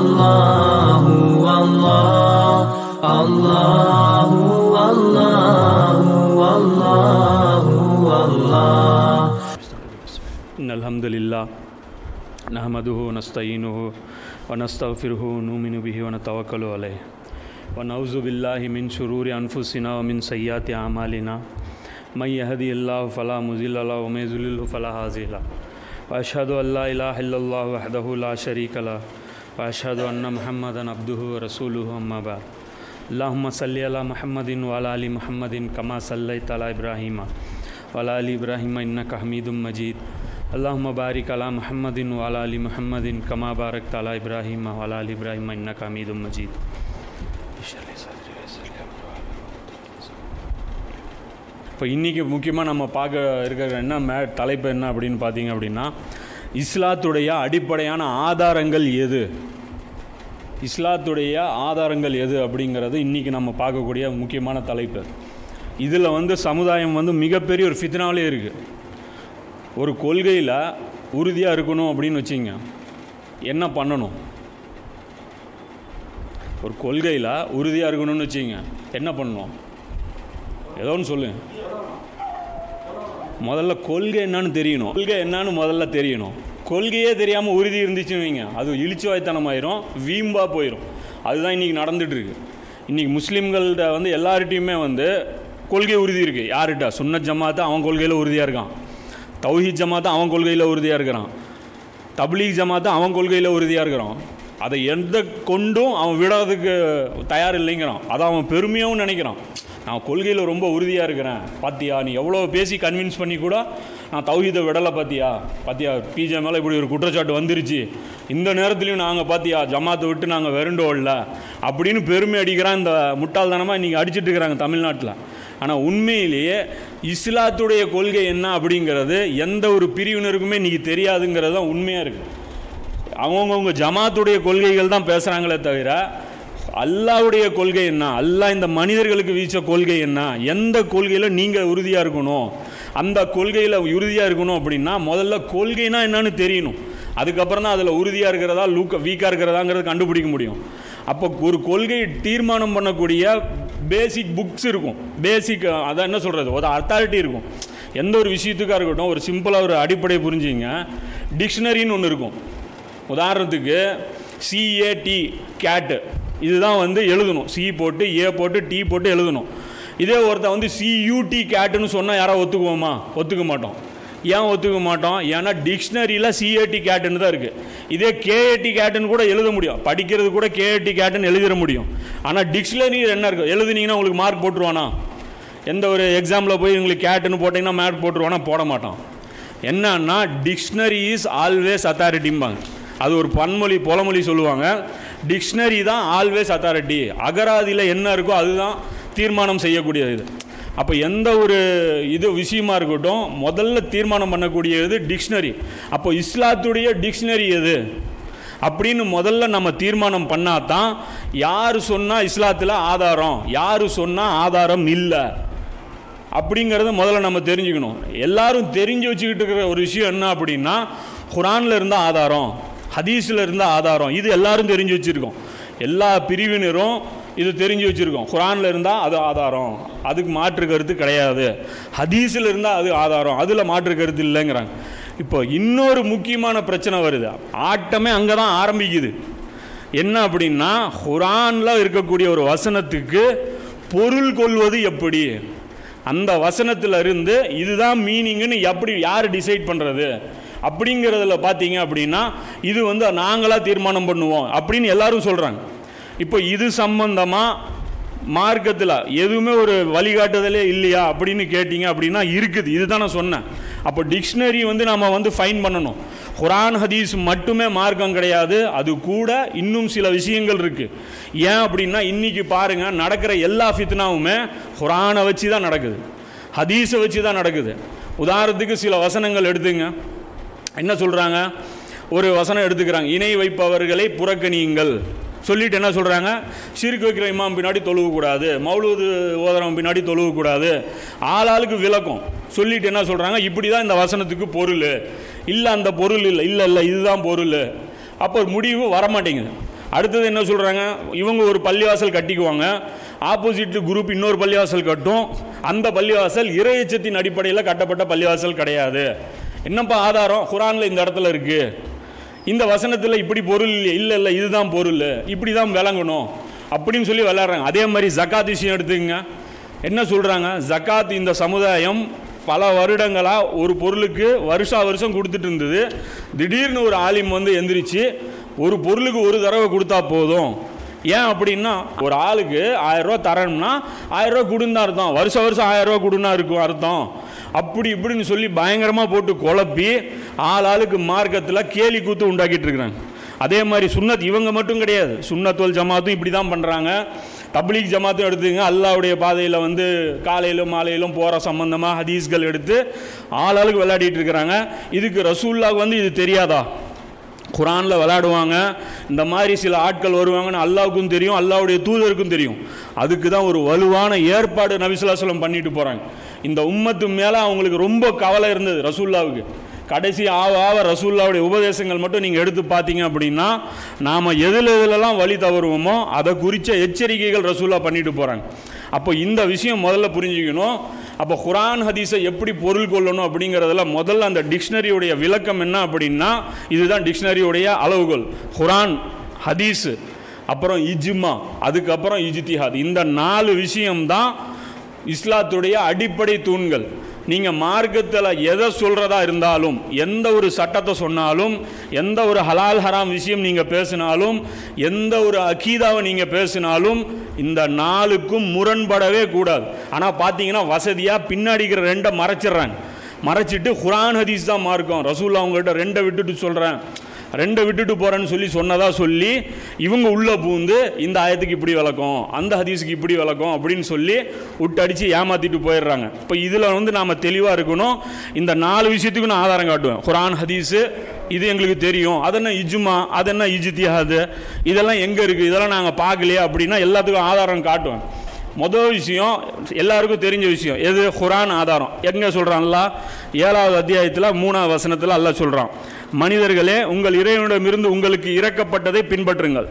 الله والله الله والله والله والله إن الحمد لله نحمده ونستعينه ونستغفره ونؤمن به ونتوكل عليه ونعوذ بالله من شرور أنفسنا ومن سيئات أعمالنا من يهدي الله فلا مضل له ومن يضلل فلا هادي له وأشهد أن لا إله إلا الله وحده لا شريك له وأشهد أن محمدا عبده ورسوله أما بعد اللهم صل على محمد وعلى آل محمد كما صليت على إبراهيم وعلى آل إبراهيم إنك حميد مجيد اللهم بارك على محمد وعلى آل محمد كما باركت على إبراهيم وعلى آل إبراهيم إنك حميد مجيد இப்போ இன்றைக்கி முக்கியமாக நம்ம பார்க்க இருக்கிற என்ன மே தலைப்பு என்ன அப்படின்னு பார்த்தீங்க அப்படின்னா இஸ்லாத்துடைய அடிப்படையான ஆதாரங்கள் எது இஸ்லாத்துடைய ஆதாரங்கள் எது அப்படிங்கிறது இன்றைக்கி நம்ம பார்க்கக்கூடிய முக்கியமான தலைப்பு இதில் வந்து சமுதாயம் வந்து மிகப்பெரிய ஒரு ஃபித்னாலே இருக்குது ஒரு கொள்கையில் உறுதியாக இருக்கணும் அப்படின்னு வச்சிங்க என்ன பண்ணணும் ஒரு கொள்கையில் உறுதியாக இருக்கணும்னு வச்சிங்க என்ன பண்ணணும் ஏதோ ஒன்று சொல்லுங்க முதல்ல கொள்கை என்னன்னு தெரியணும் கொள்கை என்னன்னு முதல்ல தெரியணும் கொள்கையே தெரியாமல் உறுதி இருந்துச்சுன்னு வைங்க அது இழிச்சு வாய்த்தனமாயிரும் வீம்பா போயிடும் அதுதான் இன்றைக்கி நடந்துட்டு இருக்கு இன்றைக்கி முஸ்லீம்கள்ட்ட வந்து எல்லார்ட்டையுமே வந்து கொள்கை உறுதி இருக்குது யார்கிட்ட சுன்னத் ஜமாத்து அவன் கொள்கையில் உறுதியாக இருக்கான் தௌஹீத் ஜமாத்து அவன் கொள்கையில் உறுதியாக இருக்கிறான் தப்லீக் ஜமாத்து அவன் கொள்கையில் உறுதியாக இருக்கிறான் அதை எந்த கொண்டும் அவன் விடாததுக்கு தயார் இல்லைங்கிறான் அதை அவன் பெருமையாகவும் நினைக்கிறான் நான் கொள்கையில் ரொம்ப உறுதியாக இருக்கிறேன் பாத்தியா நீ எவ்வளோ பேசி கன்வின்ஸ் பண்ணி கூட நான் தௌஹீதை விடலை பாத்தியா பாத்தியா பிஜே மேலே இப்படி ஒரு குற்றச்சாட்டு வந்துருச்சு இந்த நேரத்துலையும் நாங்கள் பாத்தியா ஜமாத்தை விட்டு நாங்கள் வெறுண்டோல்ல அப்படின்னு பெருமை அடிக்கிறான் இந்த முட்டாள்தனமாக இன்றைக்கி அடிச்சிட்டு இருக்கிறாங்க தமிழ்நாட்டில் ஆனால் உண்மையிலேயே இஸ்லாத்துடைய கொள்கை என்ன அப்படிங்கிறது எந்த ஒரு பிரிவினருக்குமே இன்றைக்கி தெரியாதுங்கிறது தான் உண்மையாக இருக்குது அவங்கவுங்க ஜமாத்துடைய கொள்கைகள் தான் பேசுகிறாங்களே தவிர அல்லாவுடைய கொள்கை என்ன அல்லாஹ் இந்த மனிதர்களுக்கு வீச்ச கொள்கை என்ன எந்த கொள்கையில் நீங்கள் உறுதியாக இருக்கணும் அந்த கொள்கையில் உறுதியாக இருக்கணும் அப்படின்னா முதல்ல கொள்கைனா என்னன்னு தெரியணும் அதுக்கப்புறம் தான் அதில் உறுதியாக இருக்கிறதா லூக்க வீக்காக இருக்கிறதாங்கிறத கண்டுபிடிக்க முடியும் அப்போ ஒரு கொள்கையை தீர்மானம் பண்ணக்கூடிய பேசிக் புக்ஸ் இருக்கும் பேசிக் அதான் என்ன சொல்கிறது ஒரு அத்தாரிட்டி இருக்கும் எந்த ஒரு விஷயத்துக்காக இருக்கட்டும் ஒரு சிம்பிளாக ஒரு அடிப்படை புரிஞ்சுங்க டிக்ஷனரின்னு ஒன்று இருக்கும் உதாரணத்துக்கு சிஏடி கேட்டு இதுதான் வந்து எழுதணும் சி போட்டு ஏ போட்டு டி போட்டு எழுதணும் இதே ஒருத்தன் வந்து சியூடி கேட்டுன்னு சொன்னால் யாரோ ஒத்துக்குவோமா ஒத்துக்க மாட்டோம் ஏன் ஒத்துக்க மாட்டோம் ஏன்னா டிக்ஷனரியில் சிஏடி கேட்டுன்னு தான் இருக்குது இதே கேஏடி கேட்டுன்னு கூட எழுத முடியும் படிக்கிறது கூட கேஏடி கேட்டுன்னு எழுதிட முடியும் ஆனால் டிக்ஷனரி என்ன இருக்குது எழுதுனீங்கன்னா உங்களுக்கு மார்க் போட்டுருவானா எந்த ஒரு எக்ஸாமில் போய் உங்களுக்கு கேட்டுன்னு போட்டிங்கன்னா மார்க் போட்டுருவானா போட மாட்டான் என்னன்னா டிக்ஷனரி இஸ் ஆல்வேஸ் அத்தாரிட்டிம்பாங்க அது ஒரு பன்மொழி புலமொழி சொல்லுவாங்க டிக்ஷனரி தான் ஆல்வேஸ் அத்தாரிட்டி அகராதியில் என்ன இருக்கோ அதுதான் தீர்மானம் செய்யக்கூடியது இது அப்போ எந்த ஒரு இது விஷயமா இருக்கட்டும் முதல்ல தீர்மானம் பண்ணக்கூடியது டிக்ஷனரி அப்போ இஸ்லாத்துடைய டிக்ஷனரி எது அப்படின்னு முதல்ல நம்ம தீர்மானம் பண்ணாதான் யார் சொன்னால் இஸ்லாத்தில் ஆதாரம் யார் சொன்னால் ஆதாரம் இல்லை அப்படிங்கிறத முதல்ல நம்ம தெரிஞ்சுக்கணும் எல்லாரும் தெரிஞ்சு வச்சுக்கிட்டு இருக்கிற ஒரு விஷயம் என்ன அப்படின்னா குரானில் இருந்த ஆதாரம் ஹதீஸில் இருந்த ஆதாரம் இது எல்லாரும் தெரிஞ்சு வச்சுருக்கோம் எல்லா பிரிவினரும் இது தெரிஞ்சு வச்சுருக்கோம் குரானில் இருந்தால் அது ஆதாரம் அதுக்கு மாற்று கருத்து கிடையாது ஹதீஸில் இருந்தால் அது ஆதாரம் அதில் மாற்று கருத்து இல்லைங்கிறாங்க இப்போ இன்னொரு முக்கியமான பிரச்சனை வருது ஆட்டமே அங்கே தான் ஆரம்பிக்குது என்ன அப்படின்னா குரானில் இருக்கக்கூடிய ஒரு வசனத்துக்கு பொருள் கொள்வது எப்படி அந்த வசனத்தில் இருந்து இதுதான் மீனிங்னு எப்படி யார் டிசைட் பண்ணுறது அப்படிங்கிறதுல பார்த்தீங்க அப்படின்னா இது வந்து நாங்களாக தீர்மானம் பண்ணுவோம் அப்படின்னு எல்லாரும் சொல்கிறாங்க இப்போ இது சம்பந்தமாக மார்க்கத்தில் எதுவுமே ஒரு வழிகாட்டுதலே இல்லையா அப்படின்னு கேட்டிங்க அப்படின்னா இருக்குது இதுதான் நான் சொன்னேன் அப்போ டிக்ஷனரி வந்து நம்ம வந்து ஃபைன் பண்ணணும் குரான் ஹதீஸ் மட்டுமே மார்க்கம் கிடையாது அது கூட இன்னும் சில விஷயங்கள் இருக்குது ஏன் அப்படின்னா இன்றைக்கி பாருங்கள் நடக்கிற எல்லா ஃபித்னாவுமே குரானை வச்சு தான் நடக்குது ஹதீஸை வச்சு தான் நடக்குது உதாரணத்துக்கு சில வசனங்கள் எடுத்துங்க என்ன சொல்கிறாங்க ஒரு வசனம் எடுத்துக்கிறாங்க இணை வைப்பவர்களை புறக்கணியுங்கள் சொல்லிட்டு என்ன சொல்கிறாங்க சிறுக்கு வைக்கிற இமாம் பின்னாடி தொழுவக்கூடாது மௌலூது ஓதரம் பின்னாடி தொழுவக்கூடாது ஆளாளுக்கு விளக்கம் சொல்லிட்டு என்ன சொல்கிறாங்க இப்படி தான் இந்த வசனத்துக்கு பொருள் இல்லை அந்த பொருள் இல்லை இல்லை இல்லை இதுதான் பொருள் அப்போ முடிவு வரமாட்டேங்குது அடுத்தது என்ன சொல்கிறாங்க இவங்க ஒரு பள்ளிவாசல் கட்டிக்குவாங்க ஆப்போசிட் குரூப் இன்னொரு பள்ளிவாசல் கட்டும் அந்த பள்ளிவாசல் இறையச்சத்தின் அடிப்படையில் கட்டப்பட்ட பள்ளிவாசல் கிடையாது என்னப்பா ஆதாரம் குரானில் இந்த இடத்துல இருக்குது இந்த வசனத்தில் இப்படி பொருள் இல்லை இல்லை இதுதான் பொருள் இப்படி தான் விளங்கணும் அப்படின்னு சொல்லி விளையாடுறாங்க அதே மாதிரி ஜக்காத் விஷயம் எடுத்துக்கங்க என்ன சொல்கிறாங்க ஜக்காத் இந்த சமுதாயம் பல வருடங்களாக ஒரு பொருளுக்கு வருஷா வருஷம் கொடுத்துட்டு இருந்தது திடீர்னு ஒரு ஆலிம் வந்து எந்திரிச்சு ஒரு பொருளுக்கு ஒரு தடவை கொடுத்தா போதும் ஏன் அப்படின்னா ஒரு ஆளுக்கு ஆயிரம் ரூபா தரணும்னா ஆயிரம் ரூபா கொடுன்னு தான் அர்த்தம் வருஷம் வருஷம் ஆயிரம் ரூபா கொடுன்னா இருக்கும் அர்த்தம் அப்படி இப்படின்னு சொல்லி பயங்கரமாக போட்டு குழப்பி ஆள் ஆளுக்கு மார்க்கத்தில் கேலி கூத்து உண்டாக்கிட்டு இருக்கிறாங்க அதே மாதிரி சுன்னத் இவங்க மட்டும் கிடையாது சுன்னத்துவல் ஜமாத்தும் இப்படி தான் பண்ணுறாங்க தப்லீக் ஜமாத்தும் எடுத்துங்க அல்லாவுடைய பாதையில் வந்து காலையிலும் மாலையிலும் போகிற சம்பந்தமாக ஹதீஸ்கள் எடுத்து ஆள் ஆளுக்கு விளையாடிட்டு இருக்கிறாங்க இதுக்கு ரசூல்லாவுக்கு வந்து இது தெரியாதா குரானில் விளையாடுவாங்க இந்த மாதிரி சில ஆட்கள் வருவாங்கன்னு அல்லாவுக்கும் தெரியும் அல்லாவுடைய தூதருக்கும் தெரியும் அதுக்கு தான் ஒரு வலுவான ஏற்பாடு நபிசுல்லாசலம் பண்ணிட்டு போகிறாங்க இந்த உம்மத்து மேலே அவங்களுக்கு ரொம்ப கவலை இருந்தது ரசூல்லாவுக்கு கடைசி ஆவ ஆவ ரசூல்லாவுடைய உபதேசங்கள் மட்டும் நீங்கள் எடுத்து பார்த்தீங்க அப்படின்னா நாம் எதில் எதுலலாம் வழி தவறுவோமோ அதை குறித்த எச்சரிக்கைகள் ரசூல்லா பண்ணிட்டு போகிறாங்க அப்போ இந்த விஷயம் முதல்ல புரிஞ்சுக்கணும் அப்போ குரான் ஹதீஸை எப்படி பொருள் கொள்ளணும் அப்படிங்கிறதுல முதல்ல அந்த டிக்ஷனரியுடைய விளக்கம் என்ன அப்படின்னா இதுதான் டிக்ஷனரியுடைய அளவுகோல் குரான் ஹதீஸ் அப்புறம் இஜ்மா அதுக்கப்புறம் இஜ்திஹாத் இந்த நாலு விஷயம்தான் இஸ்லாத்துடைய அடிப்படை தூண்கள் நீங்கள் மார்க்கத்தில் எதை சொல்கிறதா இருந்தாலும் எந்த ஒரு சட்டத்தை சொன்னாலும் எந்த ஒரு ஹலால் ஹராம் விஷயம் நீங்கள் பேசினாலும் எந்த ஒரு அகீதாவை நீங்கள் பேசினாலும் இந்த நாளுக்கும் முரண்படவே கூடாது ஆனால் பார்த்தீங்கன்னா வசதியாக பின்னாடிக்கிற ரெண்டை மறைச்சிடுறாங்க மறைச்சிட்டு குரான் ஹதீஸ் தான் மார்க்கம் ரசூல்லா அவங்ககிட்ட ரெண்டை விட்டுட்டு சொல்கிறேன் ரெண்டை விட்டுட்டு போகிறேன்னு சொல்லி சொன்னதா சொல்லி இவங்க உள்ளே பூந்து இந்த ஆயத்துக்கு இப்படி விளக்கம் அந்த ஹதீஸுக்கு இப்படி விளக்கம் அப்படின்னு சொல்லி விட்டடிச்சு ஏமாற்றிட்டு போயிடுறாங்க இப்போ இதில் வந்து நாம் தெளிவாக இருக்கணும் இந்த நாலு விஷயத்துக்கு நான் ஆதாரம் காட்டுவேன் குரான் ஹதீஸு இது எங்களுக்கு தெரியும் அதென்ன இஜுமா அதென்ன இஜுத்தியாது இதெல்லாம் எங்கே இருக்குது இதெல்லாம் நாங்கள் பார்க்கலையே அப்படின்னா எல்லாத்துக்கும் ஆதாரம் காட்டுவேன் மொதல் விஷயம் எல்லாருக்கும் தெரிஞ்ச விஷயம் எது குரான் ஆதாரம் எங்கே சொல்கிறான்ல ஏழாவது அத்தியாயத்தில் மூணாவது வசனத்தில் அல்லாஹ் சொல்கிறான் மனிதர்களே உங்கள் இறைவனிடமிருந்து உங்களுக்கு இறக்கப்பட்டதை பின்பற்றுங்கள்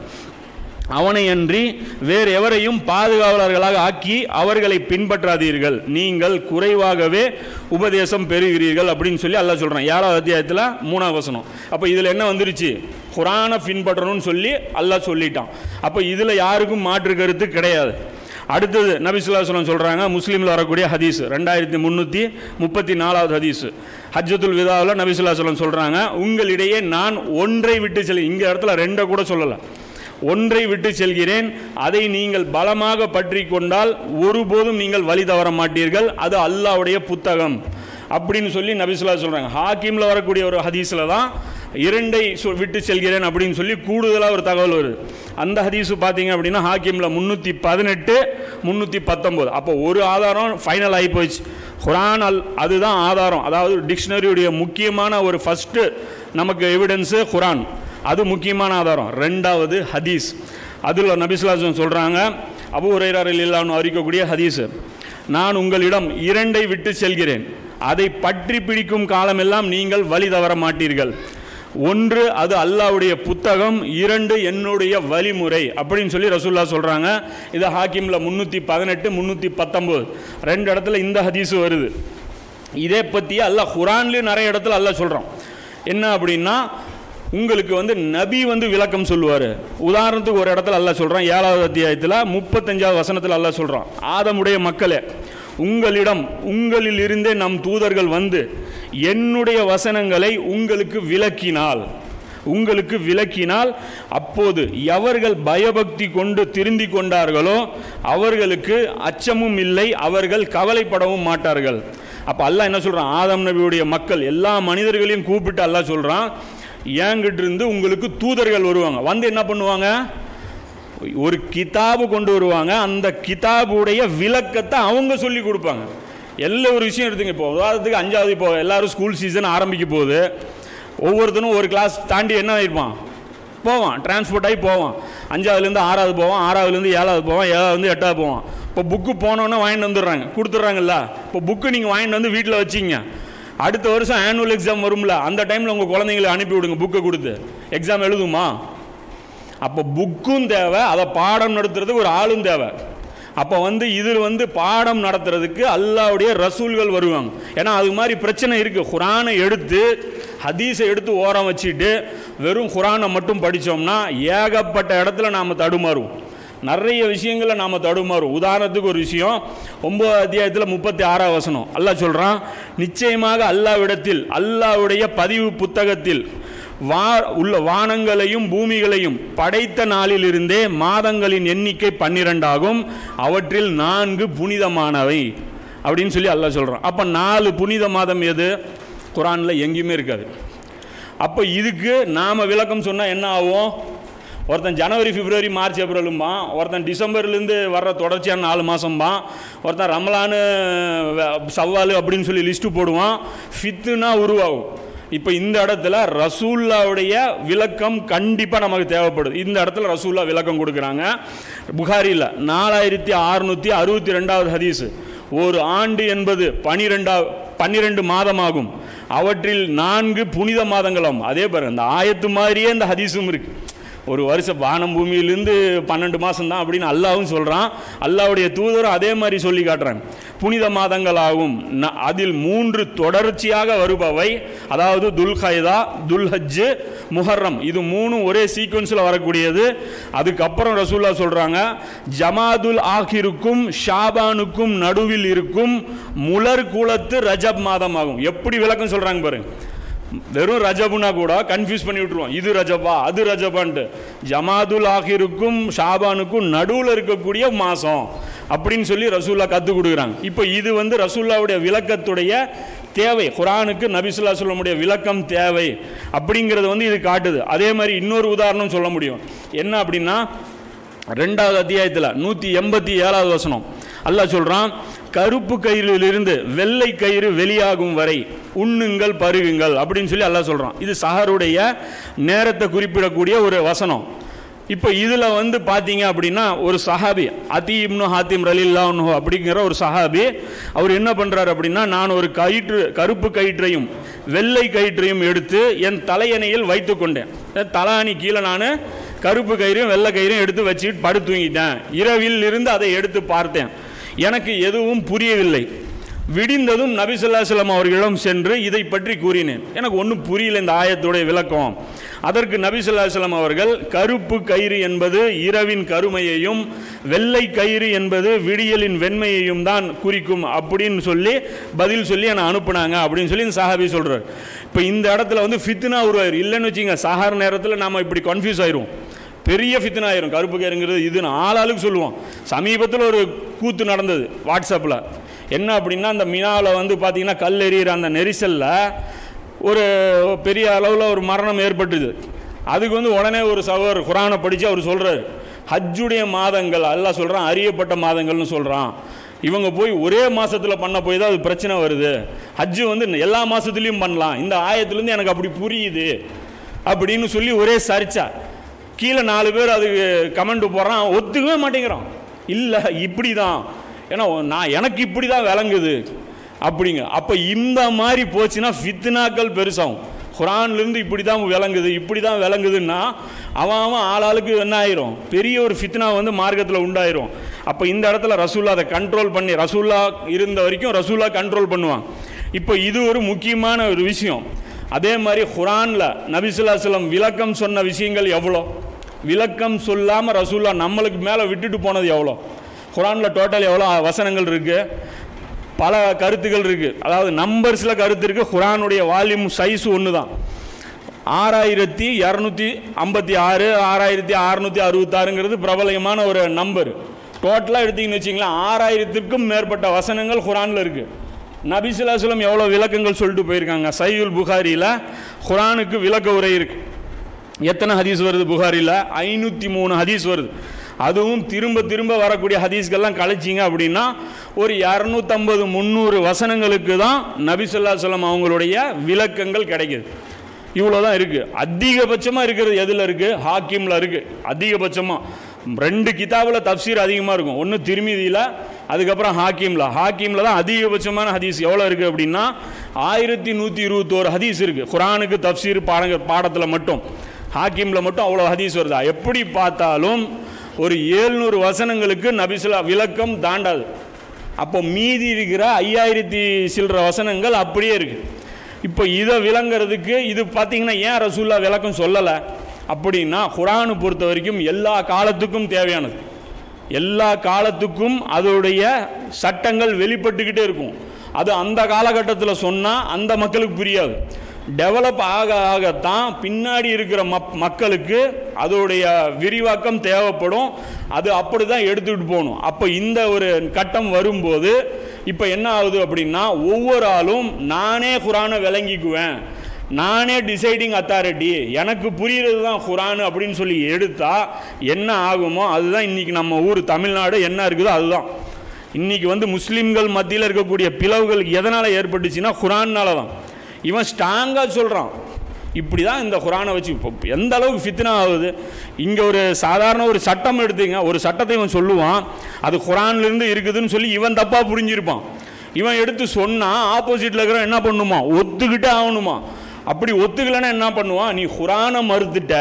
அவனை அன்றி வேறு எவரையும் பாதுகாவலர்களாக ஆக்கி அவர்களை பின்பற்றாதீர்கள் நீங்கள் குறைவாகவே உபதேசம் பெறுகிறீர்கள் அப்படின்னு சொல்லி அல்லாஹ் சொல்கிறான் ஏழாவது அத்தியாயத்தில் மூணாவது வசனம் அப்போ இதில் என்ன வந்துருச்சு குரானை பின்பற்றணும்னு சொல்லி அல்லாஹ் சொல்லிட்டான் அப்போ இதில் யாருக்கும் மாற்று கருத்து கிடையாது அடுத்தது நபிசுல்லாஸ்லம் சொல்கிறாங்க முஸ்லீமில் வரக்கூடிய ஹதீஸ் ரெண்டாயிரத்தி முந்நூற்றி முப்பத்தி நாலாவது ஹதீஸ் ஹஜ்ஜத்துல் விதாவில் நபிசுல்லாஸ்லம் சொல்கிறாங்க உங்களிடையே நான் ஒன்றை விட்டு செல் இங்கே இடத்துல ரெண்டை கூட சொல்லலை ஒன்றை விட்டு செல்கிறேன் அதை நீங்கள் பலமாக பற்றி கொண்டால் ஒருபோதும் நீங்கள் வழி தவற மாட்டீர்கள் அது அல்லாவுடைய புத்தகம் அப்படின்னு சொல்லி நபிசுல்லா சொல்கிறாங்க ஹாக்கிமில் வரக்கூடிய ஒரு ஹதீஸில் தான் இரண்டை சொ- விட்டு செல்கிறேன் அப்படின்னு சொல்லி கூடுதலாக ஒரு தகவல் வருது அந்த ஹதீஸு பார்த்தீங்க அப்படின்னா ஹாக்கிமில் முந்நூற்றி பதினெட்டு முந்நூற்றி பத்தொம்போது அப்போ ஒரு ஆதாரம் ஃபைனல் ஆகி போச்சு குரான் அல் அதுதான் ஆதாரம் அதாவது டிக்ஷனரியுடைய முக்கியமான ஒரு ஃபஸ்ட்டு நமக்கு எவிடன்ஸு குரான் அது முக்கியமான ஆதாரம் ரெண்டாவது ஹதீஸ் அதில் நபிசுல்லாசன் சொல்கிறாங்க அபு உரையாரில் இல்லாமல் அறிக்கக்கூடிய ஹதீஸ் நான் உங்களிடம் இரண்டை விட்டு செல்கிறேன் அதை பற்றி பிடிக்கும் காலமெல்லாம் நீங்கள் வழி தவற மாட்டீர்கள் ஒன்று அது அல்லாவுடைய புத்தகம் இரண்டு என்னுடைய வழிமுறை அப்படின்னு சொல்லி ரசூல்லா சொல்கிறாங்க இது ஹாக்கிமில் முந்நூற்றி பதினெட்டு முந்நூற்றி பத்தொம்போது ரெண்டு இடத்துல இந்த ஹதீஸு வருது இதே பற்றி அல்லாஹ் குரான்லேயும் நிறைய இடத்துல அல்லாஹ் சொல்கிறான் என்ன அப்படின்னா உங்களுக்கு வந்து நபி வந்து விளக்கம் சொல்லுவார் உதாரணத்துக்கு ஒரு இடத்துல அல்லாஹ் சொல்கிறான் ஏழாவது அத்தியாயத்தில் முப்பத்தஞ்சாவது வசனத்தில் அல்லாஹ் சொல்கிறான் ஆதமுடைய மக்களே உங்களிடம் உங்களில் இருந்தே நம் தூதர்கள் வந்து என்னுடைய வசனங்களை உங்களுக்கு விளக்கினால் உங்களுக்கு விளக்கினால் அப்போது எவர்கள் பயபக்தி கொண்டு திருந்தி கொண்டார்களோ அவர்களுக்கு அச்சமும் இல்லை அவர்கள் கவலைப்படவும் மாட்டார்கள் அப்போ அல்லாஹ் என்ன சொல்கிறான் ஆதம் நபியுடைய மக்கள் எல்லா மனிதர்களையும் கூப்பிட்டு அல்லாஹ் சொல்கிறான் ஏங்கிட்ட இருந்து உங்களுக்கு தூதர்கள் வருவாங்க வந்து என்ன பண்ணுவாங்க ஒரு கிதாபு கொண்டு வருவாங்க அந்த கிதாபுடைய விளக்கத்தை அவங்க சொல்லி கொடுப்பாங்க எல்லா ஒரு விஷயம் எடுத்துங்க இப்போ உதாரணத்துக்கு அஞ்சாவது இப்போ எல்லாரும் ஸ்கூல் சீசன் ஆரம்பிக்க போகுது ஒவ்வொருத்தனும் ஒரு கிளாஸ் தாண்டி என்ன ஆயிருப்பான் போவான் டிரான்ஸ்போர்ட் ஆகி போவான் அஞ்சாவதுலேருந்து ஆறாவது போவான் ஆறாவதுலேருந்து ஏழாவது போவான் ஏழாவதுலேருந்து எட்டாவது போவான் இப்போ புக்கு போனோன்னே வாங்கிட்டு வந்துடுறாங்க கொடுத்துட்றாங்கல்ல இப்போ புக்கு நீங்கள் வாங்கிட்டு வந்து வீட்டில் வச்சிங்க அடுத்த வருஷம் ஆனுவல் எக்ஸாம் வரும்ல அந்த டைமில் உங்கள் குழந்தைங்களை அனுப்பி விடுங்க புக்கை கொடுத்து எக்ஸாம் எழுதுமா அப்போ புக்கும் தேவை அதை பாடம் நடத்துறதுக்கு ஒரு ஆளும் தேவை அப்போ வந்து இதில் வந்து பாடம் நடத்துறதுக்கு அல்லாவுடைய ரசூல்கள் வருவாங்க ஏன்னா அது மாதிரி பிரச்சனை இருக்குது குரானை எடுத்து ஹதீஸை எடுத்து ஓரம் வச்சுட்டு வெறும் குரானை மட்டும் படித்தோம்னா ஏகப்பட்ட இடத்துல நாம் தடுமாறுவோம் நிறைய விஷயங்களை நாம் தடுமாறும் உதாரணத்துக்கு ஒரு விஷயம் ஒன்பது அத்தியாயத்தில் முப்பத்தி ஆறாம் வசனம் அல்லாஹ் சொல்கிறான் நிச்சயமாக அல்லாவிடத்தில் அல்லாவுடைய பதிவு புத்தகத்தில் வா உள்ள வானங்களையும் பூமிகளையும் படைத்த நாளிலிருந்தே மாதங்களின் எண்ணிக்கை பன்னிரெண்டாகும் அவற்றில் நான்கு புனிதமானவை அப்படின்னு சொல்லி அல்லாஹ் சொல்கிறான் அப்போ நாலு புனித மாதம் எது குரானில் எங்கேயுமே இருக்காது அப்போ இதுக்கு நாம் விளக்கம் சொன்னால் என்ன ஆகும் ஒருத்தன் ஜனவரி பிப்ரவரி மார்ச் ஏப்ரலும்பான் ஒருத்தன் டிசம்பர்லேருந்து வர்ற தொடர்ச்சியான நாலு மாதம்பான் ஒருத்தன் ரமலானு வ- சவ்வாலு அப்படின்னு சொல்லி லிஸ்ட்டு போடுவான் ஃபித்துனா உருவாகும் இப்போ இந்த இடத்துல ரசூல்லாவுடைய விளக்கம் கண்டிப்பாக நமக்கு தேவைப்படுது இந்த இடத்துல ரசூல்லா விளக்கம் கொடுக்குறாங்க புகாரியில் நாலாயிரத்தி அறுநூற்றி அறுபத்தி ரெண்டாவது ஹதீஸு ஒரு ஆண்டு என்பது பனிரெண்டா பன்னிரெண்டு மாதமாகும் அவற்றில் நான்கு புனித மாதங்களும் அதே பாரு அந்த ஆயத்து மாதிரியே இந்த ஹதீஸும் இருக்கு ஒரு வருஷம் வானம் பூமியிலிருந்து பன்னெண்டு மாதம் தான் அப்படின்னு அல்லாவும் சொல்கிறான் அல்லாவுடைய தூதரும் அதே மாதிரி சொல்லி காட்டுறாங்க புனித மாதங்களாகும் ந- அதில் மூன்று தொடர்ச்சியாக வருபவை அதாவது துல்ஹைதா துல்ஹஜ்ஜு முஹர்ரம் இது மூணும் ஒரே சீக்வன்ஸில் வரக்கூடியது அதுக்கப்புறம் ரசூல்லா சொல்கிறாங்க ஜமாதுல் ஆஹிருக்கும் ஷாபானுக்கும் நடுவில் இருக்கும் முலர் குலத்து ரஜப் மாதம் ஆகும் எப்படி விளக்கம் சொல்கிறாங்க பாருங்க வெறும் ரஜபுனா கூட கன்ஃபியூஸ் பண்ணி விட்டுருவோம் இது ரஜபா அது ரஜபான்ட்டு ஜமாதுல் ஆஹிருக்கும் ஷாபானுக்கும் நடுவில் இருக்கக்கூடிய மாதம் அப்படின்னு சொல்லி ரசூல்லா கற்றுக் கொடுக்குறாங்க இப்போ இது வந்து ரசூல்லாவுடைய விளக்கத்துடைய தேவை குரானுக்கு நபிசுல்லா சொல்லமுடைய விளக்கம் தேவை அப்படிங்கிறது வந்து இது காட்டுது அதே மாதிரி இன்னொரு உதாரணம் சொல்ல முடியும் என்ன அப்படின்னா ரெண்டாவது அத்தியாயத்தில் நூற்றி எண்பத்தி ஏழாவது வசனம் அல்லாஹ் சொல்கிறான் கருப்பு கயிறிலிருந்து வெள்ளை கயிறு வெளியாகும் வரை உண்ணுங்கள் பருகுங்கள் அப்படின்னு சொல்லி அல்லாஹ் சொல்கிறான் இது சஹருடைய நேரத்தை குறிப்பிடக்கூடிய ஒரு வசனம் இப்போ இதில் வந்து பார்த்தீங்க அப்படின்னா ஒரு சஹாபி அதி இப்னு ஹாத்திம் ரலில்லாஹு அப்படிங்கிற ஒரு சஹாபி அவர் என்ன பண்ணுறாரு அப்படின்னா நான் ஒரு கயிற்று கருப்பு கயிற்றையும் வெள்ளை கயிற்றையும் எடுத்து என் தலையணையில் வைத்து கொண்டேன் என் தலாணி கீழே நான் கருப்பு கயிறையும் வெள்ளை கயிறையும் எடுத்து வச்சுக்கிட்டு படுத்து தூங்கிட்டேன் இரவில் இருந்து அதை எடுத்து பார்த்தேன் எனக்கு எதுவும் புரியவில்லை விடிந்ததும் நபிசுல்லாஸ்லாம் அவர்களிடம் சென்று இதை பற்றி கூறினேன் எனக்கு ஒன்றும் புரியல இந்த ஆயத்துடைய விளக்கம் அதற்கு நபிசுல்லாஸ்லாம் அவர்கள் கருப்பு கயிறு என்பது இரவின் கருமையையும் வெள்ளை கயிறு என்பது விடியலின் வெண்மையையும் தான் குறிக்கும் அப்படின்னு சொல்லி பதில் சொல்லி என்னை அனுப்புனாங்க அப்படின்னு சொல்லி இந்த சஹாபி சொல்கிறார் இப்போ இந்த இடத்துல வந்து ஃபித்னா உருவாயிரு இல்லைன்னு வச்சுங்க சஹார் நேரத்தில் நம்ம இப்படி கன்ஃபியூஸ் ஆயிரும் பெரிய ஃபித்னா ஆயிரும் கருப்பு கயிறுங்கிறது இதுன்னு ஆளாளுக்கு சொல்லுவோம் சமீபத்தில் ஒரு கூத்து நடந்தது வாட்ஸ்அப்பில் என்ன அப்படின்னா அந்த மினாவில் வந்து பார்த்தீங்கன்னா கல் எறிகிற அந்த நெரிசலில் ஒரு பெரிய அளவில் ஒரு மரணம் ஏற்பட்டுது அதுக்கு வந்து உடனே ஒரு சவர் குரானை படித்து அவர் சொல்கிறார் ஹஜ்ஜுடைய மாதங்கள் அல்லாஹ் சொல்கிறான் அறியப்பட்ட மாதங்கள்னு சொல்கிறான் இவங்க போய் ஒரே மாசத்துல பண்ண போய் தான் அது பிரச்சனை வருது ஹஜ்ஜு வந்து எல்லா மாசத்துலயும் பண்ணலாம் இந்த ஆயத்துலேருந்து எனக்கு அப்படி புரியுது அப்படின்னு சொல்லி ஒரே சரிச்சா கீழே நாலு பேர் அதுக்கு கமெண்ட் போடுறான் ஒத்துக்கவே மாட்டேங்கிறான் இல்லை இப்படி தான் ஏன்னா நான் எனக்கு இப்படி தான் விளங்குது அப்படிங்க அப்போ இந்த மாதிரி போச்சுன்னா ஃபித்னாக்கள் பெருசாகும் குரான்லேருந்து இப்படி தான் விளங்குது இப்படி தான் விளங்குதுன்னா அவன் அவன் ஆளாளுக்கு என்ன ஆயிரும் பெரிய ஒரு ஃபித்னா வந்து மார்க்கத்தில் உண்டாயிரும் அப்போ இந்த இடத்துல ரசூல்லா அதை கண்ட்ரோல் பண்ணி ரசூல்லா இருந்த வரைக்கும் ரசூல்லா கண்ட்ரோல் பண்ணுவான் இப்போ இது ஒரு முக்கியமான ஒரு விஷயம் அதே மாதிரி குரானில் நபிசுல்லாஸ்லம் விளக்கம் சொன்ன விஷயங்கள் எவ்வளோ விளக்கம் சொல்லாமல் ரசூல்லா நம்மளுக்கு மேலே விட்டுட்டு போனது எவ்வளோ குரானில் டோட்டல் எவ்வளோ வசனங்கள் இருக்குது பல கருத்துகள் இருக்குது அதாவது நம்பர்ஸில் கருத்து இருக்குது குரானுடைய வால்யூம் சைஸ் ஒன்று தான் ஆறாயிரத்தி இரநூத்தி ஐம்பத்தி ஆறு ஆறாயிரத்தி அறுநூற்றி அறுபத்தாறுங்கிறது பிரபலமான ஒரு நம்பர் டோட்டலாக எடுத்தீங்கன்னு வச்சிங்களேன் ஆறாயிரத்திற்கும் மேற்பட்ட வசனங்கள் குரானில் இருக்குது நபிசுல்லாஸ்லம் எவ்வளோ விளக்கங்கள் சொல்லிட்டு போயிருக்காங்க சையுல் புகாரியில் குரானுக்கு விளக்க உரை இருக்குது எத்தனை ஹதீஸ் வருது புகாரில் ஐநூற்றி மூணு ஹதீஸ் வருது அதுவும் திரும்ப திரும்ப வரக்கூடிய ஹதீஸ்கள்லாம் கழிச்சிங்க அப்படின்னா ஒரு இரநூத்தம்பது முந்நூறு வசனங்களுக்கு தான் நபிசுல்லா சொல்லம் அவங்களுடைய விளக்கங்கள் கிடைக்குது இவ்வளோ தான் இருக்குது அதிகபட்சமாக இருக்கிறது எதில் இருக்குது ஹாக்கிமில் இருக்குது அதிகபட்சமாக ரெண்டு கிதாபில் தப்சீர் அதிகமாக இருக்கும் ஒன்று திருமிதியில் அதுக்கப்புறம் ஹாக்கிமில் ஹாக்கிமில் தான் அதிகபட்சமான ஹதீஸ் எவ்வளோ இருக்குது அப்படின்னா ஆயிரத்தி நூற்றி இருபத்தோரு ஹதீஸ் இருக்குது குரானுக்கு தப்சீர் பாடங்க பாடத்தில் மட்டும் ஹாக்கிமில் மட்டும் அவ்வளோ ஹதீஸ் வருதா எப்படி பார்த்தாலும் ஒரு ஏழ்நூறு வசனங்களுக்கு நபிசுலா விளக்கம் தாண்டாது அப்போ மீதி இருக்கிற ஐயாயிரத்தி சில்லற வசனங்கள் அப்படியே இருக்குது இப்போ இதை விளங்குறதுக்கு இது பார்த்தீங்கன்னா ஏன் ரசூல்லா விளக்கம் சொல்லலை அப்படின்னா குரானை பொறுத்த வரைக்கும் எல்லா காலத்துக்கும் தேவையானது எல்லா காலத்துக்கும் அதோடைய சட்டங்கள் வெளிப்பட்டுக்கிட்டே இருக்கும் அது அந்த காலகட்டத்தில் சொன்னால் அந்த மக்களுக்கு புரியாது டெவலப் ஆக ஆகத்தான் பின்னாடி இருக்கிற மப் மக்களுக்கு அதோடைய விரிவாக்கம் தேவைப்படும் அது அப்படி தான் எடுத்துக்கிட்டு போகணும் அப்போ இந்த ஒரு கட்டம் வரும்போது இப்போ என்ன ஆகுது அப்படின்னா ஒவ்வொரு ஆளும் நானே குரானை விளங்கிக்குவேன் நானே டிசைடிங் அத்தாரிட்டி எனக்கு புரிகிறது தான் குரான் அப்படின்னு சொல்லி எடுத்தா என்ன ஆகுமோ அதுதான் இன்றைக்கி நம்ம ஊர் தமிழ்நாடு என்ன இருக்குதோ அதுதான் இன்றைக்கி வந்து முஸ்லீம்கள் மத்தியில் இருக்கக்கூடிய பிளவுகள் எதனால் ஏற்பட்டுச்சுன்னா குரான்னால தான் இவன் ஸ்ட்ராங்காக சொல்கிறான் இப்படி தான் இந்த குரானை வச்சு இப்போ எந்த அளவுக்கு ஃபித்னா ஆகுது இங்கே ஒரு சாதாரண ஒரு சட்டம் எடுத்துங்க ஒரு சட்டத்தை இவன் சொல்லுவான் அது குரான்லேருந்து இருக்குதுன்னு சொல்லி இவன் தப்பாக புரிஞ்சிருப்பான் இவன் எடுத்து சொன்னால் ஆப்போசிட்டில் இருக்கிறவன் என்ன பண்ணுமா ஒத்துக்கிட்டே ஆகணுமா அப்படி ஒத்துக்கலைன்னா என்ன பண்ணுவான் நீ குரானை மறுத்துட்ட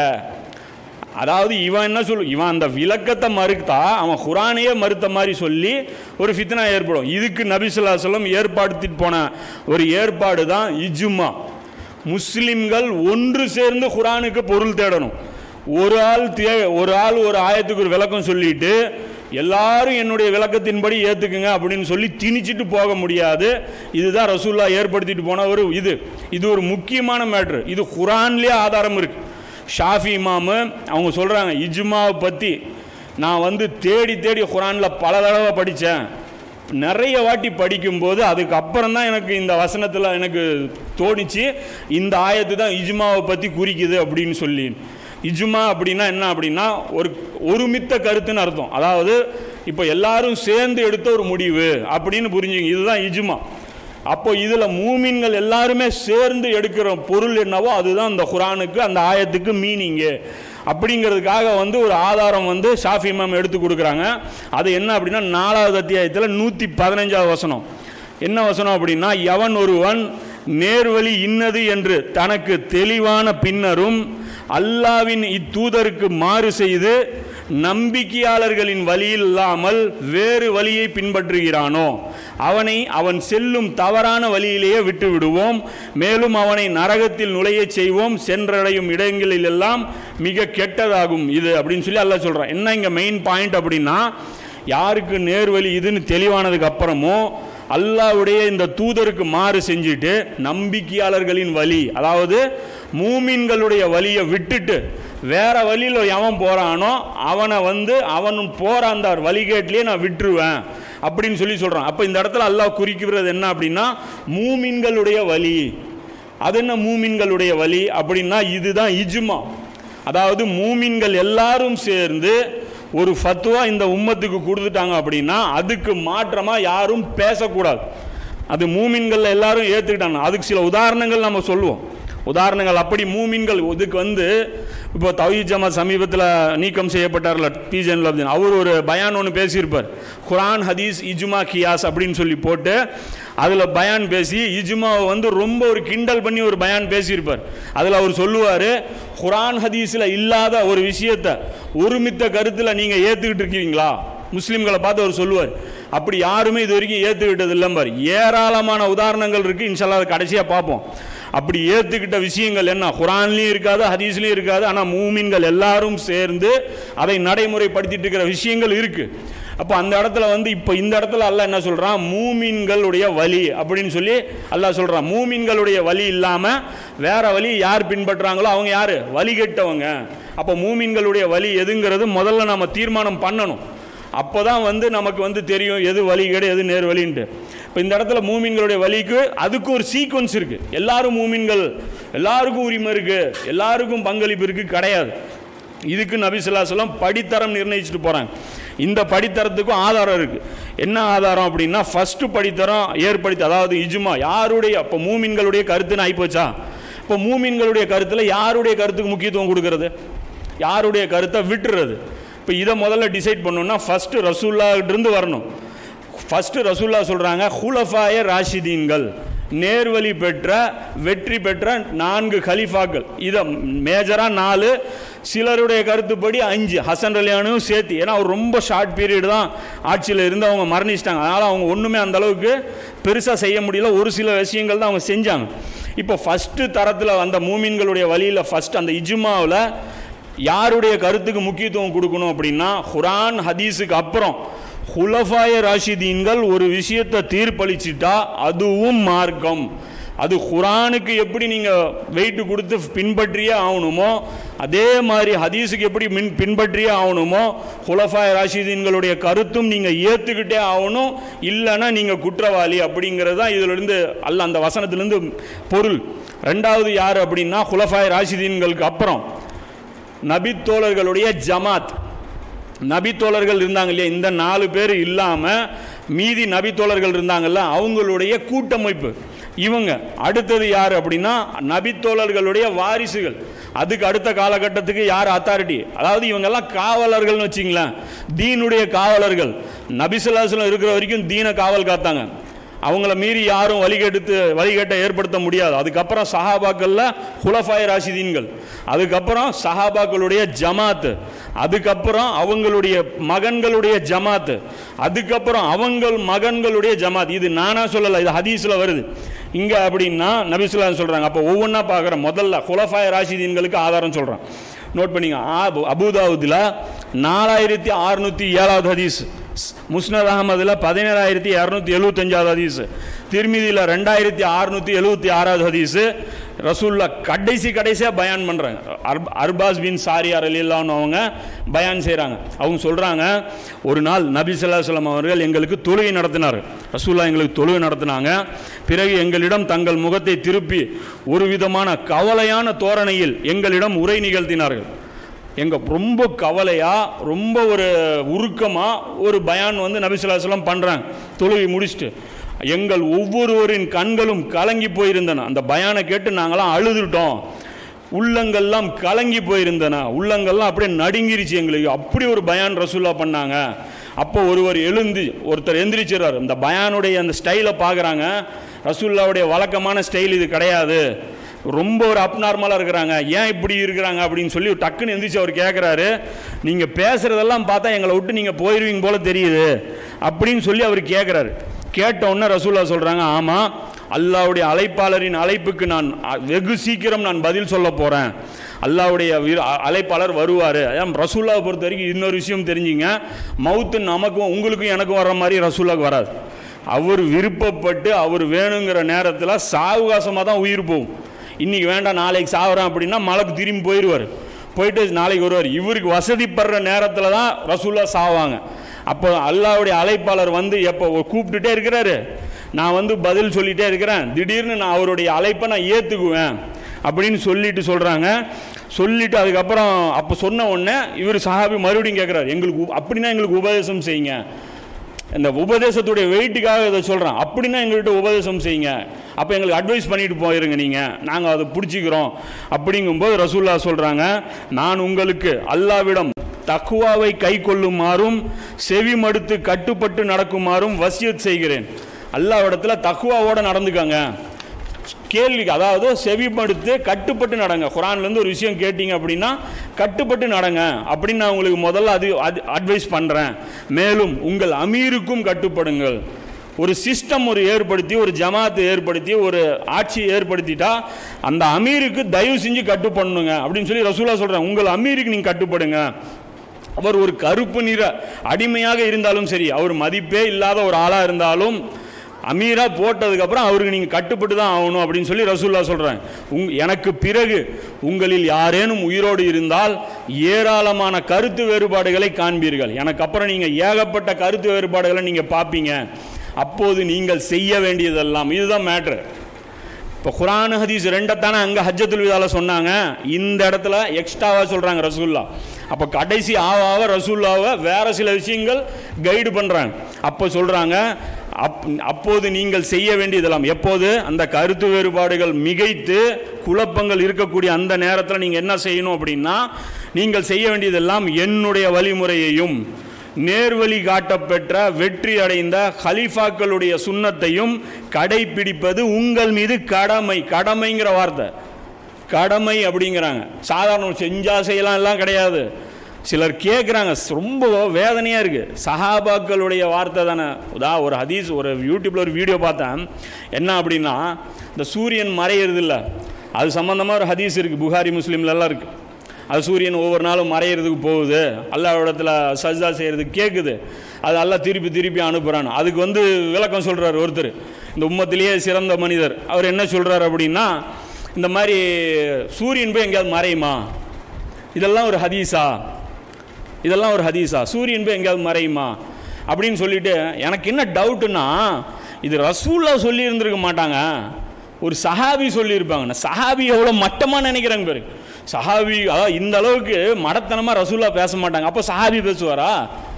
அதாவது இவன் என்ன சொல்லு இவன் அந்த விளக்கத்தை மறுத்தா அவன் குரானையே மறுத்த மாதிரி சொல்லி ஒரு ஃபித்னா ஏற்படும் இதுக்கு நபிசுல்லா சொல்லம் ஏற்பாடுத்திட்டு போன ஒரு ஏற்பாடு தான் இஜுமா முஸ்லிம்கள் ஒன்று சேர்ந்து குரானுக்கு பொருள் தேடணும் ஒரு ஆள் தே ஒரு ஆள் ஒரு ஆயத்துக்கு ஒரு விளக்கம் சொல்லிட்டு எல்லாரும் என்னுடைய விளக்கத்தின்படி ஏற்றுக்குங்க அப்படின்னு சொல்லி திணிச்சிட்டு போக முடியாது இதுதான் ரசூல்லா ஏற்படுத்திட்டு போன ஒரு இது இது ஒரு முக்கியமான மேட்ரு இது குரான்லேயே ஆதாரம் இருக்குது ஷாஃபி இமாமு அவங்க சொல்கிறாங்க இஜ்மாவை பற்றி நான் வந்து தேடி தேடி குரானில் பல தடவை படித்தேன் நிறைய வாட்டி படிக்கும்போது அதுக்கப்புறம் தான் எனக்கு இந்த வசனத்தில் எனக்கு தோணிச்சு இந்த ஆயத்து தான் இஜ்மாவை பற்றி குறிக்குது அப்படின்னு சொல்லி இஜ்மா அப்படின்னா என்ன அப்படின்னா ஒரு ஒருமித்த கருத்துன்னு அர்த்தம் அதாவது இப்போ எல்லாரும் சேர்ந்து எடுத்த ஒரு முடிவு அப்படின்னு புரிஞ்சுங்க இதுதான் இஜ்மா அப்போ இதில் மூமின்கள் எல்லாருமே சேர்ந்து எடுக்கிற பொருள் என்னவோ அதுதான் அந்த குரானுக்கு அந்த ஆயத்துக்கு மீனிங்கு அப்படிங்கிறதுக்காக வந்து ஒரு ஆதாரம் வந்து ஷாஃபி இமாம் எடுத்து கொடுக்குறாங்க அது என்ன அப்படின்னா நாலாவது அத்தியாயத்தில் நூற்றி பதினஞ்சாவது வசனம் என்ன வசனம் அப்படின்னா எவன் ஒருவன் நேர்வழி இன்னது என்று தனக்கு தெளிவான பின்னரும் அல்லாவின் இத்தூதருக்கு மாறு செய்து நம்பிக்கையாளர்களின் வழியில் இல்லாமல் வேறு வழியை பின்பற்றுகிறானோ அவனை அவன் செல்லும் தவறான வழியிலேயே விட்டு விடுவோம் மேலும் அவனை நரகத்தில் நுழையச் செய்வோம் சென்றடையும் இடங்களில் எல்லாம் மிக கெட்டதாகும் இது அப்படின்னு சொல்லி அல்லாஹ் சொல்கிறான் என்ன இங்கே மெயின் பாயிண்ட் அப்படின்னா யாருக்கு நேர்வழி இதுன்னு தெளிவானதுக்கு அப்புறமும் அல்லாவுடைய இந்த தூதருக்கு மாறு செஞ்சுட்டு நம்பிக்கையாளர்களின் வழி அதாவது மூமின்களுடைய வழியை விட்டுட்டு வேற வழியில் எவன் போகிறானோ அவனை வந்து அவன் போகிற அந்த வழிகேட்டிலே நான் விட்டுருவேன் அப்படின்னு சொல்லி சொல்கிறான் அப்போ இந்த இடத்துல அல்லாஹ் குறிக்கிறது என்ன அப்படின்னா மூமின்களுடைய வழி அது என்ன மூமின்களுடைய வழி அப்படின்னா இதுதான் இஜ்மா அதாவது மூமின்கள் எல்லாரும் சேர்ந்து ஒரு ஃபத்துவா இந்த உம்மத்துக்கு கொடுத்துட்டாங்க அப்படின்னா அதுக்கு மாற்றமாக யாரும் பேசக்கூடாது அது மூமின்கள் எல்லாரும் ஏற்றுக்கிட்டாங்க அதுக்கு சில உதாரணங்கள் நம்ம சொல்லுவோம் உதாரணங்கள் அப்படி மூமின்கள் இதுக்கு வந்து இப்போ தவீத் ஜமாத் சமீபத்தில் நீக்கம் செய்யப்பட்டார்ல பிஜன் லப்தின் அவர் ஒரு பயான் ஒன்று பேசியிருப்பார் குரான் ஹதீஸ் இஜுமா கியாஸ் அப்படின்னு சொல்லி போட்டு அதில் பயான் பேசி இஜுமாவை வந்து ரொம்ப ஒரு கிண்டல் பண்ணி ஒரு பயான் பேசியிருப்பார் அதில் அவர் சொல்லுவார் குரான் ஹதீஸில் இல்லாத ஒரு விஷயத்தை ஒருமித்த கருத்தில் நீங்கள் ஏற்றுக்கிட்டு இருக்கீங்களா முஸ்லீம்களை பார்த்து அவர் சொல்லுவார் அப்படி யாருமே இது வரைக்கும் ஏற்றுக்கிட்டது இல்லைம்பார் ஏராளமான உதாரணங்கள் இருக்குது இன்ஷால்லா அதை கடைசியாக பார்ப்போம் அப்படி ஏற்றுக்கிட்ட விஷயங்கள் என்ன குரான்லேயும் இருக்காது ஹதீஸ்லேயும் இருக்காது ஆனால் மூமின்கள் எல்லாரும் சேர்ந்து அதை நடைமுறைப்படுத்திட்டு இருக்கிற விஷயங்கள் இருக்குது அப்போ அந்த இடத்துல வந்து இப்போ இந்த இடத்துல அல்லாஹ் என்ன சொல்கிறான் மூமின்களுடைய வழி அப்படின்னு சொல்லி அல்லாஹ் சொல்கிறான் மூமின்களுடைய வழி இல்லாமல் வேற வழி யார் பின்பற்றுறாங்களோ அவங்க யார் வழி கெட்டவங்க அப்போ மூமின்களுடைய வழி எதுங்கிறது முதல்ல நம்ம தீர்மானம் பண்ணணும் அப்போ தான் வந்து நமக்கு வந்து தெரியும் எது வழிகேடு எது நேர் வழின்ட்டு இப்போ இந்த இடத்துல மூமின்களுடைய வழிக்கு அதுக்கு ஒரு சீக்வன்ஸ் இருக்குது எல்லாரும் மூமின்கள் எல்லாருக்கும் உரிமை இருக்குது எல்லாருக்கும் பங்களிப்பு இருக்குது கிடையாது இதுக்கு நபி ஸல்லல்லாஹு அலைஹி வஸல்லம் படித்தரம் நிர்ணயிச்சுட்டு போகிறாங்க இந்த படித்தரத்துக்கும் ஆதாரம் இருக்குது என்ன ஆதாரம் அப்படின்னா ஃபஸ்ட்டு படித்தரம் ஏற்படுத்தி அதாவது இஜுமா யாருடைய இப்போ மூமின்களுடைய கருத்துன்னு ஆகிப்போச்சா இப்போ மூமின்களுடைய கருத்தில் யாருடைய கருத்துக்கு முக்கியத்துவம் கொடுக்கறது யாருடைய கருத்தை விட்டுறது இப்போ இதை முதல்ல டிசைட் பண்ணணும்னா ஃபஸ்ட்டு ரசூல்லாகிட்டருந்து வரணும் ஃபஸ்ட்டு ரசூல்லா சொல்கிறாங்க ஹுலஃபாய ராஷிதீன்கள் நேர்வழி பெற்ற வெற்றி பெற்ற நான்கு கலிஃபாக்கள் இதை மேஜராக நாலு சிலருடைய கருத்துப்படி அஞ்சு ஹசன் ரலியானும் சேர்த்து ஏன்னா அவர் ரொம்ப ஷார்ட் பீரியட் தான் ஆட்சியில் இருந்து அவங்க மரணிச்சிட்டாங்க அதனால் அவங்க ஒன்றுமே அந்த அளவுக்கு பெருசாக செய்ய முடியல ஒரு சில விஷயங்கள் தான் அவங்க செஞ்சாங்க இப்போ ஃபஸ்ட்டு தரத்தில் வந்த மூமின்களுடைய வழியில் ஃபஸ்ட் அந்த இஜ்மாவில் யாருடைய கருத்துக்கு முக்கியத்துவம் கொடுக்கணும் அப்படின்னா குரான் ஹதீஸுக்கு அப்புறம் ஹுலஃபாய ராஷிதீன்கள் ஒரு விஷயத்தை தீர்ப்பளிச்சிட்டா அதுவும் மார்க்கம் அது குரானுக்கு எப்படி நீங்கள் வெயிட் கொடுத்து பின்பற்றியே ஆகணுமோ அதே மாதிரி ஹதீஸுக்கு எப்படி மின் பின்பற்றியே ஆகணுமோ ஹுலஃபாய ராஷிதீன்களுடைய கருத்தும் நீங்கள் ஏற்றுக்கிட்டே ஆகணும் இல்லைன்னா நீங்கள் குற்றவாளி அப்படிங்கிறது தான் இதிலிருந்து அல்ல அந்த வசனத்திலிருந்து பொருள் ரெண்டாவது யார் அப்படின்னா ஹுலஃபாய ராஷிதீன்களுக்கு அப்புறம் நபித்தோழர்களுடைய ஜமாத் நபித்தோழர்கள் இருந்தாங்க இல்லையா இந்த நாலு பேர் இல்லாமல் மீதி நபித்தோழர்கள் இருந்தாங்கல்ல அவங்களுடைய கூட்டமைப்பு இவங்க அடுத்தது யார் அப்படின்னா நபித்தோழர்களுடைய வாரிசுகள் அதுக்கு அடுத்த காலகட்டத்துக்கு யார் அத்தாரிட்டி அதாவது இவங்கெல்லாம் காவலர்கள்னு வச்சிங்களேன் தீனுடைய காவலர்கள் நபிசுல்லாசலம் இருக்கிற வரைக்கும் தீனை காவல் காத்தாங்க அவங்கள மீறி யாரும் வழிகெடுத்து வழிகேட்டை ஏற்படுத்த முடியாது அதுக்கப்புறம் சஹாபாக்கள்ல ஹுலஃபாய் ராஷிதீன்கள் அதுக்கப்புறம் சஹாபாக்களுடைய ஜமாத் அதுக்கப்புறம் அவங்களுடைய மகன்களுடைய ஜமாத் அதுக்கப்புறம் அவங்கள் மகன்களுடைய ஜமாத் இது நானா சொல்லலை இது ஹதீஸில் வருது இங்கே அப்படின்னா நபிசுல்லா சொல்கிறாங்க அப்போ ஒவ்வொன்றா பார்க்குறேன் முதல்ல ஹுலஃபாய் ராஷிதீன்களுக்கு ஆதாரம் சொல்கிறேன் நோட் பண்ணிங்க ஆ- அபுதாவுதில் நாலாயிரத்தி அறுநூற்றி ஏழாவது ஹதீஸ் முஸ்னத் அகமதில் பதினேழாயிரத்தி இரநூத்தி எழுபத்தஞ்சாவது ஹதீஸ் திருமிதியில் ரெண்டாயிரத்தி அறுநூற்றி எழுபத்தி ஆறாவது ஹதீஸு ரசூல்லா கடைசி கடைசியாக பயான் பண்ணுறாங்க அர்ப் அர்பாஸ் பின் சாரியார் அலில்லான்னு அவங்க பயான் செய்கிறாங்க அவங்க சொல்கிறாங்க ஒரு நாள் நபி ஸல்லல்லாஹு அலைஹி வஸல்லம் அவர்கள் எங்களுக்கு தொழுகை நடத்தினார் ரசூல்லா எங்களுக்கு தொழுகை நடத்தினாங்க பிறகு எங்களிடம் தங்கள் முகத்தை திருப்பி ஒரு விதமான கவலையான தோரணையில் எங்களிடம் உரை நிகழ்த்தினார்கள் எங்க ரொம்ப கவலையா ரொம்ப ஒரு உருக்கமா ஒரு பயான் வந்து நபிசுல்லாஸ்லாம் பண்றாங்க தொழுகை முடிச்சுட்டு எங்கள் ஒவ்வொருவரின் கண்களும் கலங்கி போயிருந்தன அந்த பயானை கேட்டு நாங்களாம் அழுதுட்டோம் உள்ளங்கள்லாம் கலங்கி போயிருந்தன உள்ளங்கள்லாம் அப்படியே நடுங்கிருச்சு எங்களுக்கு அப்படி ஒரு பயான் ரசூல்லா பண்ணாங்க அப்போ ஒருவர் எழுந்து ஒருத்தர் எந்திரிச்சிடுறாரு இந்த பயானுடைய அந்த ஸ்டைலை பார்க்குறாங்க ரசூல்லாவுடைய வழக்கமான ஸ்டைல் இது கிடையாது ரொம்ப ஒரு அப்நார்மலாக இருக்கிறாங்க ஏன் இப்படி இருக்கிறாங்க அப்படின்னு சொல்லி டக்குன்னு எந்திரிச்சு அவர் கேட்குறாரு நீங்கள் பேசுகிறதெல்லாம் பார்த்தா எங்களை விட்டு நீங்கள் போயிடுவீங்க போல தெரியுது அப்படின்னு சொல்லி அவர் கேட்குறாரு கேட்ட உடனே ரசூல்லா சொல்கிறாங்க ஆமாம் அல்லாவுடைய அழைப்பாளரின் அழைப்புக்கு நான் அ- வெகு சீக்கிரம் நான் பதில் சொல்ல போகிறேன் அல்லாவுடைய வீர- அ- அழைப்பாளர் வருவார் அதான் ரசூல்லாவை பொறுத்த வரைக்கும் இன்னொரு விஷயம் தெரிஞ்சுங்க மவுத்து நமக்கும் உங்களுக்கும் எனக்கும் வர்ற மாதிரி ரசூல்லாவுக்கு வராது அவர் விருப்பப்பட்டு அவர் வேணுங்கிற நேரத்தில் சாவகாசமாக தான் உயிர் போகும் இன்னைக்கு வேண்டாம் நாளைக்கு சாகுறேன் அப்படின்னா மலைக்கு திரும்பி போயிடுவார் போயிட்டு நாளைக்கு வருவார் இவருக்கு வசதிப்படுற நேரத்தில் தான் ரசூல்லா சாவாங்க அப்போ அல்லாவுடைய அழைப்பாளர் வந்து எப்போ கூப்பிட்டுட்டே இருக்கிறாரு நான் வந்து பதில் சொல்லிட்டே இருக்கிறேன் திடீர்னு நான் அவருடைய அழைப்பை நான் ஏற்றுக்குவேன் அப்படின்னு சொல்லிட்டு சொல்கிறாங்க சொல்லிட்டு அதுக்கப்புறம் அப்போ சொன்ன உடனே இவர் சஹாபி மறுபடியும் கேட்குறாரு எங்களுக்கு உ- அப்படின்னா எங்களுக்கு உபதேசம் செய்யுங்க இந்த உபதேசத்துடைய வெயிட்டுக்காக இதை சொல்கிறேன் அப்படின்னா எங்கள்கிட்ட உபதேசம் செய்யுங்க அப்போ எங்களுக்கு அட்வைஸ் பண்ணிட்டு போயிருங்க நீங்கள் நாங்கள் அதை பிடிச்சிக்கிறோம் அப்படிங்கும்போது ரசூல்லா சொல்கிறாங்க நான் உங்களுக்கு அல்லாவிடம் தக்குவாவை கை கொள்ளுமாறும் செவி மடுத்து கட்டுப்பட்டு நடக்குமாறும் வசியத் செய்கிறேன் அல்லாவிடத்துல தக்குவாவோட நடந்துக்கங்க கேள்விக்கு அதாவது செவிப்படுத்து கட்டுப்பட்டு நடங்க குரான்லேருந்து ஒரு விஷயம் கேட்டீங்க அப்படின்னா கட்டுப்பட்டு நடங்க அப்படின்னு நான் உங்களுக்கு முதல்ல அது அது அட்வைஸ் பண்ணுறேன் மேலும் உங்கள் அமீருக்கும் கட்டுப்படுங்கள் ஒரு சிஸ்டம் ஒரு ஏற்படுத்தி ஒரு ஜமாத்து ஏற்படுத்தி ஒரு ஆட்சியை ஏற்படுத்திட்டா அந்த அமீருக்கு தயவு செஞ்சு கட்டுப்படணுங்க அப்படின்னு சொல்லி ரசூலா சொல்கிறேன் உங்கள் அமீருக்கு நீங்கள் கட்டுப்படுங்க அவர் ஒரு கருப்பு நிற அடிமையாக இருந்தாலும் சரி அவர் மதிப்பே இல்லாத ஒரு ஆளாக இருந்தாலும் அமீரா போட்டதுக்கப்புறம் அவருக்கு நீங்கள் கட்டுப்பட்டு தான் ஆகணும் அப்படின்னு சொல்லி ரசூல்லா சொல்கிறேன் உங் எனக்கு பிறகு உங்களில் யாரேனும் உயிரோடு இருந்தால் ஏராளமான கருத்து வேறுபாடுகளை காண்பீர்கள் எனக்கு அப்புறம் நீங்கள் ஏகப்பட்ட கருத்து வேறுபாடுகளை நீங்கள் பார்ப்பீங்க அப்போது நீங்கள் செய்ய வேண்டியதெல்லாம் இதுதான் மேட்ரு இப்போ குரான் ஹதீஸ் ரெண்டைத்தானே அங்கே ஹஜ்ஜத்துல் விதால சொன்னாங்க இந்த இடத்துல எக்ஸ்ட்ராவாக சொல்கிறாங்க ரசூல்லா அப்போ கடைசி ஆவ ஆவ ரசூல்லாவை வேற சில விஷயங்கள் கைடு பண்ணுறாங்க அப்போ சொல்கிறாங்க அப் அப்போது நீங்கள் செய்ய வேண்டியதெல்லாம் எப்போது அந்த கருத்து வேறுபாடுகள் மிகைத்து குழப்பங்கள் இருக்கக்கூடிய அந்த நேரத்தில் நீங்கள் என்ன செய்யணும் அப்படின்னா நீங்கள் செய்ய வேண்டியதெல்லாம் என்னுடைய வழிமுறையையும் நேர்வழி காட்டப்பெற்ற வெற்றி அடைந்த ஹலீஃபாக்களுடைய சுன்னத்தையும் கடைபிடிப்பது உங்கள் மீது கடமை கடமைங்கிற வார்த்தை கடமை அப்படிங்கிறாங்க சாதாரண செஞ்சா செய்யலாம் எல்லாம் கிடையாது சிலர் கேட்குறாங்க ரொம்ப வேதனையாக இருக்குது சஹாபாக்களுடைய வார்த்தை தானே உதா ஒரு ஹதீஸ் ஒரு யூடியூப்பில் ஒரு வீடியோ பார்த்தேன் என்ன அப்படின்னா இந்த சூரியன் மறையிறது இல்லை அது சம்மந்தமாக ஒரு ஹதீஸ் இருக்குது புகாரி முஸ்லீம்லலாம் இருக்குது அது சூரியன் ஒவ்வொரு நாளும் மறையிறதுக்கு போகுது அல்லாவிடத்தில் சஜ்தா செய்கிறதுக்கு கேட்குது அது எல்லாம் திருப்பி திருப்பி அனுப்புகிறான் அதுக்கு வந்து விளக்கம் சொல்கிறார் ஒருத்தர் இந்த உம்மத்திலேயே சிறந்த மனிதர் அவர் என்ன சொல்கிறார் அப்படின்னா இந்த மாதிரி சூரியன் போய் எங்கேயாவது மறையுமா இதெல்லாம் ஒரு ஹதீஸா இதெல்லாம் ஒரு ஹதீஸா சூரியன் போய் எங்கேயாவது மறையுமா அப்படின்னு சொல்லிட்டு எனக்கு என்ன டவுட்டுன்னா இது ரசூல்லா சொல்லி இருந்திருக்க மாட்டாங்க ஒரு சஹாபி சொல்லியிருப்பாங்க நான் சஹாபி எவ்வளோ மட்டமாக நினைக்கிறாங்க பேரு சஹாபி அதாவது இந்த அளவுக்கு மடத்தனமாக ரசூல்லா பேச மாட்டாங்க அப்போ சஹாபி பேசுவாரா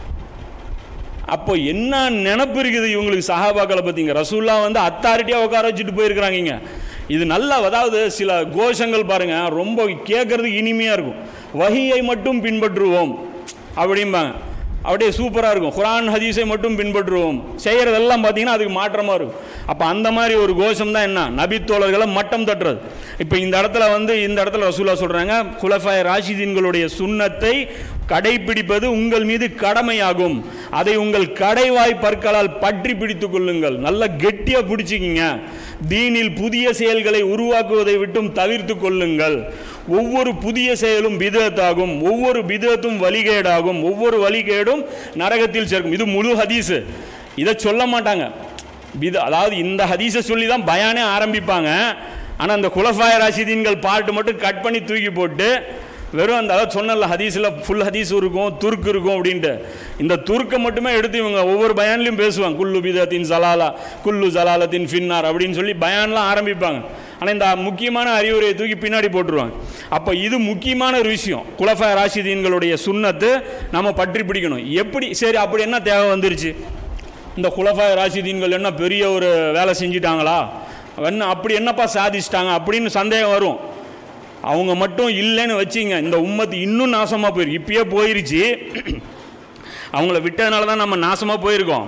அப்போ என்ன நினப்பு இருக்குது இவங்களுக்கு சஹாபாக்களை பற்றிங்க ரசூல்லா வந்து அத்தாரிட்டியாக உட்கார வச்சுட்டு போயிருக்கிறாங்க இங்க. இது நல்லா அதாவது சில கோஷங்கள் பாருங்க ரொம்ப கேட்கறதுக்கு இனிமையாக இருக்கும் வஹியை மட்டும் பின்பற்றுவோம் அப்படிம்பாங்க அப்படியே சூப்பராக இருக்கும் குரான் ஹதீஸை மட்டும் பின்பற்றுவோம் செய்கிறதெல்லாம் பார்த்தீங்கன்னா அதுக்கு மாற்றமாக இருக்கும் அப்போ அந்த மாதிரி ஒரு கோஷம் தான் என்ன நபித்தோழர்களை மட்டம் தட்டுறது இப்போ இந்த இடத்துல வந்து இந்த இடத்துல ரசூலா சொல்கிறாங்க குலஃபாய் ராஷிதீன்களுடைய சுன்னத்தை கடைபிடிப்பது உங்கள் மீது கடமையாகும் அதை உங்கள் கடைவாய் பற்களால் பற்றி பிடித்து கொள்ளுங்கள் நல்ல கெட்டியாக பிடிச்சிக்கிங்க தீனில் புதிய செயல்களை உருவாக்குவதை விட்டும் தவிர்த்து கொள்ளுங்கள் ஒவ்வொரு புதிய செயலும் பிதத்தாகும் ஒவ்வொரு பிதத்தும் வழிகேடாகும் ஒவ்வொரு வழிகேடும் நரகத்தில் சேர்க்கும் இது முழு ஹதீஸு இதை சொல்ல மாட்டாங்க பித அதாவது இந்த ஹதீஸை சொல்லி தான் பயானே ஆரம்பிப்பாங்க ஆனால் அந்த குலஃபாய ராஷிதீன்கள் பாட்டு மட்டும் கட் பண்ணி தூக்கி போட்டு வெறும் அந்த அதாவது சொன்னல ஹதீஸில் ஃபுல் ஹதீஸ் இருக்கும் துருக்கு இருக்கும் அப்படின்ட்டு இந்த துருக்கை மட்டுமே எடுத்து இவங்க ஒவ்வொரு பயான்லையும் பேசுவாங்க குல்லு பிதத்தின் சலாலா குல்லு சலாலத்தின் ஃபின்னார் அப்படின்னு சொல்லி பயான்லாம் ஆரம்பிப்பாங்க ஆனால் இந்த முக்கியமான அறிவுரையை தூக்கி பின்னாடி போட்டுருவாங்க அப்போ இது முக்கியமான ஒரு விஷயம் குலஃபா ராஷிதீன்களுடைய சுண்ணத்து நம்ம பற்றி பிடிக்கணும் எப்படி சரி அப்படி என்ன தேவை வந்துருச்சு இந்த குலஃபா ராஷிதீன்கள் என்ன பெரிய ஒரு வேலை செஞ்சிட்டாங்களா என்ன அப்படி என்னப்பா சாதிச்சிட்டாங்க அப்படின்னு சந்தேகம் வரும் அவங்க மட்டும் இல்லைன்னு வச்சிங்க இந்த உம்மத்து இன்னும் நாசமாக போயிருக்கு இப்பயே போயிருச்சு அவங்கள விட்டதுனால தான் நம்ம நாசமாக போயிருக்கோம்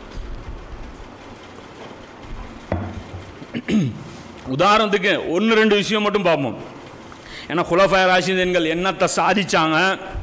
உதாரணத்துக்கு ஒன்று ரெண்டு விஷயம் மட்டும் பார்ப்போம் ஏன்னா குலஃபாய ராசிதன்கள் என்னத்தை சாதிச்சாங்க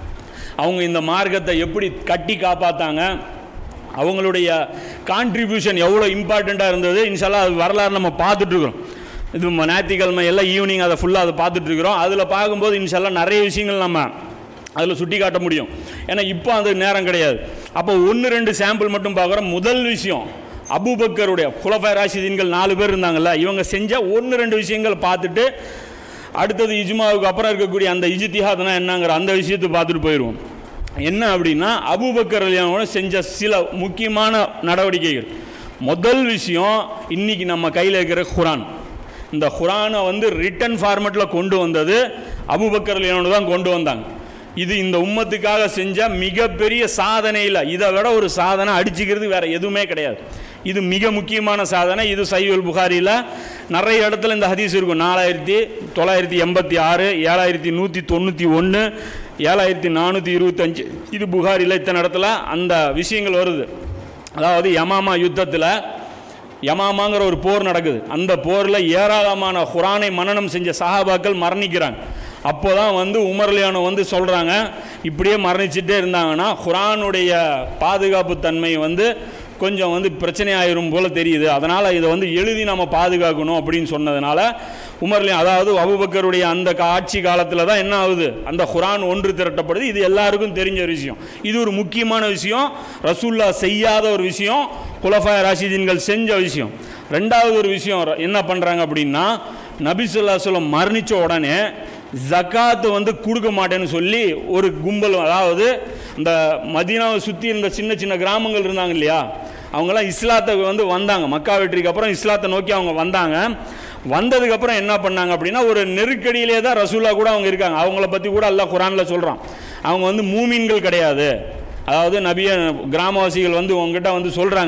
அவங்க இந்த மார்க்கத்தை எப்படி கட்டி காப்பாத்தாங்க அவங்களுடைய கான்ட்ரிபியூஷன் எவ்வளோ இம்பார்ட்டண்ட்டாக இருந்தது இன்ஷால்லா அது வரலாறு நம்ம பார்த்துட்டு இருக்கிறோம் இது ம- ஞாயிற்றுக்கிழமை எல்லாம் ஈவினிங் அதை ஃபுல்லாக அதை பார்த்துட்டு இருக்கிறோம் அதில் பார்க்கும்போது இன்ஷால்லா நிறைய விஷயங்கள் நம்ம அதில் சுட்டி காட்ட முடியும் ஏன்னா இப்போ அது நேரம் கிடையாது அப்போ ஒன்று ரெண்டு சாம்பிள் மட்டும் பார்க்குறோம் முதல் விஷயம் அபூபக்கருடைய குலஃபை ராஷிதீன்கள் நாலு பேர் இருந்தாங்கல்ல இவங்க செஞ்ச ஒன்று ரெண்டு விஷயங்கள் பார்த்துட்டு அடுத்தது இஜ்மாவுக்கு அப்புறம் இருக்கக்கூடிய அந்த இஜித்திஹாத்னா என்னங்கிற அந்த விஷயத்தை பார்த்துட்டு போயிடுவோம் என்ன அப்படின்னா அபூபக்கர் ரலியல்லாஹு அன்ஹு செஞ்ச சில முக்கியமான நடவடிக்கைகள் முதல் விஷயம் இன்னைக்கு நம்ம கையில் இருக்கிற குரான் இந்த குரானை வந்து ரிட்டன் ஃபார்மேட்டில் கொண்டு வந்தது அபூபக்கர் ரலியல்லாஹு அன்ஹு தான் கொண்டு வந்தாங்க இது இந்த உம்மத்துக்காக செஞ்ச மிகப்பெரிய சாதனையில் இதை விட ஒரு சாதனை அடிச்சுக்கிறது வேற எதுவுமே கிடையாது இது மிக முக்கியமான சாதனை இது சைவல் புகாரியில் நிறைய இடத்துல இந்த ஹதீஸ் இருக்கும் நாலாயிரத்தி தொள்ளாயிரத்தி எண்பத்தி ஆறு ஏழாயிரத்தி நூற்றி தொண்ணூற்றி ஒன்று ஏழாயிரத்தி நானூற்றி இருபத்தஞ்சு இது புகாரில் இத்தனை இடத்துல அந்த விஷயங்கள் வருது அதாவது யமாமா யுத்தத்தில் யமாமாங்கிற ஒரு போர் நடக்குது அந்த போரில் ஏராளமான குரானை மனனம் செஞ்ச சஹாபாக்கள் மரணிக்கிறாங்க அப்போ தான் வந்து உமர்லியானோ வந்து சொல்கிறாங்க இப்படியே மரணிச்சுட்டே இருந்தாங்கன்னா குரானுடைய பாதுகாப்பு தன்மை வந்து கொஞ்சம் வந்து பிரச்சனை ஆயிரும் போல தெரியுது அதனால் இதை வந்து எழுதி நம்ம பாதுகாக்கணும் அப்படின்னு சொன்னதுனால உமர்லியா அதாவது அபுபக்கருடைய அந்த கா- ஆட்சி காலத்தில் தான் என்ன ஆகுது அந்த குரான் ஒன்று திரட்டப்படுது இது எல்லாருக்கும் தெரிஞ்ச ஒரு விஷயம் இது ஒரு முக்கியமான விஷயம் ரசூல்லா செய்யாத ஒரு விஷயம் குலஃபாய ராஷிதீன்கள் செஞ்ச விஷயம் ரெண்டாவது ஒரு விஷயம் ர- என்ன பண்ணுறாங்க அப்படின்னா நபிசுல்லா சொல்லம் மரணித்த உடனே ஜக்காத்து வந்து கொடுக்க மாட்டேன்னு சொல்லி ஒரு கும்பல் அதாவது இந்த மதீனாவை சுற்றி இருந்த சின்ன சின்ன கிராமங்கள் இருந்தாங்க இல்லையா அவங்கெல்லாம் இஸ்லாத்தை வந்து வந்தாங்க மக்கா வெற்றிக்கு அப்புறம் இஸ்லாத்தை நோக்கி அவங்க வந்தாங்க வந்ததுக்கப்புறம் என்ன பண்ணாங்க அப்படின்னா ஒரு நெருக்கடியிலே தான் ரசூலா கூட அவங்க இருக்காங்க அவங்கள பற்றி கூட அல்லாஹ் குரானில் சொல்கிறான் அவங்க வந்து மூமீன்கள் கிடையாது அதாவது நபிய கிராமவாசிகள் வந்து உங்ககிட்ட வந்து சொல்கிறாங்க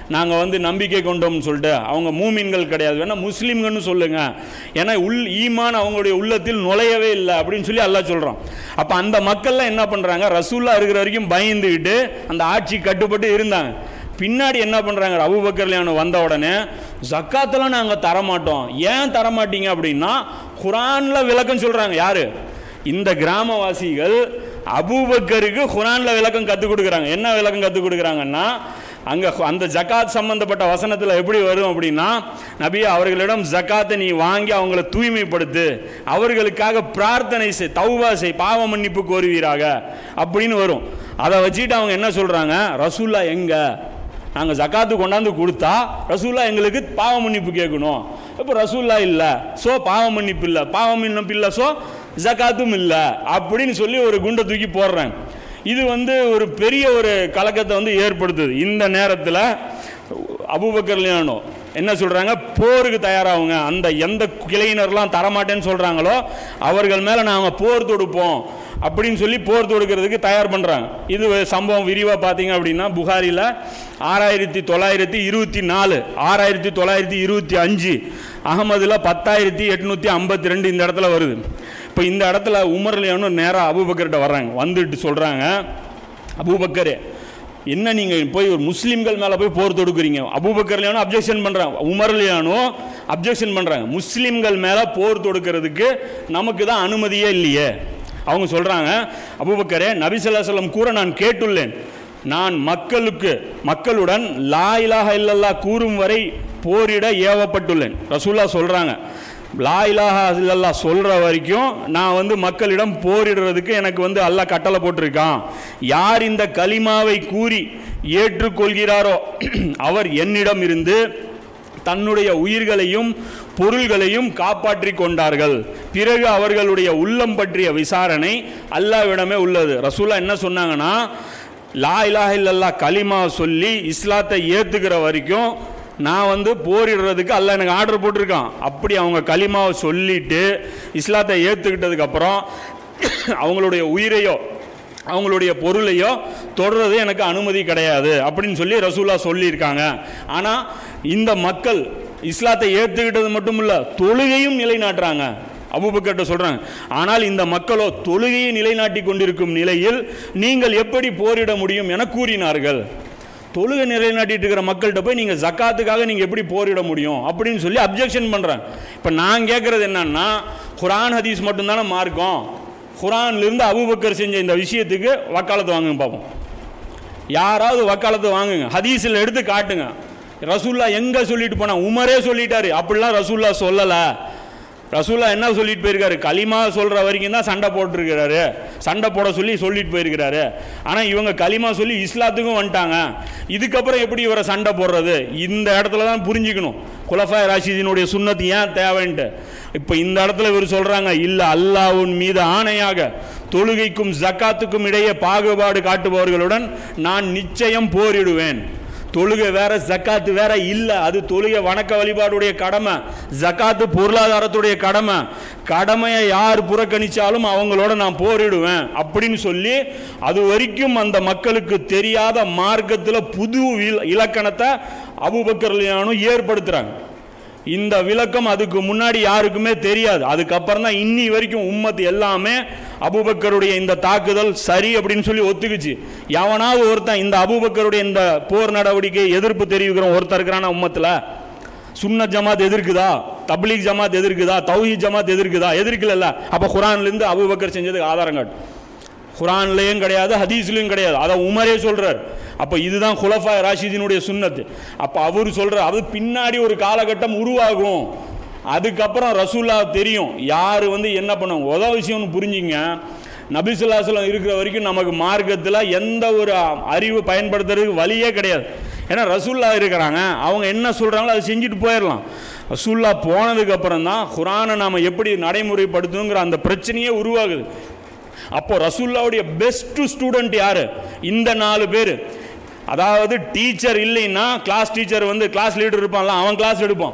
நாங்கள் வந்து நம்பிக்கை கொண்டோம்னு சொல்லிட்டு அவங்க மூமின்கள் கிடையாது வேணா முஸ்லீம்கள்னு சொல்லுங்க ஏன்னா உள் ஈமான் அவங்களுடைய உள்ளத்தில் நுழையவே இல்லை அப்படின்னு சொல்லி அல்லாஹ் சொல்கிறான் அப்போ அந்த மக்கள்லாம் என்ன பண்ணுறாங்க ரசூல்லா இருக்கிற வரைக்கும் பயந்துக்கிட்டு அந்த ஆட்சி கட்டுப்பட்டு இருந்தாங்க பின்னாடி என்ன பண்ணுறாங்க அபுபக்கர்லியானு வந்த உடனே ஜக்காத்தெல்லாம் நாங்கள் தரமாட்டோம் ஏன் தரமாட்டீங்க அப்படின்னா குரானில் விளக்கம் சொல்கிறாங்க யாரு இந்த கிராமவாசிகள் அபூபக்கருக்கு குரானில் விளக்கம் கற்றுக் கொடுக்குறாங்க என்ன விளக்கம் கற்றுக் கொடுக்குறாங்கன்னா அங்கே அந்த ஜக்காத் சம்பந்தப்பட்ட வசனத்தில் எப்படி வரும் அப்படின்னா நபி அவர்களிடம் ஜக்காத்தை நீ வாங்கி அவங்கள தூய்மைப்படுத்து அவர்களுக்காக பிரார்த்தனை செய் தௌபா செய் பாவ மன்னிப்பு கோருவீராக அப்படின்னு வரும் அதை வச்சுட்டு அவங்க என்ன சொல்கிறாங்க ரசூல்லா எங்கே நாங்கள் ஜக்காத்து கொண்டாந்து கொடுத்தா ரசூல்லா எங்களுக்கு பாவ மன்னிப்பு கேட்கணும் இப்போ ரசூல்லா இல்லை ஸோ பாவ மன்னிப்பு இல்லை பாவ மன்னிப்பு இல்லை ஸோ ஜக்காத்தும் இல்லை அப்படின்னு சொல்லி ஒரு குண்டை தூக்கி போடுறாங்க இது வந்து ஒரு பெரிய ஒரு கலக்கத்தை வந்து ஏற்படுத்துது இந்த நேரத்தில் அபூபக்கர்லியானோ என்ன சொல்கிறாங்க போருக்கு தயாராகுங்க அந்த எந்த கிளையினர்லாம் தரமாட்டேன்னு சொல்கிறாங்களோ அவர்கள் மேலே நாங்கள் போர் தொடுப்போம் அப்படின்னு சொல்லி போர் தொடுக்கிறதுக்கு தயார் பண்ணுறாங்க இது சம்பவம் விரிவாக பார்த்தீங்க அப்படின்னா புகாரில் ஆறாயிரத்தி தொள்ளாயிரத்தி இருபத்தி நாலு ஆறாயிரத்தி தொள்ளாயிரத்தி இருபத்தி அஞ்சு அகமதில் பத்தாயிரத்தி எட்நூற்றி ஐம்பத்தி ரெண்டு இந்த இடத்துல வருது இப்போ இந்த இடத்துல உமர்லியானு நேராக அபூபக்கர்கிட்ட வர்றாங்க வந்துட்டு சொல்கிறாங்க அபூபக்கரே என்ன நீங்கள் போய் ஒரு முஸ்லீம்கள் மேலே போய் போர் தொடுக்குறீங்க அபூபக்கர்லியானோ அப்ஜெக்ஷன் பண்ணுறாங்க உமர்லியானோ அப்ஜெக்ஷன் பண்ணுறாங்க முஸ்லீம்கள் மேலே போர் தொடுக்கிறதுக்கு நமக்கு தான் அனுமதியே இல்லையே அவங்க சொல்கிறாங்க அபூபக்கரே நபிசல்லாசலம் கூற நான் கேட்டுள்ளேன் நான் மக்களுக்கு மக்களுடன் லா இலாஹ இல்லல்லா கூறும் வரை போரிட ஏவப்பட்டுள்ளேன் ரசூல்லா சொல்கிறாங்க லா இலாஹா இல்லல்லா சொல்கிற வரைக்கும் நான் வந்து மக்களிடம் போரிடுறதுக்கு எனக்கு வந்து அல்லாஹ் கட்டளை போட்டிருக்கான் யார் இந்த கலிமாவை கூறி ஏற்றுக்கொள்கிறாரோ அவர் என்னிடம் இருந்து தன்னுடைய உயிர்களையும் பொருள்களையும் காப்பாற்றி கொண்டார்கள் பிறகு அவர்களுடைய உள்ளம் பற்றிய விசாரணை அல்லாவிடமே உள்ளது ரசூலா என்ன சொன்னாங்கன்னா லா இலாஹ இல்லல்லா கலிமா சொல்லி இஸ்லாத்தை ஏற்றுக்கிற வரைக்கும் நான் வந்து போரிடுறதுக்கு அல்லாஹ் எனக்கு ஆர்டர் போட்டிருக்கான் அப்படி அவங்க கலிமாவை சொல்லிட்டு இஸ்லாத்தை ஏற்றுக்கிட்டதுக்கப்புறம் அவங்களுடைய உயிரையோ அவங்களுடைய பொருளையோ தொடர்றது எனக்கு அனுமதி கிடையாது அப்படின்னு சொல்லி ரசூலா சொல்லியிருக்காங்க ஆனால் இந்த மக்கள் இஸ்லாத்தை ஏற்றுக்கிட்டது மட்டும் இல்லை தொழுகையும் நிலைநாட்டுறாங்க அபூபக்கர்ட்ட சொல்கிறாங்க ஆனால் இந்த மக்களோ தொழுகையை நிலைநாட்டி கொண்டிருக்கும் நிலையில் நீங்கள் எப்படி போரிட முடியும் என கூறினார்கள் தொழுகை நிலைநாட்டிட்டு இருக்கிற மக்கள்கிட்ட போய் நீங்கள் ஜக்காத்துக்காக நீங்கள் எப்படி போரிட முடியும் அப்படின்னு சொல்லி அப்ஜெக்ஷன் பண்ணுறாங்க இப்போ நான் கேட்குறது என்னன்னா குரான் ஹதீஸ் மட்டும்தானே மார்க்கம் குரான்லேருந்து அபூபக்கர் செஞ்ச இந்த விஷயத்துக்கு வக்காலத்து வாங்குங்க பார்ப்போம் யாராவது வக்காலத்து வாங்குங்க ஹதீஸில் எடுத்து காட்டுங்க ரசூல்லா எங்கே சொல்லிட்டு போனா உமரே சொல்லிட்டாரு அப்படிலாம் ரசூல்லா சொல்லலை ரசூல்லா என்ன சொல்லிட்டு போயிருக்காரு களிமா சொல்கிற வரைக்கும் தான் சண்டை போட்டிருக்கிறாரு சண்டை போட சொல்லி சொல்லிட்டு போயிருக்கிறாரு ஆனால் இவங்க களிமா சொல்லி இஸ்லாத்துக்கும் வந்துட்டாங்க இதுக்கப்புறம் எப்படி இவரை சண்டை போடுறது இந்த இடத்துல தான் புரிஞ்சுக்கணும் குலஃபாய் ராஷிதினுடைய சுண்ணத்து ஏன் தேவைன்ட்டு இப்போ இந்த இடத்துல இவர் சொல்கிறாங்க இல்லை அல்லாஹ்வின் மீது ஆணையாக தொழுகைக்கும் ஜக்காத்துக்கும் இடையே பாகுபாடு காட்டுபவர்களுடன் நான் நிச்சயம் போரிடுவேன் தொழுகை வேற ஜக்காத்து வேற இல்லை அது தொழுகை வணக்க வழிபாடுடைய கடமை ஜக்காத்து பொருளாதாரத்துடைய கடமை கடமையை யார் புறக்கணிச்சாலும் அவங்களோட நான் போரிடுவேன் அப்படின்னு சொல்லி அது வரைக்கும் அந்த மக்களுக்கு தெரியாத மார்க்கத்தில் புது இல- இலக்கணத்தை அபுபக்கர்லியானும் ஏற்படுத்துகிறாங்க இந்த விளக்கம் அதுக்கு முன்னாடி யாருக்குமே தெரியாது அதுக்கப்புறம் தான் இன்னி வரைக்கும் உம்மத் எல்லாமே அபூபக்கருடைய இந்த தாக்குதல் சரி அப்படின்னு சொல்லி ஒத்துக்குச்சு எவனாவது ஒருத்தன் இந்த அபூபக்கருடைய இந்த போர் நடவடிக்கை எதிர்ப்பு தெரிவிக்கிறோம் ஒருத்தர் இருக்கிறானா உம்மத்தில் சுன்னத் ஜமாத் எதிர்க்குதா தப்லீக் ஜமாத் எதிர்க்குதா தௌஹீத் ஜமாத் எதிர்க்குதா எதிர்க்கல அப்போ குரான்லேருந்து அபூபக்கர் செஞ்சதுக்கு ஆதாரம் காட்டு குரான்லேயும் கிடையாது ஹதீஸ்லையும் கிடையாது அதை உமரே சொல்றார் அப்போ இதுதான் குலஃபா ராஷிதினுடைய சுன்னத்து அப்போ அவர் சொல்றார் அது பின்னாடி ஒரு காலகட்டம் உருவாகும் அதுக்கப்புறம் ரசூல்லா தெரியும் யார் வந்து என்ன பண்ணும் உத விஷயம்னு புரிஞ்சுங்க நபிசுல்லாசலம் இருக்கிற வரைக்கும் நமக்கு மார்க்கத்தில் எந்த ஒரு அறிவு பயன்படுத்துறதுக்கு வழியே கிடையாது ஏன்னா ரசூல்லா இருக்கிறாங்க அவங்க என்ன சொல்கிறாங்களோ அதை செஞ்சுட்டு போயிடலாம் ரசூல்லா போனதுக்கப்புறம் தான் குரானை நாம் எப்படி நடைமுறைப்படுத்துங்கிற அந்த பிரச்சனையே உருவாகுது அப்போ ரசூல்லாவுடைய பெஸ்ட் ஸ்டூடெண்ட் யாரு இந்த நாலு பேர் அதாவது டீச்சர் இல்லைன்னா கிளாஸ் டீச்சர் வந்து கிளாஸ் லீடர் இருப்பான்ல அவன் கிளாஸ் எடுப்பான்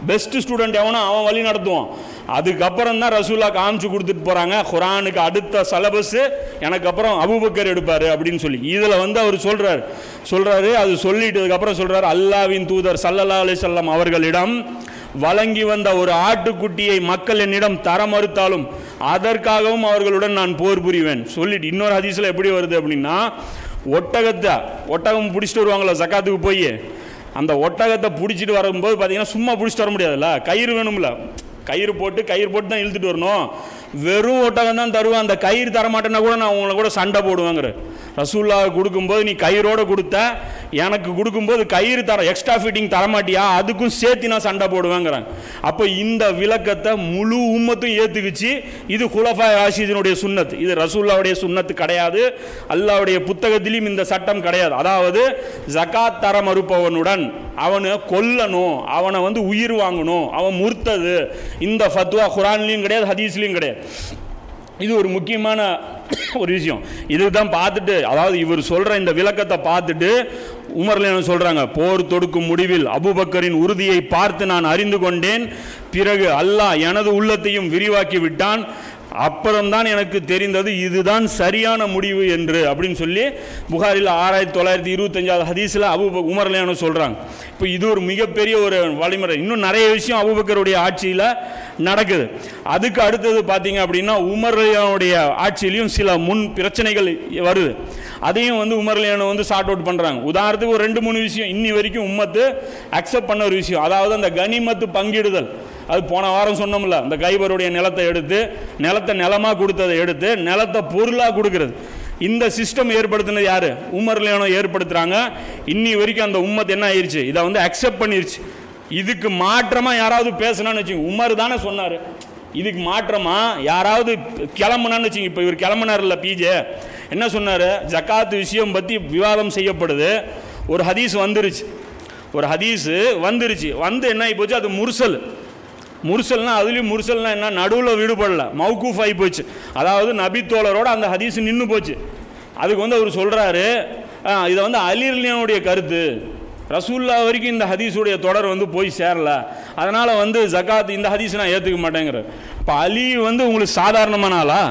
பெஸ்ட் ஸ்டூடெண்ட் எவனோ அவன் வழி நடத்துவான் அதுக்கப்புறம் தான் ரசூலா காமிச்சு கொடுத்துட்டு போகிறாங்க குரானுக்கு அடுத்த சலபஸ் எனக்கு அப்புறம் அபூபக்கர் எடுப்பார் அப்படின்னு சொல்லி இதில் வந்து அவர் சொல்கிறார் சொல்கிறாரு அது சொல்லிட்டதுக்கப்புறம் சொல்கிறார் அல்லாவின் தூதர் சல்லல்லா அலிசல்லாம் அவர்களிடம் வழங்கி வந்த ஒரு ஆட்டுக்குட்டியை மக்கள் என்னிடம் தர மறுத்தாலும் அதற்காகவும் அவர்களுடன் நான் போர் புரிவேன் சொல்லிட்டு இன்னொரு ஹதீஸில் எப்படி வருது அப்படின்னா ஒட்டகத்தை ஒட்டகம் பிடிச்சிட்டு வருவாங்களா ஜக்காத்துக்கு போய் அந்த ஒட்டகத்தை பிடிச்சிட்டு வரும்போது பார்த்தீங்கன்னா சும்மா பிடிச்சிட்டு வர முடியாதுல்ல கயிறு வேணும்ல கயிறு போட்டு கயிறு போட்டு தான் இழுத்துட்டு வரணும் வெறும் ஒட்டகம் தான் தருவேன் அந்த கயிறு தரமாட்டேன்னா கூட நான் உங்களை கூட சண்டை போடுவேங்கிற ரசூல்லா கொடுக்கும்போது நீ கயிறோட கொடுத்த எனக்கு கொடுக்கும்போது கயிறு தர எக்ஸ்ட்ரா ஃபிட்டிங் தரமாட்டியா அதுக்கும் சேர்த்து நான் சண்டை போடுவேங்கிறாங்க அப்போ இந்த விளக்கத்தை முழு உம்மத்தும் ஏற்றுக்குச்சு இது குலஃபா ராஷிதினுடைய சுன்னத் இது ரசூல்லாவுடைய சுன்னத்து கிடையாது அல்லாவுடைய புத்தகத்திலையும் இந்த சட்டம் கிடையாது அதாவது ஜகாத் தர மறுப்பவனுடன் அவனை கொல்லணும் அவனை வந்து உயிர் வாங்கணும் அவன் முர்த்தது இந்த ஃபத்வா குரான்லையும் கிடையாது ஹதீஸ்லையும் கிடையாது இது ஒரு முக்கியமான ஒரு விஷயம் இதுதான் பார்த்துட்டு அதாவது இவர் சொல்ற இந்த விளக்கத்தை பார்த்துட்டு உமர்ல என்ன சொல்றாங்க போர் தொடுக்கும் முடிவில் அபுபக்கரின் உறுதியை பார்த்து நான் அறிந்து கொண்டேன் பிறகு அல்லாஹ் எனது உள்ளத்தையும் விரிவாக்கி விட்டான் அப்புறம்தான் எனக்கு தெரிந்தது இதுதான் சரியான முடிவு என்று அப்படின்னு சொல்லி புகாரில் ஆறாயிரத்தி தொள்ளாயிரத்தி இருபத்தஞ்சாவது ஹதீஸில் அபு உமர்லையான சொல்கிறாங்க இப்போ இது ஒரு மிகப்பெரிய ஒரு வழிமுறை இன்னும் நிறைய விஷயம் அபுபக்கருடைய ஆட்சியில் நடக்குது அதுக்கு அடுத்தது பார்த்தீங்க அப்படின்னா உமர்லியானுடைய ஆட்சியிலையும் சில முன் பிரச்சனைகள் வருது அதையும் வந்து உமர்லியானை வந்து சார்ட் அவுட் பண்ணுறாங்க உதாரணத்துக்கு ஒரு ரெண்டு மூணு விஷயம் இன்னி வரைக்கும் உம்மத்து அக்செப்ட் பண்ண ஒரு விஷயம் அதாவது அந்த கனிமத்து பங்கிடுதல் அது போன வாரம் சொன்னோம்ல அந்த கைபருடைய நிலத்தை எடுத்து நிலத்தை நிலமாக கொடுத்ததை எடுத்து நிலத்தை பொருளாக கொடுக்கறது இந்த சிஸ்டம் ஏற்படுத்தினது யாரு உமர்லியானோ ஏற்படுத்துறாங்க இன்னி வரைக்கும் அந்த உம்மத் என்ன ஆயிருச்சு இதை வந்து அக்செப்ட் பண்ணிருச்சு இதுக்கு மாற்றமா யாராவது பேசினான்னு வச்சுங்க உமர் தானே சொன்னாரு இதுக்கு மாற்றமா யாராவது கிளம்புனான்னு வச்சுங்க இப்போ இவர் கிளம்புனார்ல பிஜே என்ன சொன்னாரு ஜக்காத் விஷயம் பற்றி விவாதம் செய்யப்படுது ஒரு ஹதீஸ் வந்துருச்சு ஒரு ஹதீஸ் வந்துருச்சு வந்து என்ன ஆகி போச்சு அது முர்சல் முர்சல்னா அதுலேயும் முர்சல்னா என்ன நடுவில் விடுபடல மவுக்கூஃப் ஆகி போச்சு அதாவது நபித்தோழரோட அந்த ஹதீஸ் நின்று போச்சு அதுக்கு வந்து அவர் சொல்கிறாரு இதை வந்து அலிர்லியனுடைய கருத்து ரசூல்லா வரைக்கும் இந்த ஹதீஸுடைய தொடர் வந்து போய் சேரல அதனால் வந்து ஜகாத் இந்த ஹதீஸ் நான் ஏற்றுக்க மாட்டேங்கிறார் இப்போ அலி வந்து உங்களுக்கு சாதாரணமான ஆளா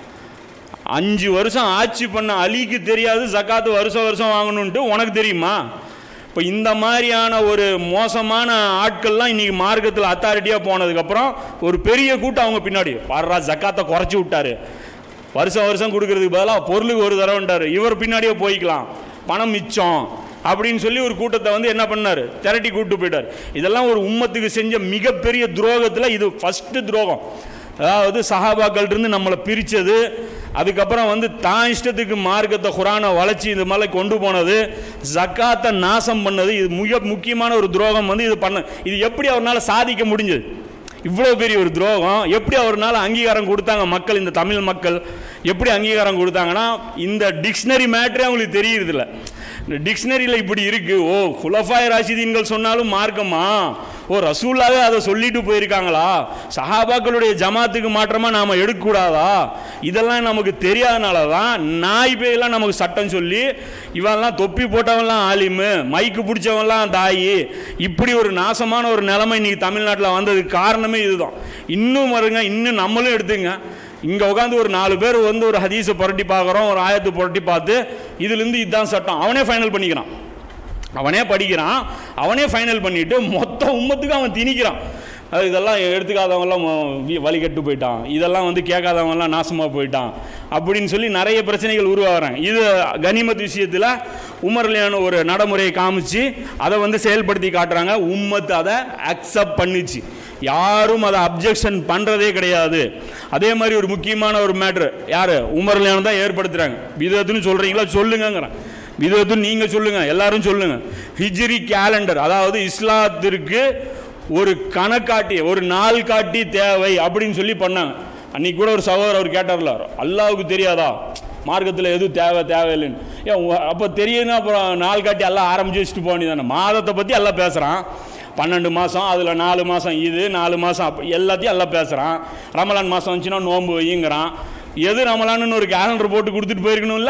அஞ்சு வருஷம் ஆட்சி பண்ண அலிக்கு தெரியாது ஜக்காத்து வருஷம் வருஷம் வாங்கணுன்ட்டு உனக்கு தெரியுமா இப்போ இந்த மாதிரியான ஒரு மோசமான ஆட்கள்லாம் இன்னைக்கு மார்க்கத்தில் அத்தாரிட்டியாக போனதுக்கப்புறம் ஒரு பெரிய கூட்டம் அவங்க பின்னாடி பாடுறா ஜக்காத்தை குறைச்சி விட்டாரு வருஷம் வருஷம் கொடுக்கறதுக்கு பதிலாக பொருளுக்கு ஒரு தடவைன்ட்டார் இவர் பின்னாடியே போய்க்கலாம் பணம் மிச்சம் அப்படின்னு சொல்லி ஒரு கூட்டத்தை வந்து என்ன பண்ணார் திரட்டி கூப்பிட்டு போயிட்டார் இதெல்லாம் ஒரு உம்மத்துக்கு செஞ்ச மிகப்பெரிய துரோகத்தில் இது ஃபஸ்ட்டு துரோகம் அதாவது சஹாபாக்கள் இருந்து நம்மளை பிரித்தது அதுக்கப்புறம் வந்து தான் இஷ்டத்துக்கு மார்க்கத்தை குரானை வளைச்சி இது மாதிரி கொண்டு போனது ஜக்காத்தை நாசம் பண்ணது இது மிக முக்கியமான ஒரு துரோகம் வந்து இது பண்ண இது எப்படி அவரால் சாதிக்க முடிஞ்சது இவ்வளோ பெரிய ஒரு துரோகம் எப்படி அவர்னால அங்கீகாரம் கொடுத்தாங்க மக்கள் இந்த தமிழ் மக்கள் எப்படி அங்கீகாரம் கொடுத்தாங்கன்னா இந்த டிக்ஷனரி மேட்ரே அவங்களுக்கு தெரியுறதில்ல இந்த டிக்ஷனரியில் இப்படி இருக்கு ஓ குலஃபாய் ராஷிதீன்கள் சொன்னாலும் மார்க்கமா ஓ ரசூல்லாவே அதை சொல்லிட்டு போயிருக்காங்களா சஹாபாக்களுடைய ஜமாத்துக்கு மாற்றமா நாம எடுக்கக்கூடாதா இதெல்லாம் நமக்கு தெரியாதனால தான் நாய் பேயெல்லாம் நமக்கு சட்டம் சொல்லி இவன்லாம் தொப்பி போட்டவன்லாம் ஆலிமு மைக்கு பிடிச்சவன்லாம் தாயி இப்படி ஒரு நாசமான ஒரு நிலைமை இன்னைக்கு தமிழ்நாட்டில் வந்ததுக்கு காரணமே இதுதான் இன்னும் வருங்க இன்னும் நம்மளும் எடுத்துங்க இங்கே உட்காந்து ஒரு நாலு பேர் வந்து ஒரு ஹதீஸை புரட்டி பார்க்குறோம் ஒரு ஆயத்தை புரட்டி பார்த்து இதுலேருந்து இதுதான் சட்டம் அவனே ஃபைனல் பண்ணிக்கிறான் அவனே படிக்கிறான் அவனே ஃபைனல் பண்ணிட்டு மொத்த உம்மத்துக்கு அவன் திணிக்கிறான் அது இதெல்லாம் எடுத்துக்காதவங்கலாம் வி- வழி கெட்டு போயிட்டான் இதெல்லாம் வந்து கேட்காதவங்கலாம் நாசமாக போயிட்டான் அப்படின்னு சொல்லி நிறைய பிரச்சனைகள் உருவாகிறாங்க இது கனிமத் விஷயத்தில் உமர்லியான ஒரு நடைமுறையை காமிச்சு அதை வந்து செயல்படுத்தி காட்டுறாங்க உம்மத்து அதை அக்செப்ட் பண்ணிச்சு யாரும் அதை அப்ஜெக்ஷன் பண்ணுறதே கிடையாது அதே மாதிரி ஒரு முக்கியமான ஒரு மேட்ரு யார் உமர்லியான தான் ஏற்படுத்துகிறாங்க விதத்துன்னு சொல்கிறீங்களா சொல்லுங்கங்கிறான் விதத்துன்னு நீங்கள் சொல்லுங்கள் எல்லாரும் சொல்லுங்கள் ஹிஜ்ரி கேலண்டர் அதாவது இஸ்லாத்திற்கு ஒரு கணக்காட்டி ஒரு நாள் காட்டி தேவை அப்படின்னு சொல்லி பண்ணாங்க அன்னைக்கு கூட ஒரு சகோதரர் அவர் கேட்டார்ல அல்லாவுக்கு தெரியாதா மார்க்கத்தில் எதுவும் தேவை தேவையில்லைன்னு ஏன் அப்போ தெரியுதுன்னா அப்புறம் நாள் காட்டி எல்லாம் ஆரம்பிச்சு வச்சுட்டு போனி தானே மாதத்தை பற்றி எல்லாம் பேசுகிறான் பன்னெண்டு மாதம் அதில் நாலு மாதம் இது நாலு மாதம் அப்போ எல்லாத்தையும் எல்லாம் பேசுகிறான் ரமலான் மாதம் வந்துச்சுன்னா நோன்பு வையுங்கிறான் எது ரமலான்னு ஒரு கேலண்டர் போட்டு கொடுத்துட்டு போயிருக்கணும்ல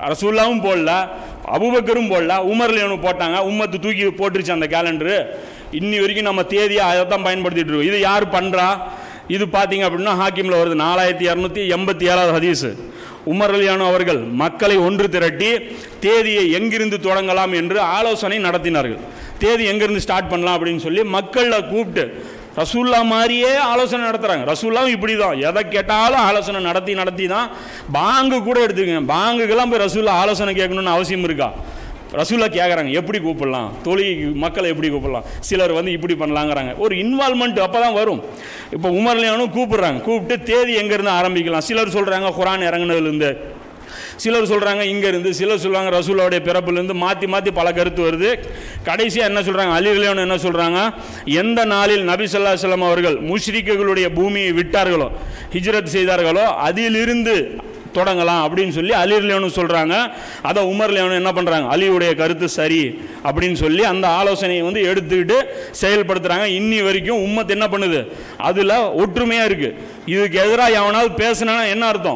ரசூல்லாவும் போடல அபுபக்கரும் போடல உமர்லியனும் போட்டாங்க உம்மத்து தூக்கி போட்டுருச்சு அந்த கேலண்டரு இன்னி வரைக்கும் நம்ம தேதியை அதை தான் பயன்படுத்திட்டு இருக்கோம் இது யார் பண்ணுறா இது பார்த்தீங்க அப்படின்னா ஹாக்கிமில் வருது நாலாயிரத்தி இரநூத்தி எண்பத்தி ஏழாவது ஹதீஸு உமர் அலியானு அவர்கள் மக்களை ஒன்று திரட்டி தேதியை எங்கிருந்து தொடங்கலாம் என்று ஆலோசனை நடத்தினார்கள் தேதி எங்கிருந்து ஸ்டார்ட் பண்ணலாம் அப்படின்னு சொல்லி மக்களை கூப்பிட்டு ரசூல்லா மாதிரியே ஆலோசனை நடத்துகிறாங்க ரசூல்லாவும் இப்படி தான் எதை கேட்டாலும் ஆலோசனை நடத்தி நடத்தி தான் பாங்கு கூட எடுத்துக்கங்க பாங்குக்கெல்லாம் போய் ரசூல்லா ஆலோசனை கேட்கணும்னு அவசியம் இருக்கா ரசூலா கேட்குறாங்க எப்படி கூப்பிடலாம் தொழில் மக்களை எப்படி கூப்பிடலாம் சிலர் வந்து இப்படி பண்ணலாங்கிறாங்க ஒரு இன்வால்மெண்ட் அப்போ தான் வரும் இப்போ உமர்லியானும் கூப்பிடுறாங்க கூப்பிட்டு தேதி எங்கேருந்து ஆரம்பிக்கலாம் சிலர் சொல்கிறாங்க குரான் இறங்குனதுலேருந்து சிலர் சொல்கிறாங்க இங்கேருந்து சிலர் சொல்கிறாங்க ரசூலாவுடைய பிறப்புலேருந்து மாற்றி மாற்றி பல கருத்து வருது கடைசியாக என்ன சொல்கிறாங்க அலிகலியானு என்ன சொல்கிறாங்க எந்த நாளில் நபி ஸல்லல்லாஹு அலைஹி வஸல்லம் அவர்கள் முஷ்ரிக்குகளுடைய பூமியை விட்டார்களோ ஹிஜ்ரத் செய்தார்களோ அதிலிருந்து தொடங்கலாம் அப்படின்னு சொல்லி அலிர்லியானு சொல்கிறாங்க அதை உமர்லியானு என்ன பண்ணுறாங்க அலியுடைய கருத்து சரி அப்படின்னு சொல்லி அந்த ஆலோசனையை வந்து எடுத்துக்கிட்டு செயல்படுத்துகிறாங்க இன்னி வரைக்கும் உம்மத் என்ன பண்ணுது அதில் ஒற்றுமையாக இருக்குது இதுக்கு எதிராக எவனாவது பேசுனா என்ன அர்த்தம்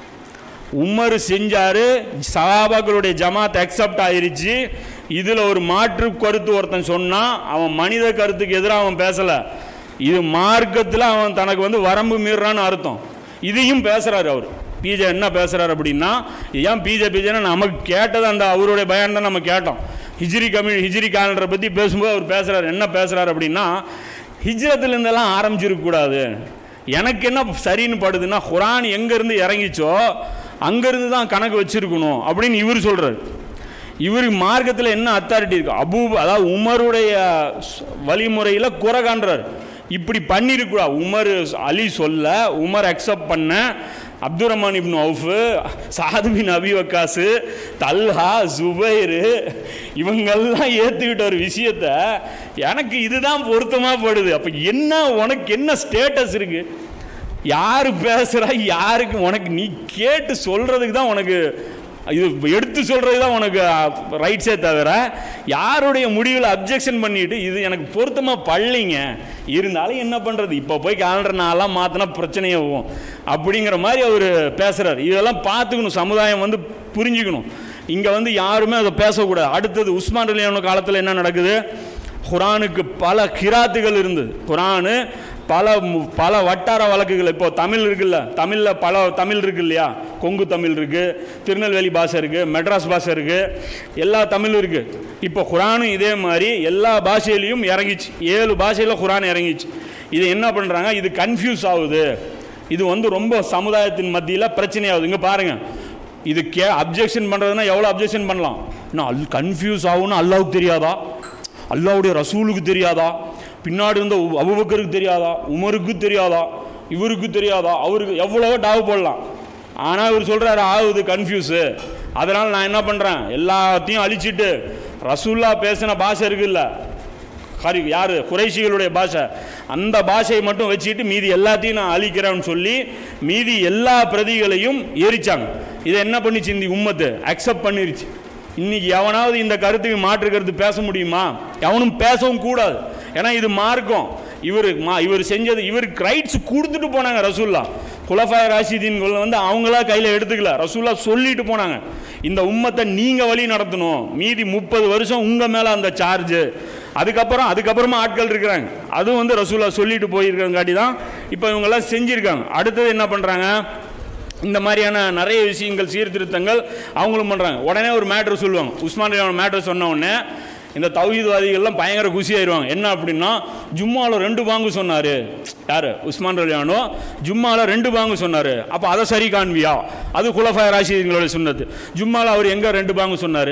உமர் செஞ்சாரு சஹாபாக்களுடைய ஜமாத் அக்செப்ட் ஆயிருச்சு இதில் ஒரு மாற்று கருத்து ஒருத்தன் சொன்னான் அவன் மனித கருத்துக்கு எதிராக அவன் பேசலை இது மார்க்கத்தில் அவன் தனக்கு வந்து வரம்பு மீறான்னு அர்த்தம் இதையும் பேசுகிறாரு அவர் பிஜே என்ன பேசுகிறாரு அப்படின்னா ஏன் பிஜே பிஜேன்னு நமக்கு கேட்டது அந்த அவருடைய பயான் தான் நம்ம கேட்டோம் ஹிஜ்ரி கமி ஹிஜ்ரி காலண்டரை பற்றி பேசும்போது அவர் பேசுகிறாரு என்ன பேசுகிறாரு அப்படின்னா ஹிஜ்ரத்துலேருந்தெல்லாம் ஆரம்பிச்சிருக்கக்கூடாது எனக்கு என்ன சரின்னு படுதுன்னா குரான் எங்கேருந்து இறங்கிச்சோ அங்கேருந்து தான் கணக்கு வச்சிருக்கணும் அப்படின்னு இவர் சொல்கிறார் இவருக்கு மார்க்கத்தில் என்ன அத்தாரிட்டி இருக்கு அபூ அதாவது உமருடைய வழிமுறையில் குறை காண்றார் இப்படி பண்ணிருக்கூடா உமர் அலி சொல்ல உமர் அக்செப்ட் பண்ண அப்துல் ரஹ்மான் இப்னு அவுஃபு சாது பின் அபி வக்காசு தல்ஹா ஜுபைரு இவங்கெல்லாம் ஏற்றுக்கிட்ட ஒரு விஷயத்த எனக்கு இதுதான் பொருத்தமாக படுது அப்போ என்ன உனக்கு என்ன ஸ்டேட்டஸ் இருக்குது யார் பேசுகிறா யாருக்கு உனக்கு நீ கேட்டு சொல்கிறதுக்கு தான் உனக்கு இது எடுத்து சொல்கிறது தான் உனக்கு ரைட்ஸே தவிர யாருடைய முடிவில் அப்ஜெக்ஷன் பண்ணிட்டு இது எனக்கு பொருத்தமாக பள்ளிங்க இருந்தாலும் என்ன பண்ணுறது இப்போ போய் கேலண்டர் நாளெலாம் மாற்றினா பிரச்சனையே போகும் அப்படிங்கிற மாதிரி அவர் பேசுகிறார் இதெல்லாம் பார்த்துக்கணும் சமுதாயம் வந்து புரிஞ்சுக்கணும் இங்கே வந்து யாருமே அதை பேசக்கூடாது அடுத்தது உஸ்மான் ரலியான காலத்தில் என்ன நடக்குது குரானுக்கு பல கிராத்துகள் இருந்தது குரானு பல மு- பல வட்டார வழக்குகள் இப்போ தமிழ் இருக்குல்ல தமிழில் பல தமிழ் இருக்கு இல்லையா கொங்கு தமிழ் இருக்குது திருநெல்வேலி பாஷை இருக்குது மெட்ராஸ் பாஷை இருக்குது எல்லா தமிழும் இருக்குது இப்போ குரானும் இதே மாதிரி எல்லா பாஷையிலையும் இறங்கிச்சு ஏழு பாஷையில் குரான் இறங்கிச்சு இது என்ன பண்ணுறாங்க இது கன்ஃபியூஸ் ஆகுது இது வந்து ரொம்ப சமுதாயத்தின் மத்தியில் பிரச்சனையாகுது இங்கே பாருங்கள் இது கே அப்ஜெக்ஷன் பண்ணுறதுனா எவ்வளோ அப்ஜெக்ஷன் பண்ணலாம் இன்னும் அல் கன்ஃபியூஸ் ஆகும்னு அல்லாவுக்கு தெரியாதா அல்லாவுடைய ரசூலுக்கு தெரியாதா பின்னாடி இருந்த உ- அபூபக்கருக்கு தெரியாதா உமருக்கு தெரியாதா இவருக்கு தெரியாதா அவருக்கு எவ்வளவோ டாவு போடலாம் ஆனால் இவர் சொல்கிறாரு ஆகுது கன்ஃபியூஸு அதனால் நான் என்ன பண்ணுறேன் எல்லாத்தையும் அழிச்சிட்டு ரசூல்லா பேசின பாஷை இருக்குல்ல ஹரி யார் குறைஷிகளுடைய பாஷை அந்த பாஷையை மட்டும் வச்சுட்டு மீதி எல்லாத்தையும் நான் அழிக்கிறேன்னு சொல்லி மீதி எல்லா பிரதிகளையும் எரிச்சாங்க இதை என்ன பண்ணிச்சு இந்த உம்மத்து அக்செப்ட் பண்ணிருச்சு இன்னைக்கு எவனாவது இந்த கருத்துக்கு மாற்று கருத்து பேச முடியுமா எவனும் பேசவும் கூடாது ஏன்னா இது மார்க்கம் இவர் மா இவர் செஞ்சது இவருக்கு ரைட்ஸ் கொடுத்துட்டு போனாங்க ரசூல்லா குலஃபாய ராஷிதீன்கள் வந்து அவங்களா கையில் எடுத்துக்கல ரசூல்லா சொல்லிட்டு போனாங்க இந்த உம்மத்தை நீங்கள் வழி நடத்தணும் மீதி முப்பது வருஷம் உங்கள் மேலே அந்த சார்ஜு அதுக்கப்புறம் அதுக்கப்புறமா ஆட்கள் இருக்கிறாங்க அதுவும் வந்து ரசூல்லா சொல்லிட்டு போயிருக்கங்காட்டி தான் இப்போ இவங்கெல்லாம் செஞ்சுருக்காங்க அடுத்தது என்ன பண்ணுறாங்க இந்த மாதிரியான நிறைய விஷயங்கள் சீர்திருத்தங்கள் அவங்களும் பண்ணுறாங்க உடனே ஒரு மேட்ரு சொல்லுவாங்க உஸ்மான் மேட்ரு சொன்ன உடனே இந்த தௌஹீத்வாதிகள்லாம் பயங்கர குஷி ஆயிடுவாங்க என்ன அப்படின்னா ஜும்மாவில் ரெண்டு பாங்கு சொன்னார் யார் உஸ்மான் ரலியானோ ஜும்மாவில் ரெண்டு பாங்கு சொன்னார் அப்போ அதை சரி காண்பியா அது குலஃபாய ராசிங்களோட சொன்னது ஜும்மாவில் அவர் எங்கே ரெண்டு பாங்கு சொன்னார்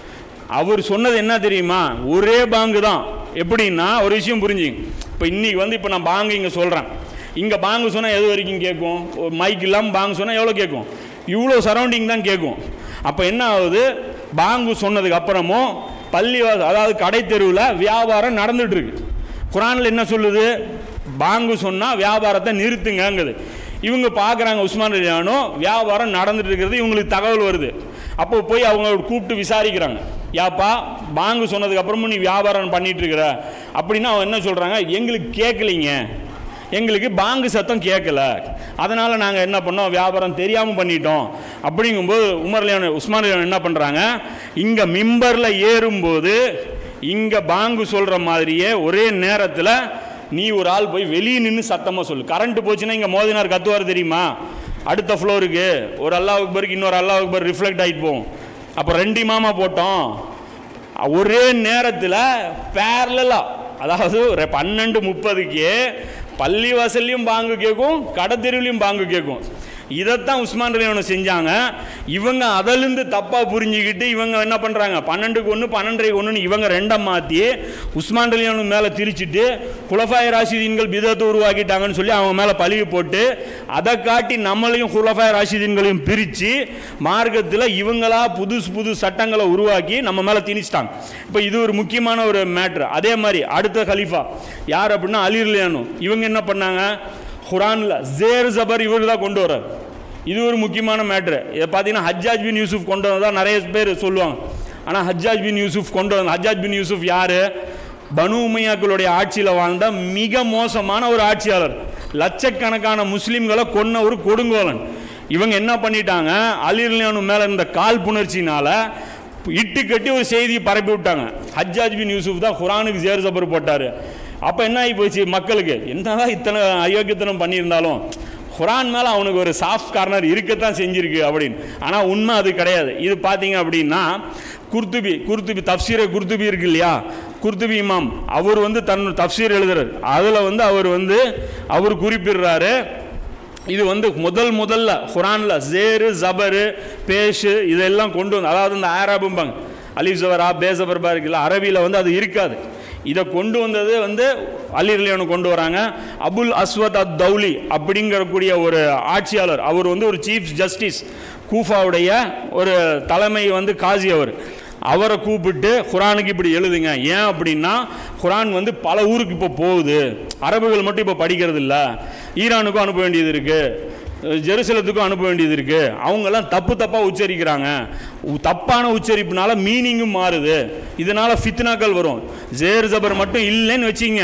அவர் சொன்னது என்ன தெரியுமா ஒரே பாங்கு தான் எப்படின்னா ஒரு விஷயம் புரிஞ்சுங்க இப்போ இன்னைக்கு வந்து இப்போ நான் பாங்கு இங்கே சொல்கிறேன் இங்கே பாங்கு சொன்னால் எது வரைக்கும் கேட்கும் ஒரு மைக் இல்லாமல் பாங்கு சொன்னால் எவ்வளோ கேட்கும் இவ்வளோ சரௌண்டிங் தான் கேட்கும் அப்போ என்ன ஆகுது பாங்கு சொன்னதுக்கு அப்புறமும் பள்ளிவாசல் அதாவது கடை தெருவில் வியாபாரம் நடந்துட்டு இருக்கு குரானில் என்ன சொல்லுது பாங்கு சொன்னால் வியாபாரத்தை நிறுத்துங்கங்குது இவங்க பார்க்குறாங்க உஸ்மான் ரலியானோ வியாபாரம் நடந்துட்டு இருக்கிறது இவங்களுக்கு தகவல் வருது அப்போ போய் அவங்க கூப்பிட்டு விசாரிக்கிறாங்க யாப்பா பாங்கு சொன்னதுக்கு அப்புறமும் நீ வியாபாரம் பண்ணிட்டு இருக்கிற அப்படின்னா அவங்க என்ன சொல்கிறாங்க எங்களுக்கு கேட்கலிங்க எங்களுக்கு பாங்கு சத்தம் கேட்கல அதனால் நாங்கள் என்ன பண்ணோம் வியாபாரம் தெரியாமல் பண்ணிட்டோம் அப்படிங்கும்போது உமர்லியான உஸ்மான் என்ன பண்ணுறாங்க இங்கே மிம்பரில் ஏறும்போது இங்கே பாங்கு சொல்கிற மாதிரியே ஒரே நேரத்தில் நீ ஒரு ஆள் போய் வெளியே நின்று சத்தமாக சொல்லு கரண்ட் போச்சுன்னா இங்கே மோதினார் கத்துவார் தெரியுமா அடுத்த ஃப்ளோருக்கு ஒரு அல்லாஹ் அக்பருக்கு இன்னொரு அல்லாஹ் அக்பர் ரிஃப்ளெக்ட் ஆகிட்டு போகும் அப்போ ரெண்டு இமாமா போட்டோம் ஒரே நேரத்தில் பேரலா அதாவது ஒரு பன்னெண்டு முப்பதுக்கு பள்ளி வாசல்லையும் பாங்கு கேட்கும் கடை தெருவுலையும் பாங்கு கேட்கும் இதைத்தான் உஸ்மான் ரலியவனை செஞ்சாங்க இவங்க அதிலிருந்து தப்பாக புரிஞ்சுக்கிட்டு இவங்க என்ன பண்ணுறாங்க பன்னெண்டுக்கு ஒன்று பன்னெண்டரைக்கு ஒன்றுன்னு இவங்க ரெண்டாம் மாற்றி உஸ்மான் ரலியவனு மேலே திரிச்சிட்டு குலஃபாய் ராஷிதீன்கள் பிதத்தை உருவாக்கிட்டாங்கன்னு சொல்லி அவங்க மேலே பழிவு போட்டு அதை காட்டி நம்மளையும் குலஃபாய் ராஷிதீன்களையும் பிரித்து மார்க்கத்தில் இவங்களா புதுசு புது சட்டங்களை உருவாக்கி நம்ம மேலே திணிச்சிட்டாங்க இப்போ இது ஒரு முக்கியமான ஒரு மேட்ரு அதே மாதிரி அடுத்த கலீஃபா யார் அப்படின்னா அலிர்லியானு இவங்க என்ன பண்ணாங்க குரானில் ஜேர் ஜபர் இவர் தான் கொண்டு வர்றார் இது ஒரு முக்கியமான மேட்ரு இதை பார்த்தீங்கன்னா ஹஜ்ஜாஜ் பின் யூசுஃப் கொண்டு வந்ததா நிறைய பேர் சொல்லுவாங்க ஆனால் ஹஜ்ஜாஜ் பின் யூசுஃப் கொண்டு வந்த ஹஜ்ஜாஜ் பின் யூசுஃப் யார் பனு உமையாக்களுடைய ஆட்சியில் வாழ்ந்த மிக மோசமான ஒரு ஆட்சியாளர் லட்சக்கணக்கான முஸ்லீம்களை கொன்ன ஒரு கொடுங்கோலன் இவங்க என்ன பண்ணிட்டாங்க அலிர்லியானு மேலே இருந்த காழ்ப்புணர்ச்சினால இட்டு கட்டி ஒரு செய்தியை பரப்பி விட்டாங்க ஹஜ்ஜாஜ் பின் யூசுஃப் தான் குரானுக்கு ஜேர் ஜபர் போட்டார் அப்போ என்ன ஆகி போச்சு மக்களுக்கு என்னதான் இத்தனை அயோக்கியத்தனம் பண்ணியிருந்தாலும் குரான் மேலே அவனுக்கு ஒரு சாஃப்ட் கார்னர் இருக்கத்தான் செஞ்சிருக்கு அப்படின்னு ஆனால் உண்மை அது கிடையாது இது பார்த்தீங்க அப்படின்னா குர்துபி குர்துபி தப்சீரை குர்துபி இருக்கு இல்லையா குர்துபி இமாம் அவர் வந்து தன் தப்சீர் எழுதுறாரு அதில் வந்து அவர் வந்து அவர் குறிப்பிடுறாரு இது வந்து முதல் முதல்ல குரானில் ஜேரு ஜபரு பேஷு இதெல்லாம் கொண்டு வந்து அதாவது இந்த ஆராபும்பாங்க அலிஃப் ஜபரா பேசபர்பா இருக்குல்ல அரபியில் வந்து அது இருக்காது இதை கொண்டு வந்தது வந்து அலி ரிலியானு கொண்டு வராங்க அபுல் அஸ்வத் அத் தௌலி அப்படிங்கக்கூடிய ஒரு ஆட்சியாளர் அவர் வந்து ஒரு சீஃப் ஜஸ்டிஸ் கூஃபாவுடைய ஒரு தலைமை வந்து காசி அவர் அவரை கூப்பிட்டு குரானுக்கு இப்படி எழுதுங்க ஏன் அப்படின்னா குரான் வந்து பல ஊருக்கு இப்போ போகுது அரபுகள் மட்டும் இப்போ படிக்கிறது இல்லை ஈரானுக்கும் அனுப்ப வேண்டியது இருக்குது ஜெருசலத்துக்கும் அனுப்ப வேண்டியது இருக்குது அவங்கெல்லாம் தப்பு தப்பாக உச்சரிக்கிறாங்க உ- தப்பான உச்சரிப்புனால மீனிங்கும் மாறுது இதனால் ஃபித்னாக்கள் வரும் ஜேர் ஜபர் மட்டும் இல்லைன்னு வச்சிங்க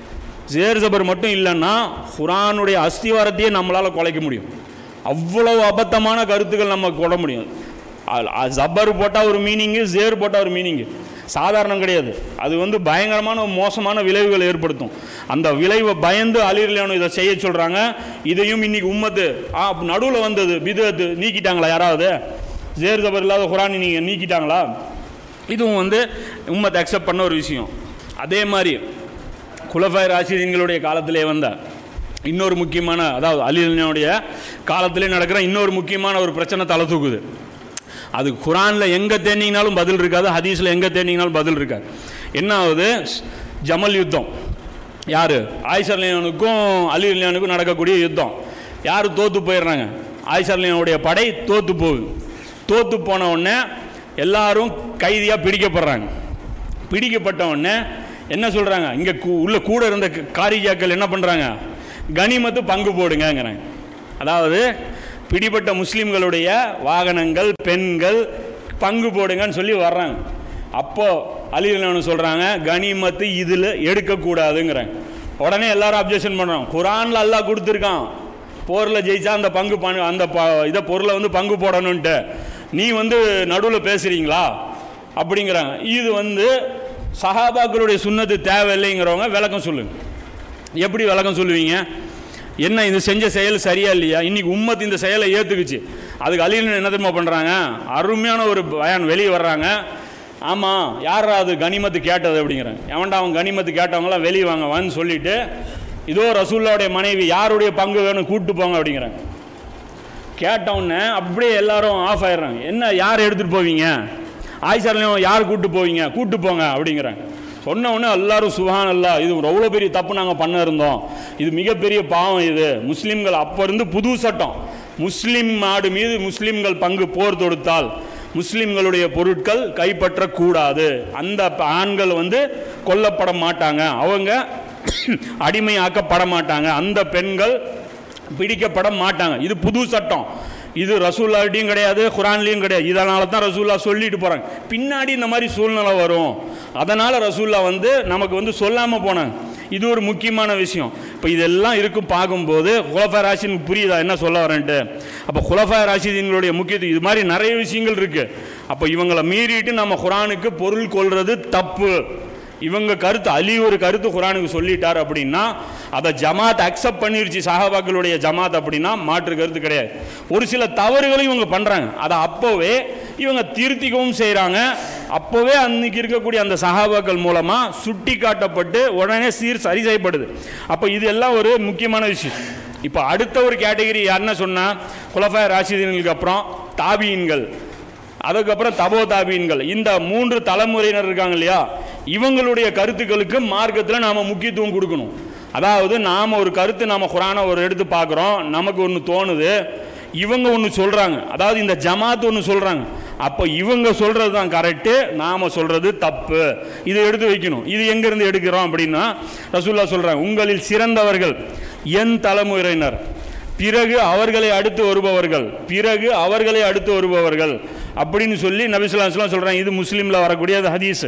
ஜேர் ஜபர் மட்டும் இல்லைன்னா குரானுடைய அஸ்திவாரத்தையே நம்மளால் குலைக்க முடியும் அவ்வளவு அபத்தமான கருத்துக்கள் நம்ம கொட முடியும் அ- அ- ஜபர் போட்டால் ஒரு மீனிங்கு ஜேர் போட்டால் ஒரு மீனிங்கு சாதாரணம் கிடையாது அது வந்து பயங்கரமான ஒரு மோசமான விளைவுகள் ஏற்படுத்தும் அந்த விளைவை பயந்து அலிர்லியானு இதை செய்ய சொல்கிறாங்க இதையும் இன்னைக்கு உம்மத்து ஆ நடுவில் வந்தது பிதத்து நீக்கிட்டாங்களா யாராவது ஜேர் ஜபர் இல்லாத குரான் நீங்கள் நீக்கிட்டாங்களா இதுவும் வந்து உம்மத்தை அக்செப்ட் பண்ண ஒரு விஷயம் அதே மாதிரி குலஃபாய் ராஷிதீன்களுடைய காலத்திலே வந்த இன்னொரு முக்கியமான அதாவது அலினுடைய காலத்திலே நடக்கிற இன்னொரு முக்கியமான ஒரு பிரச்சனை தலை தூக்குது அது குரானில் எங்கே தேடிங்கனாலும் பதில் இருக்காது ஹதீஸில் எங்கே தேடிங்கனாலும் பதில் இருக்காது என்ன ஆகுது ஜமல் யுத்தம் யார் ஆயிஷர்லியானுக்கும் அலி அலியானுக்கும் நடக்கக்கூடிய யுத்தம் யார் தோற்று போயிடுறாங்க ஆயிஷர்லியானுடைய படை தோற்று போகுது தோற்று போன உடனே எல்லாரும் கைதியாக பிடிக்கப்படுறாங்க பிடிக்கப்பட்ட உடனே என்ன சொல்கிறாங்க இங்கே உள்ள கூட இருந்த க- காரியாக்கள் என்ன பண்ணுறாங்க கனிமத்து பங்கு போடுங்கங்கிறாங்க அதாவது பிடிபட்ட முஸ்லீம்களுடைய வாகனங்கள் பெண்கள் பங்கு போடுங்கன்னு சொல்லி வர்றாங்க அப்போ அலிலன்னு சொல்கிறாங்க கனிமத்து இதில் எடுக்கக்கூடாதுங்கிறாங்க உடனே எல்லாரும் அப்ஜெக்ஷன் பண்ணுறோம் குரானில் அல்லாஹ் கொடுத்துருக்கான் போரில் ஜெயிச்சா அந்த பங்கு பண் அந்த ப இதை பொருளை வந்து பங்கு போடணுன்ட்டு நீ வந்து நடுவில் பேசுகிறீங்களா அப்படிங்கிறாங்க இது வந்து சஹாபாக்களுடைய சுண்ணத்து தேவையில்லைங்கிறவங்க விளக்கம் சொல்லுங்க எப்படி விளக்கம் சொல்லுவீங்க என்ன இது செஞ்ச செயல் சரியா இல்லையா இன்னைக்கு உம்மத் இந்த செயலை ஏற்றுக்குச்சு அதுக்கு அலின்னு என்ன தெரியுமா பண்ணுறாங்க அருமையான ஒரு பயான் வெளியே வர்றாங்க ஆமாம் யாரா அது கனிமத்து கேட்டது அப்படிங்கிறாங்க எவன்டா அவன் கனிமத்து கேட்டவங்களாம் வெளியே வாங்க வான்னு சொல்லிட்டு இதோ ரசூல்லாவுடைய மனைவி யாருடைய பங்கு வேணும் கூப்பிட்டு போங்க அப்படிங்கிறாங்க கேட்டவுடனே அப்படியே எல்லாரும் ஆஃப் ஆயிடுறாங்க என்ன யார் எடுத்துகிட்டு போவீங்க ஆயிஷாலையும் யார் கூப்பிட்டு போவீங்க கூப்பிட்டு போங்க அப்படிங்கிறாங்க சொன்ன உடனே எல்லாரும் சுகான் அல்லா இது எவ்வளோ பெரிய தப்பு நாங்கள் பண்ண இருந்தோம் இது மிகப்பெரிய பாவம் இது முஸ்லீம்கள் அப்போ இருந்து புது சட்டம் முஸ்லீம் நாடு மீது முஸ்லீம்கள் பங்கு போர் தொடுத்தால் முஸ்லீம்களுடைய பொருட்கள் கைப்பற்றக்கூடாது அந்த ப- ஆண்கள் வந்து கொல்லப்பட மாட்டாங்க அவங்க அடிமையாக்கப்பட மாட்டாங்க அந்த பெண்கள் பிடிக்கப்பட மாட்டாங்க இது புது சட்டம் இது ரசூல்லாட்டையும் கிடையாது குரான்லேயும் கிடையாது இதனால தான் ரசூல்லா சொல்லிட்டு போகிறாங்க பின்னாடி இந்த மாதிரி சூழ்நிலை வரும் அதனால் ரசூல்லா வந்து நமக்கு வந்து சொல்லாமல் போனாங்க இது ஒரு முக்கியமான விஷயம் இப்போ இதெல்லாம் இருக்கும் பார்க்கும்போது குலஃபா ராஷினுக்கு புரியுதா என்ன சொல்ல வரேன்ட்டு அப்போ குலஃபா ராஷிதீன்களுடைய முக்கியத்துவம் இது மாதிரி நிறைய விஷயங்கள் இருக்குது அப்போ இவங்களை மீறிட்டு நம்ம குரானுக்கு பொருள் கொள்றது தப்பு இவங்க கருத்து அலி ஒரு கருத்து குரானுக்கு சொல்லிட்டார் அப்படின்னா அதை ஜமாத் அக்செப்ட் பண்ணிருச்சு சஹாபாக்களுடைய ஜமாத் அப்படின்னா மாற்று கருத்து கிடையாது ஒரு சில தவறுகளும் இவங்க பண்ணுறாங்க அதை அப்போவே இவங்க திருத்திக்கவும் செய்கிறாங்க அப்போவே அன்னைக்கு இருக்கக்கூடிய அந்த சஹாபாக்கள் மூலமாக சுட்டி காட்டப்பட்டு உடனே சீர் சரி செய்யப்படுது அப்போ இது எல்லாம் ஒரு முக்கியமான விஷயம் இப்போ அடுத்த ஒரு கேட்டகரி யாருன்னா சொன்னால் குலஃபாய ராஷிதீன்களுக்கு அப்புறம் தாபீன்கள் அதுக்கப்புறம் தபோ தாபீன்கள் இந்த மூன்று தலைமுறையினர் இருக்காங்க இல்லையா இவங்களுடைய கருத்துக்களுக்கு மார்க்கத்தில் நாம் முக்கியத்துவம் கொடுக்கணும் அதாவது நாம் ஒரு கருத்து நாம் குரானை ஒரு எடுத்து பார்க்குறோம் நமக்கு ஒன்று தோணுது இவங்க ஒன்று சொல்கிறாங்க அதாவது இந்த ஜமாத் ஒன்று சொல்கிறாங்க அப்போ இவங்க சொல்கிறது தான் கரெக்டு நாம் சொல்கிறது தப்பு இதை எடுத்து வைக்கணும் இது எங்கேருந்து எடுக்கிறோம் அப்படின்னா ரசூல்லா சொல்கிறாங்க உங்களில் சிறந்தவர்கள் என் தலைமுறையினர் பிறகு அவர்களை அடுத்து வருபவர்கள் பிறகு அவர்களை அடுத்து வருபவர்கள் அப்படின்னு சொல்லி நபிசுல்லாஸ்லாம் சொல்கிறாங்க இது முஸ்லீமில் வரக்கூடிய அது ஹதீஸ்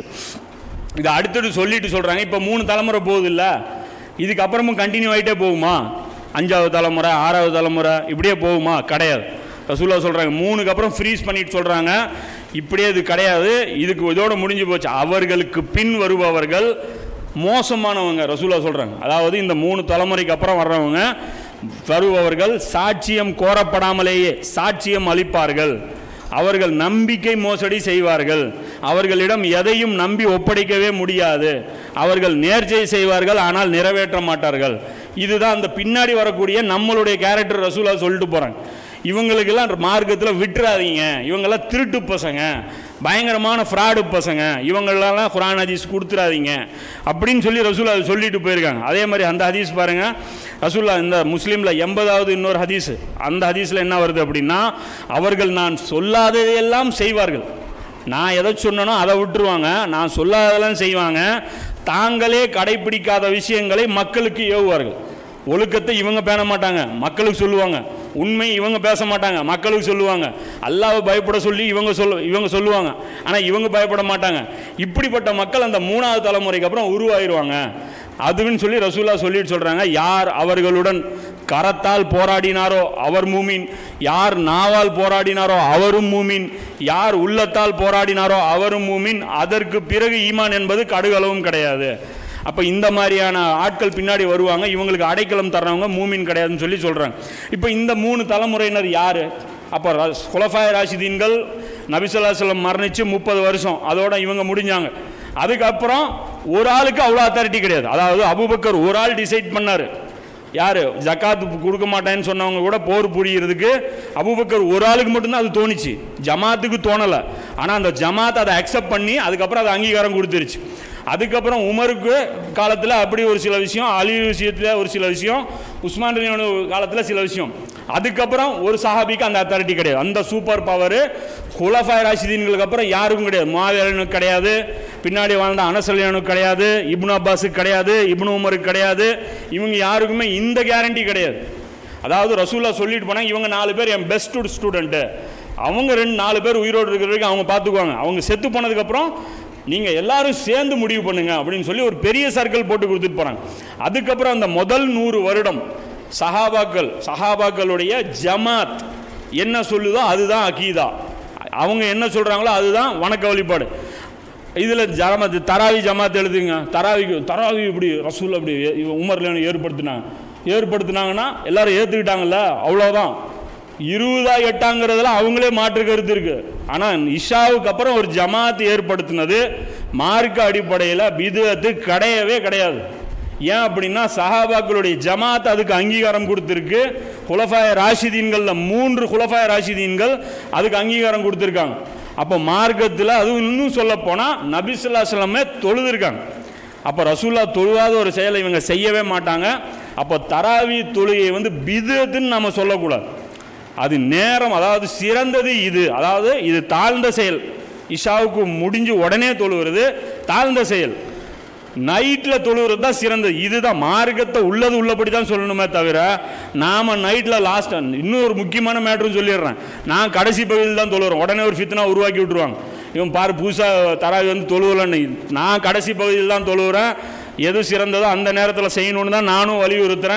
இதை அடுத்தது சொல்லிட்டு சொல்கிறாங்க இப்போ மூணு தலைமுறை போகுது இல்லை இதுக்கப்புறமும் கண்டினியூ ஆகிட்டே போகுமா அஞ்சாவது தலைமுறை ஆறாவது தலைமுறை இப்படியே போகுமா கிடையாது ரசூல்லா சொல்கிறாங்க மூணுக்கு அப்புறம் ஃப்ரீஸ் பண்ணிட்டு சொல்கிறாங்க இப்படியே இது கிடையாது இதுக்கு இதோட முடிஞ்சு போச்சு அவர்களுக்கு பின் வருபவர்கள் மோசமானவங்க ரசூலா சொல்கிறாங்க அதாவது இந்த மூணு தலைமுறைக்கு அப்புறம் வர்றவங்க வருபவர்கள் சாட்சியம் கோரப்படாமலேயே சாட்சியம் அளிப்பார்கள் அவர்கள் நம்பிக்கை மோசடி செய்வார்கள் அவர்களிடம் எதையும் நம்பி ஒப்படைக்கவே முடியாது அவர்கள் நேர்ச்சை செய்வார்கள் ஆனால் நிறைவேற்ற மாட்டார்கள் இதுதான் அந்த பின்னாடி வரக்கூடிய நம்மளுடைய கேரக்டர் ரசூலா சொல்லிட்டு போகிறாங்க இவங்களுக்கெல்லாம் மார்க்கத்தில் விட்டுறாதீங்க இவங்கெல்லாம் திருட்டு பசங்க பயங்கரமான ஃப்ராடு பசங்க இவங்களெல்லாம் குரான் ஹதீஸ் கொடுத்துறாதீங்க அப்படின்னு சொல்லி ரசூலா அது சொல்லிட்டு போயிருக்காங்க அதே மாதிரி அந்த ஹதீஸ் பாருங்க ரசூல்லா இந்த முஸ்லீமில் எண்பதாவது இன்னொரு ஹதீஸ் அந்த ஹதீஸில் என்ன வருது அப்படின்னா அவர்கள் நான் சொல்லாததையெல்லாம் செய்வார்கள் நான் எதை சொன்னனோ அதை விட்டுருவாங்க நான் சொல்லாததெல்லாம் செய்வாங்க தாங்களே கடைபிடிக்காத விஷயங்களை மக்களுக்கு ஏவுவார்கள் ஒழுக்கத்தை இவங்க பேண மாட்டாங்க மக்களுக்கு சொல்லுவாங்க உண்மை இவங்க பேச மாட்டாங்க மக்களுக்கு சொல்லுவாங்க அல்லாவை பயப்பட சொல்லி இவங்க சொல்ல இவங்க சொல்லுவாங்க ஆனால் இவங்க பயப்பட மாட்டாங்க இப்படிப்பட்ட மக்கள் அந்த மூணாவது தலைமுறைக்கு அப்புறம் உருவாயிருவாங்க அதுன்னு சொல்லி ரசூலா சொல்லிட்டு சொல்கிறாங்க யார் அவர்களுடன் கரத்தால் போராடினாரோ அவர் மூமின் யார் நாவால் போராடினாரோ அவரும் மூமின் யார் உள்ளத்தால் போராடினாரோ அவரும் மூமின் அதற்கு பிறகு ஈமான் என்பது கடுகளவும் கிடையாது அப்போ இந்த மாதிரியான ஆட்கள் பின்னாடி வருவாங்க இவங்களுக்கு அடைக்கலம் தர்றவங்க மூமின் கிடையாதுன்னு சொல்லி சொல்கிறாங்க இப்போ இந்த மூணு தலைமுறையினர் யார் அப்போ குலஃபாய ராஷிதீன்கள் நபிசுல்லாஸ்லம் மரணித்து முப்பது வருஷம் அதோட இவங்க முடிஞ்சாங்க அதுக்கப்புறம் ஒரு ஆளுக்கு அவ்வளோ அத்தாரிட்டி கிடையாது அதாவது அபுபக்கர் ஒரு ஆள் டிசைட் பண்ணார் யார் ஜக்காத் கொடுக்க மாட்டேன்னு சொன்னவங்க கூட போர் புரியறதுக்கு அபுபக்கர் ஒரு ஆளுக்கு மட்டும்தான் அது தோணுச்சு ஜமாத்துக்கு தோணலை ஆனால் அந்த ஜமாத் அதை அக்செப்ட் பண்ணி அதுக்கப்புறம் அதை அங்கீகாரம் கொடுத்துருச்சு அதுக்கப்புறம் உமருக்கு காலத்தில் அப்படி ஒரு சில விஷயம் அலி விஷயத்தில் ஒரு சில விஷயம் உஸ்மான் ரலியோட காலத்தில் சில விஷயம் அதுக்கப்புறம் ஒரு சஹாபிக்கு அந்த அத்தாரிட்டி கிடையாது அந்த சூப்பர் பவர் குலஃபாய் ராஷிதீன்களுக்கு அப்புறம் யாருக்கும் கிடையாது மாவேலனுக்கு கிடையாது பின்னாடி வாழ்ந்த அனசலியனுக்கு கிடையாது இப்னு அப்பாஸுக்கு கிடையாது இப்னு உமருக்கு கிடையாது இவங்க யாருக்குமே இந்த கேரண்டி கிடையாது அதாவது ரசூல்லா சொல்லிட்டு போனாங்க இவங்க நாலு பேர் என் பெஸ்ட் ஸ்டூடெண்ட்டு அவங்க ரெண்டு நாலு பேர் உயிரோடு இருக்கிற வரைக்கும் அவங்க பார்த்துக்குவாங்க அவங்க செத்து போனதுக்கப்புறம் நீங்கள் எல்லாரும் சேர்ந்து முடிவு பண்ணுங்க அப்படின்னு சொல்லி ஒரு பெரிய சர்க்கிள் போட்டு கொடுத்துட்டு போகிறாங்க அதுக்கப்புறம் அந்த முதல் நூறு வருடம் சஹாபாக்கள் சஹாபாக்களுடைய ஜமாத் என்ன சொல்லுதோ அதுதான் அகீதா அவங்க என்ன சொல்கிறாங்களோ அதுதான் வணக்க வழிபாடு இதில் ஜமாத் தராவி ஜமாத் எழுதுங்க தராவிக்கு தராவி இப்படி ரசூல் அப்படி இவ- உமர்ல ஏற்படுத்தினாங்க ஏற்படுத்தினாங்கன்னா எல்லாரும் ஏற்றுக்கிட்டாங்கல்ல அவ்வளோதான் இருபதா எட்டாங்கிறதுல அவங்களே மாற்று கருத்து இருக்கு ஆனால் இஷாவுக்கு அப்புறம் ஒரு ஜமாத் ஏற்படுத்தினது மார்க்க அடிப்படையில் பிதுஅத்து கிடையவே கிடையாது ஏன் அப்படின்னா சஹாபாக்களுடைய ஜமாத் அதுக்கு அங்கீகாரம் கொடுத்துருக்கு குலஃபாய ராஷிதீன்களில் மூன்று குலஃபாய ராஷிதீன்கள் அதுக்கு அங்கீகாரம் கொடுத்துருக்காங்க அப்போ மார்க்கத்தில் அதுவும் இன்னும் சொல்ல போனால் நபிசுல்லாஸ்லமே தொழுதுருக்காங்க அப்போ ரசூல்லா தொழுவாத ஒரு செயலை இவங்க செய்யவே மாட்டாங்க அப்போ தராவி தொழுகையை வந்து பிதுன்னு நம்ம சொல்லக்கூடாது அது நேரம் அதாவது சிறந்தது இது அதாவது இது தாழ்ந்த செயல் இஷாவுக்கு முடிஞ்சு உடனே தொழுகிறது தாழ்ந்த செயல் நைட்டில் தொழுகிறது தான் சிறந்தது இதுதான் மார்க்கத்தை உள்ளது உள்ளபடி தான் சொல்லணுமே தவிர நாம் நைட்டில் லாஸ்ட் இன்னும் ஒரு முக்கியமான மேட்ருன்னு சொல்லிடுறேன் நான் கடைசி பகுதியில் தான் தொழுகிறேன் உடனே ஒரு ஃபித்னா உருவாக்கி விட்ருவாங்க இவன் பாரு புதுசாக தராவி வந்து தொழுவலன்னு நான் கடைசி பகுதியில் தான் தொழுகிறேன் எது சிறந்ததோ அந்த நேரத்தில் செய்யணும்னு தான் நானும் வலியுறுத்துறேன்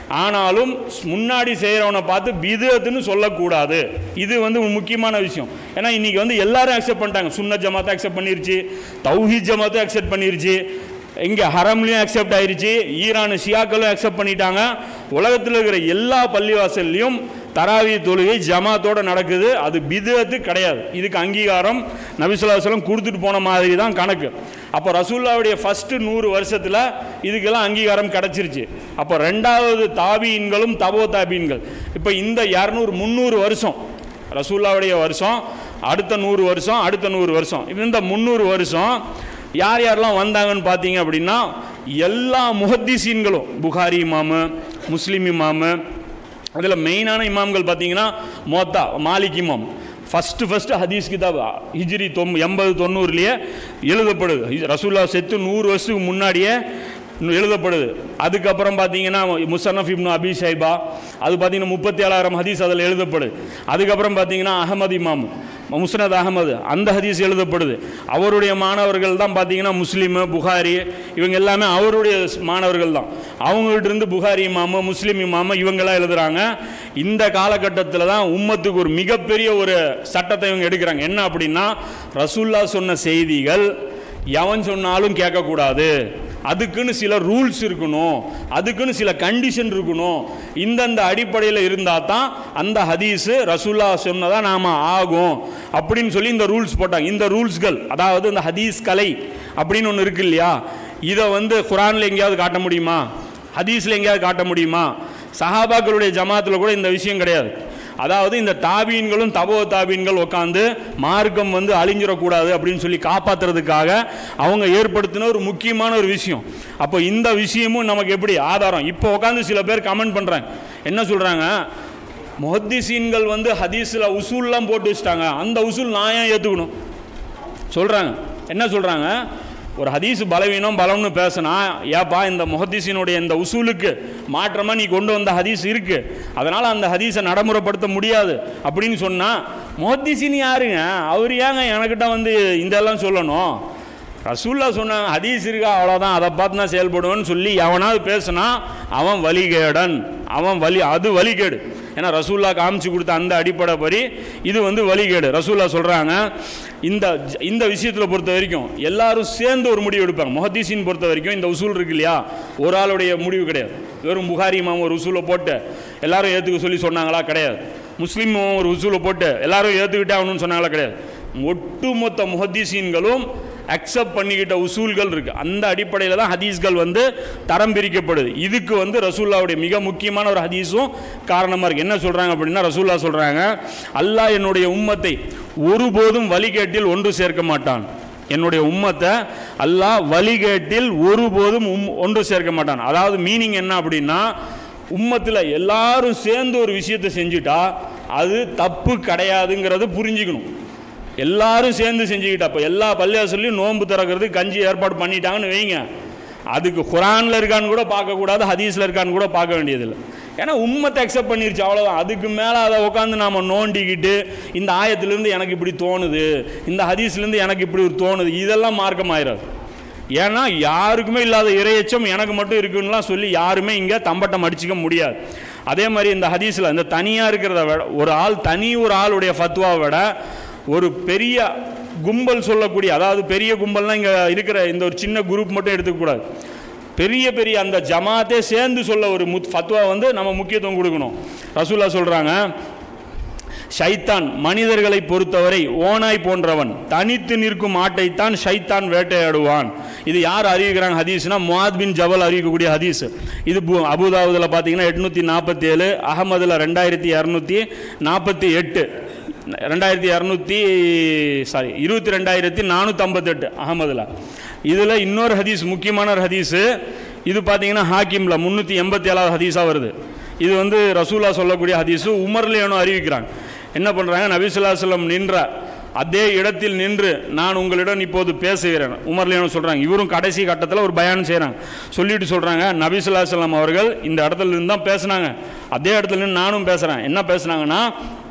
ஆனாலும் முன்னாடி செய்கிறவனை பார்த்து பிதுஅத்துன்னு சொல்லக்கூடாது இது வந்து ஒரு முக்கியமான விஷயம் ஏன்னா இன்னைக்கு வந்து எல்லாரும் அக்செப்ட் பண்ணிட்டாங்க சுன்ன ஜமாத்தை அக்செப்ட் பண்ணிருச்சு தௌஹீத் ஜமாத்தை அக்செப்ட் பண்ணிருச்சு இங்கே ஹரம்லையும் அக்செப்ட் ஆயிருச்சு ஈரான் ஷியாக்களும் அக்செப்ட் பண்ணிட்டாங்க உலகத்தில் இருக்கிற எல்லா பள்ளிவாசல்லையும் தராவி தொழுகை ஜமாத்தோட நடக்குது அது பிதுஅத்து கிடையாது இதுக்கு அங்கீகாரம் நபிசுல்லாஸ்லம் கொடுத்துட்டு போன மாதிரி தான் கணக்கு அப்போ ரசூல்லாவுடைய ஃபஸ்ட்டு நூறு வருஷத்தில் இதுக்கெல்லாம் அங்கீகாரம் கிடச்சிருச்சு அப்போ ரெண்டாவது தாபீன்களும் தபோ தாபீன்கள் இப்போ இந்த இரநூறு முந்நூறு வருஷம் ரசூல்லாவுடைய வருஷம் அடுத்த நூறு வருஷம் அடுத்த நூறு வருஷம் இந்த முந்நூறு வருஷம் யார் யாரெல்லாம் வந்தாங்கன்னு பார்த்தீங்க அப்படின்னா எல்லா முஹத்திசீன்களும் புகாரி இமாமு முஸ்லீம் இமாமு அதில் மெயினான இமாம்கள் பார்த்தீங்கன்னா மோத்தா மாலிக் இமாம் ஃபஸ்ட்டு ஃபஸ்ட்டு ஹதீஸ் கிதாப் ஹிஜ்ரி தொம் எண்பது தொண்ணூறுலேயே எழுதப்படுது ஹிஜ்- ரசூல்லா செத்து நூறு வருஷத்துக்கு முன்னாடியே எழுதப்படுது அதுக்கப்புறம் பார்த்தீங்கன்னா முசன்னஃப் இப்னு அபி ஷைபா அது பார்த்தீங்கன்னா முப்பத்தி ஏழாயிரம் ஹதீஸ் அதில் எழுதப்படுது அதுக்கப்புறம் பார்த்தீங்கன்னா அகமது இமாம் முஸ்னத் அகமது அந்த ஹதீஸ் எழுதப்படுது அவருடைய மாணவர்கள் தான் பார்த்தீங்கன்னா முஸ்லீமு புகாரி இவங்க எல்லாமே அவருடைய ஸ்- மாணவர்கள் தான் அவங்ககிட்ட இருந்து புகாரி இமாமு முஸ்லீம் இமாமு இவங்கெல்லாம் எழுதுறாங்க இந்த காலகட்டத்தில் தான் உம்மத்துக்கு ஒரு மிகப்பெரிய ஒரு சட்டத்தை இவங்க எடுக்கிறாங்க என்ன அப்படின்னா ரசூல்லா சொன்ன செய்திகள் எவன் சொன்னாலும் கேட்கக்கூடாது அதுக்குன்னு சில ரூல்ஸ் இருக்கணும் அதுக்குன்னு சில கண்டிஷன் இருக்கணும் இந்தந்த அடிப்படையில் இருந்தால் தான் அந்த ஹதீஸு ரசூல்லா சொன்னதா நாம் ஆகும் அப்படின்னு சொல்லி இந்த ரூல்ஸ் போட்டாங்க இந்த ரூல்ஸ்கள் அதாவது இந்த ஹதீஸ் கலை அப்படின்னு ஒன்று இருக்கு இல்லையா இதை வந்து குரானில் எங்கேயாவது காட்ட முடியுமா ஹதீஸில் எங்கேயாவது காட்ட முடியுமா சஹாபாக்களுடைய ஜமாத்தில் கூட இந்த விஷயம் கிடையாது அதாவது இந்த தாபீன்களும் தபோ தாபீன்கள் உட்காந்து மார்க்கம் வந்து அழிஞ்சிடக்கூடாது அப்படின்னு சொல்லி காப்பாத்துறதுக்காக அவங்க ஏற்படுத்தின ஒரு முக்கியமான ஒரு விஷயம் அப்போ இந்த விஷயமும் நமக்கு எப்படி ஆதாரம் இப்போ உட்காந்து சில பேர் கமெண்ட் பண்ணுறாங்க என்ன சொல்கிறாங்க முஹத்திசீன்கள் வந்து ஹதீஸில் உசூல்லாம் போட்டு வச்சுட்டாங்க அந்த உசூல் நான் ஏன் ஏற்றுக்கணும் சொல்கிறாங்க என்ன சொல்கிறாங்க ஒரு ஹதீஸ் பலவீனம் பலம்னு பேசினா ஏப்பா இந்த முஹத்தீஸினுடைய இந்த உசூலுக்கு மாற்றமாக நீ கொண்டு வந்த ஹதீஸ் இருக்கு அதனால் அந்த ஹதீஸை நடைமுறைப்படுத்த முடியாது அப்படின்னு சொன்னால் முஹத்தீஸின் யாருங்க அவர் ஏங்க எனக்கிட்ட வந்து இதெல்லாம் சொல்லணும் ரசூல்லா சொன்னாங்க ஹதீஸ் இருக்கா அவ்வளோதான் அதை பார்த்து நான் செயல்படுவேன்னு சொல்லி எவனாவது பேசுனா அவன் வழிகேடன் அவன் வழி அது வழிகேடு ஏன்னா ரசூல்லா காமிச்சு கொடுத்த அந்த அடிப்படை படி இது வந்து வழிகேடு ரசூல்லா சொல்கிறாங்க இந்த இந்த விஷயத்தில் பொறுத்த வரைக்கும் எல்லாரும் சேர்ந்து ஒரு முடிவு எடுப்பாங்க முஹத்தீஸின் பொறுத்த வரைக்கும் இந்த உசூல் இருக்கு இல்லையா ஒரு ஆளுடைய முடிவு கிடையாது வெறும் புகாரி இமாம் ஒரு உசூலை போட்டு எல்லாரும் ஏற்றுக்க சொல்லி சொன்னாங்களா கிடையாது முஸ்லீம் ஒரு உசூலை போட்டு எல்லாரும் ஏற்றுக்கிட்டே ஆகணும்னு சொன்னாங்களா கிடையாது ஒட்டுமொத்த முஹத்தீசீன்களும் அக்செப்ட் பண்ணிக்கிட்ட உசூல்கள் இருக்கு அந்த அடிப்படையில் தான் ஹதீஸ்கள் வந்து தரம் பிரிக்கப்படுது இதுக்கு வந்து ரசூல்லாவுடைய மிக முக்கியமான ஒரு ஹதீஸும் காரணமாக இருக்கு என்ன சொல்றாங்க அப்படின்னா ரசூல்லா சொல்றாங்க அல்லாஹ் என்னுடைய உம்மத்தை ஒருபோதும் வழிகேட்டில் ஒன்று சேர்க்க மாட்டான் என்னுடைய உம்மத்தை அல்லாஹ் வழிகேட்டில் ஒருபோதும் உம் ஒன்று சேர்க்க மாட்டான் அதாவது மீனிங் என்ன அப்படின்னா உம்மத்தில் எல்லாரும் சேர்ந்து ஒரு விஷயத்தை செஞ்சுட்டா அது தப்பு கிடையாதுங்கிறத புரிஞ்சுக்கணும் எல்லாரும் சேர்ந்து செஞ்சுக்கிட்டா அப்போ எல்லா பள்ளியாசல்லையும் நோன்பு திறக்கிறது கஞ்சி ஏற்பாடு பண்ணிட்டாங்கன்னு வைங்க அதுக்கு குரானில் இருக்கான்னு கூட பார்க்கக்கூடாது ஹதீஸில் இருக்கான்னு கூட பார்க்க வேண்டியதில்லை ஏன்னா உண்மத்தை அக்செப்ட் பண்ணிருச்சு அவ்வளோதான் அதுக்கு மேலே அதை உட்காந்து நாம் நோண்டிக்கிட்டு இந்த ஆயத்திலேருந்து எனக்கு இப்படி தோணுது இந்த ஹதீஸ்லேருந்து எனக்கு இப்படி ஒரு தோணுது இதெல்லாம் மார்க்கமாயிராது ஏன்னா யாருக்குமே இல்லாத இரையச்சம் எனக்கு மட்டும் இருக்குன்னுலாம் சொல்லி யாருமே இங்கே தம்பட்டம் அடிச்சுக்க முடியாது அதே மாதிரி இந்த ஹதீஸில் இந்த தனியாக இருக்கிறத விட ஒரு ஆள் தனி ஒரு ஆளுடைய ஃபத்வாவை விட ஒரு பெரிய கும்பல் சொல்லக்கூடிய அதாவது பெரிய கும்பல்னால் இங்கே இருக்கிற இந்த ஒரு சின்ன குரூப் மட்டும் எடுத்துக்கக்கூடாது பெரிய பெரிய அந்த ஜமாத்தே சேர்ந்து சொல்ல ஒரு முத் ஃபத்வா வந்து நம்ம முக்கியத்துவம் கொடுக்கணும் ரசூல்லா சொல்கிறாங்க ஷைத்தான் மனிதர்களை பொறுத்தவரை ஓனாய் போன்றவன் தனித்து நிற்கும் ஆட்டைத்தான் ஷைத்தான் வேட்டையாடுவான் இது யார் அறிவிக்கிறாங்க ஹதீஸ்னா முவாத் பின் ஜபல் அறிவிக்கக்கூடிய ஹதீஸ் இது பு- அபுதாபுதில் பார்த்தீங்கன்னா எட்நூற்றி நாற்பத்தி ஏழு அகமதில் ரெண்டாயிரத்தி இரநூத்தி நாற்பத்தி எட்டு ரெண்டாயிரத்தி இரநூத்தி சாரி இருபத்தி ரெண்டாயிரத்தி நானூற்றம்பத்தெட்டு அகமதில் இதில் இன்னொரு ஹதீஸ் முக்கியமான ஒரு ஹதீஸு இது பார்த்தீங்கன்னா ஹாக்கிமில் முந்நூற்றி எண்பத்தி ஏழாவது ஹதீஸாக வருது இது வந்து ரசூலா சொல்லக்கூடிய ஹதீஸு உமர்லேனும் அறிவிக்கிறாங்க என்ன பண்ணுறாங்க நபிசுல்லா சொல்லம் நின்ற அதே இடத்தில் நின்று நான் உங்களிடம் இப்போது பேசுகிறேன் உமர்லேனும் சொல்கிறாங்க இவரும் கடைசி கட்டத்தில் ஒரு பயானம் செய்கிறாங்க சொல்லிட்டு சொல்கிறாங்க நபிசுல்லா சொல்லம் அவர்கள் இந்த இடத்துல இருந்து தான் பேசுனாங்க அதே இடத்துல நின்று நானும் பேசுகிறேன் என்ன பேசுனாங்கன்னா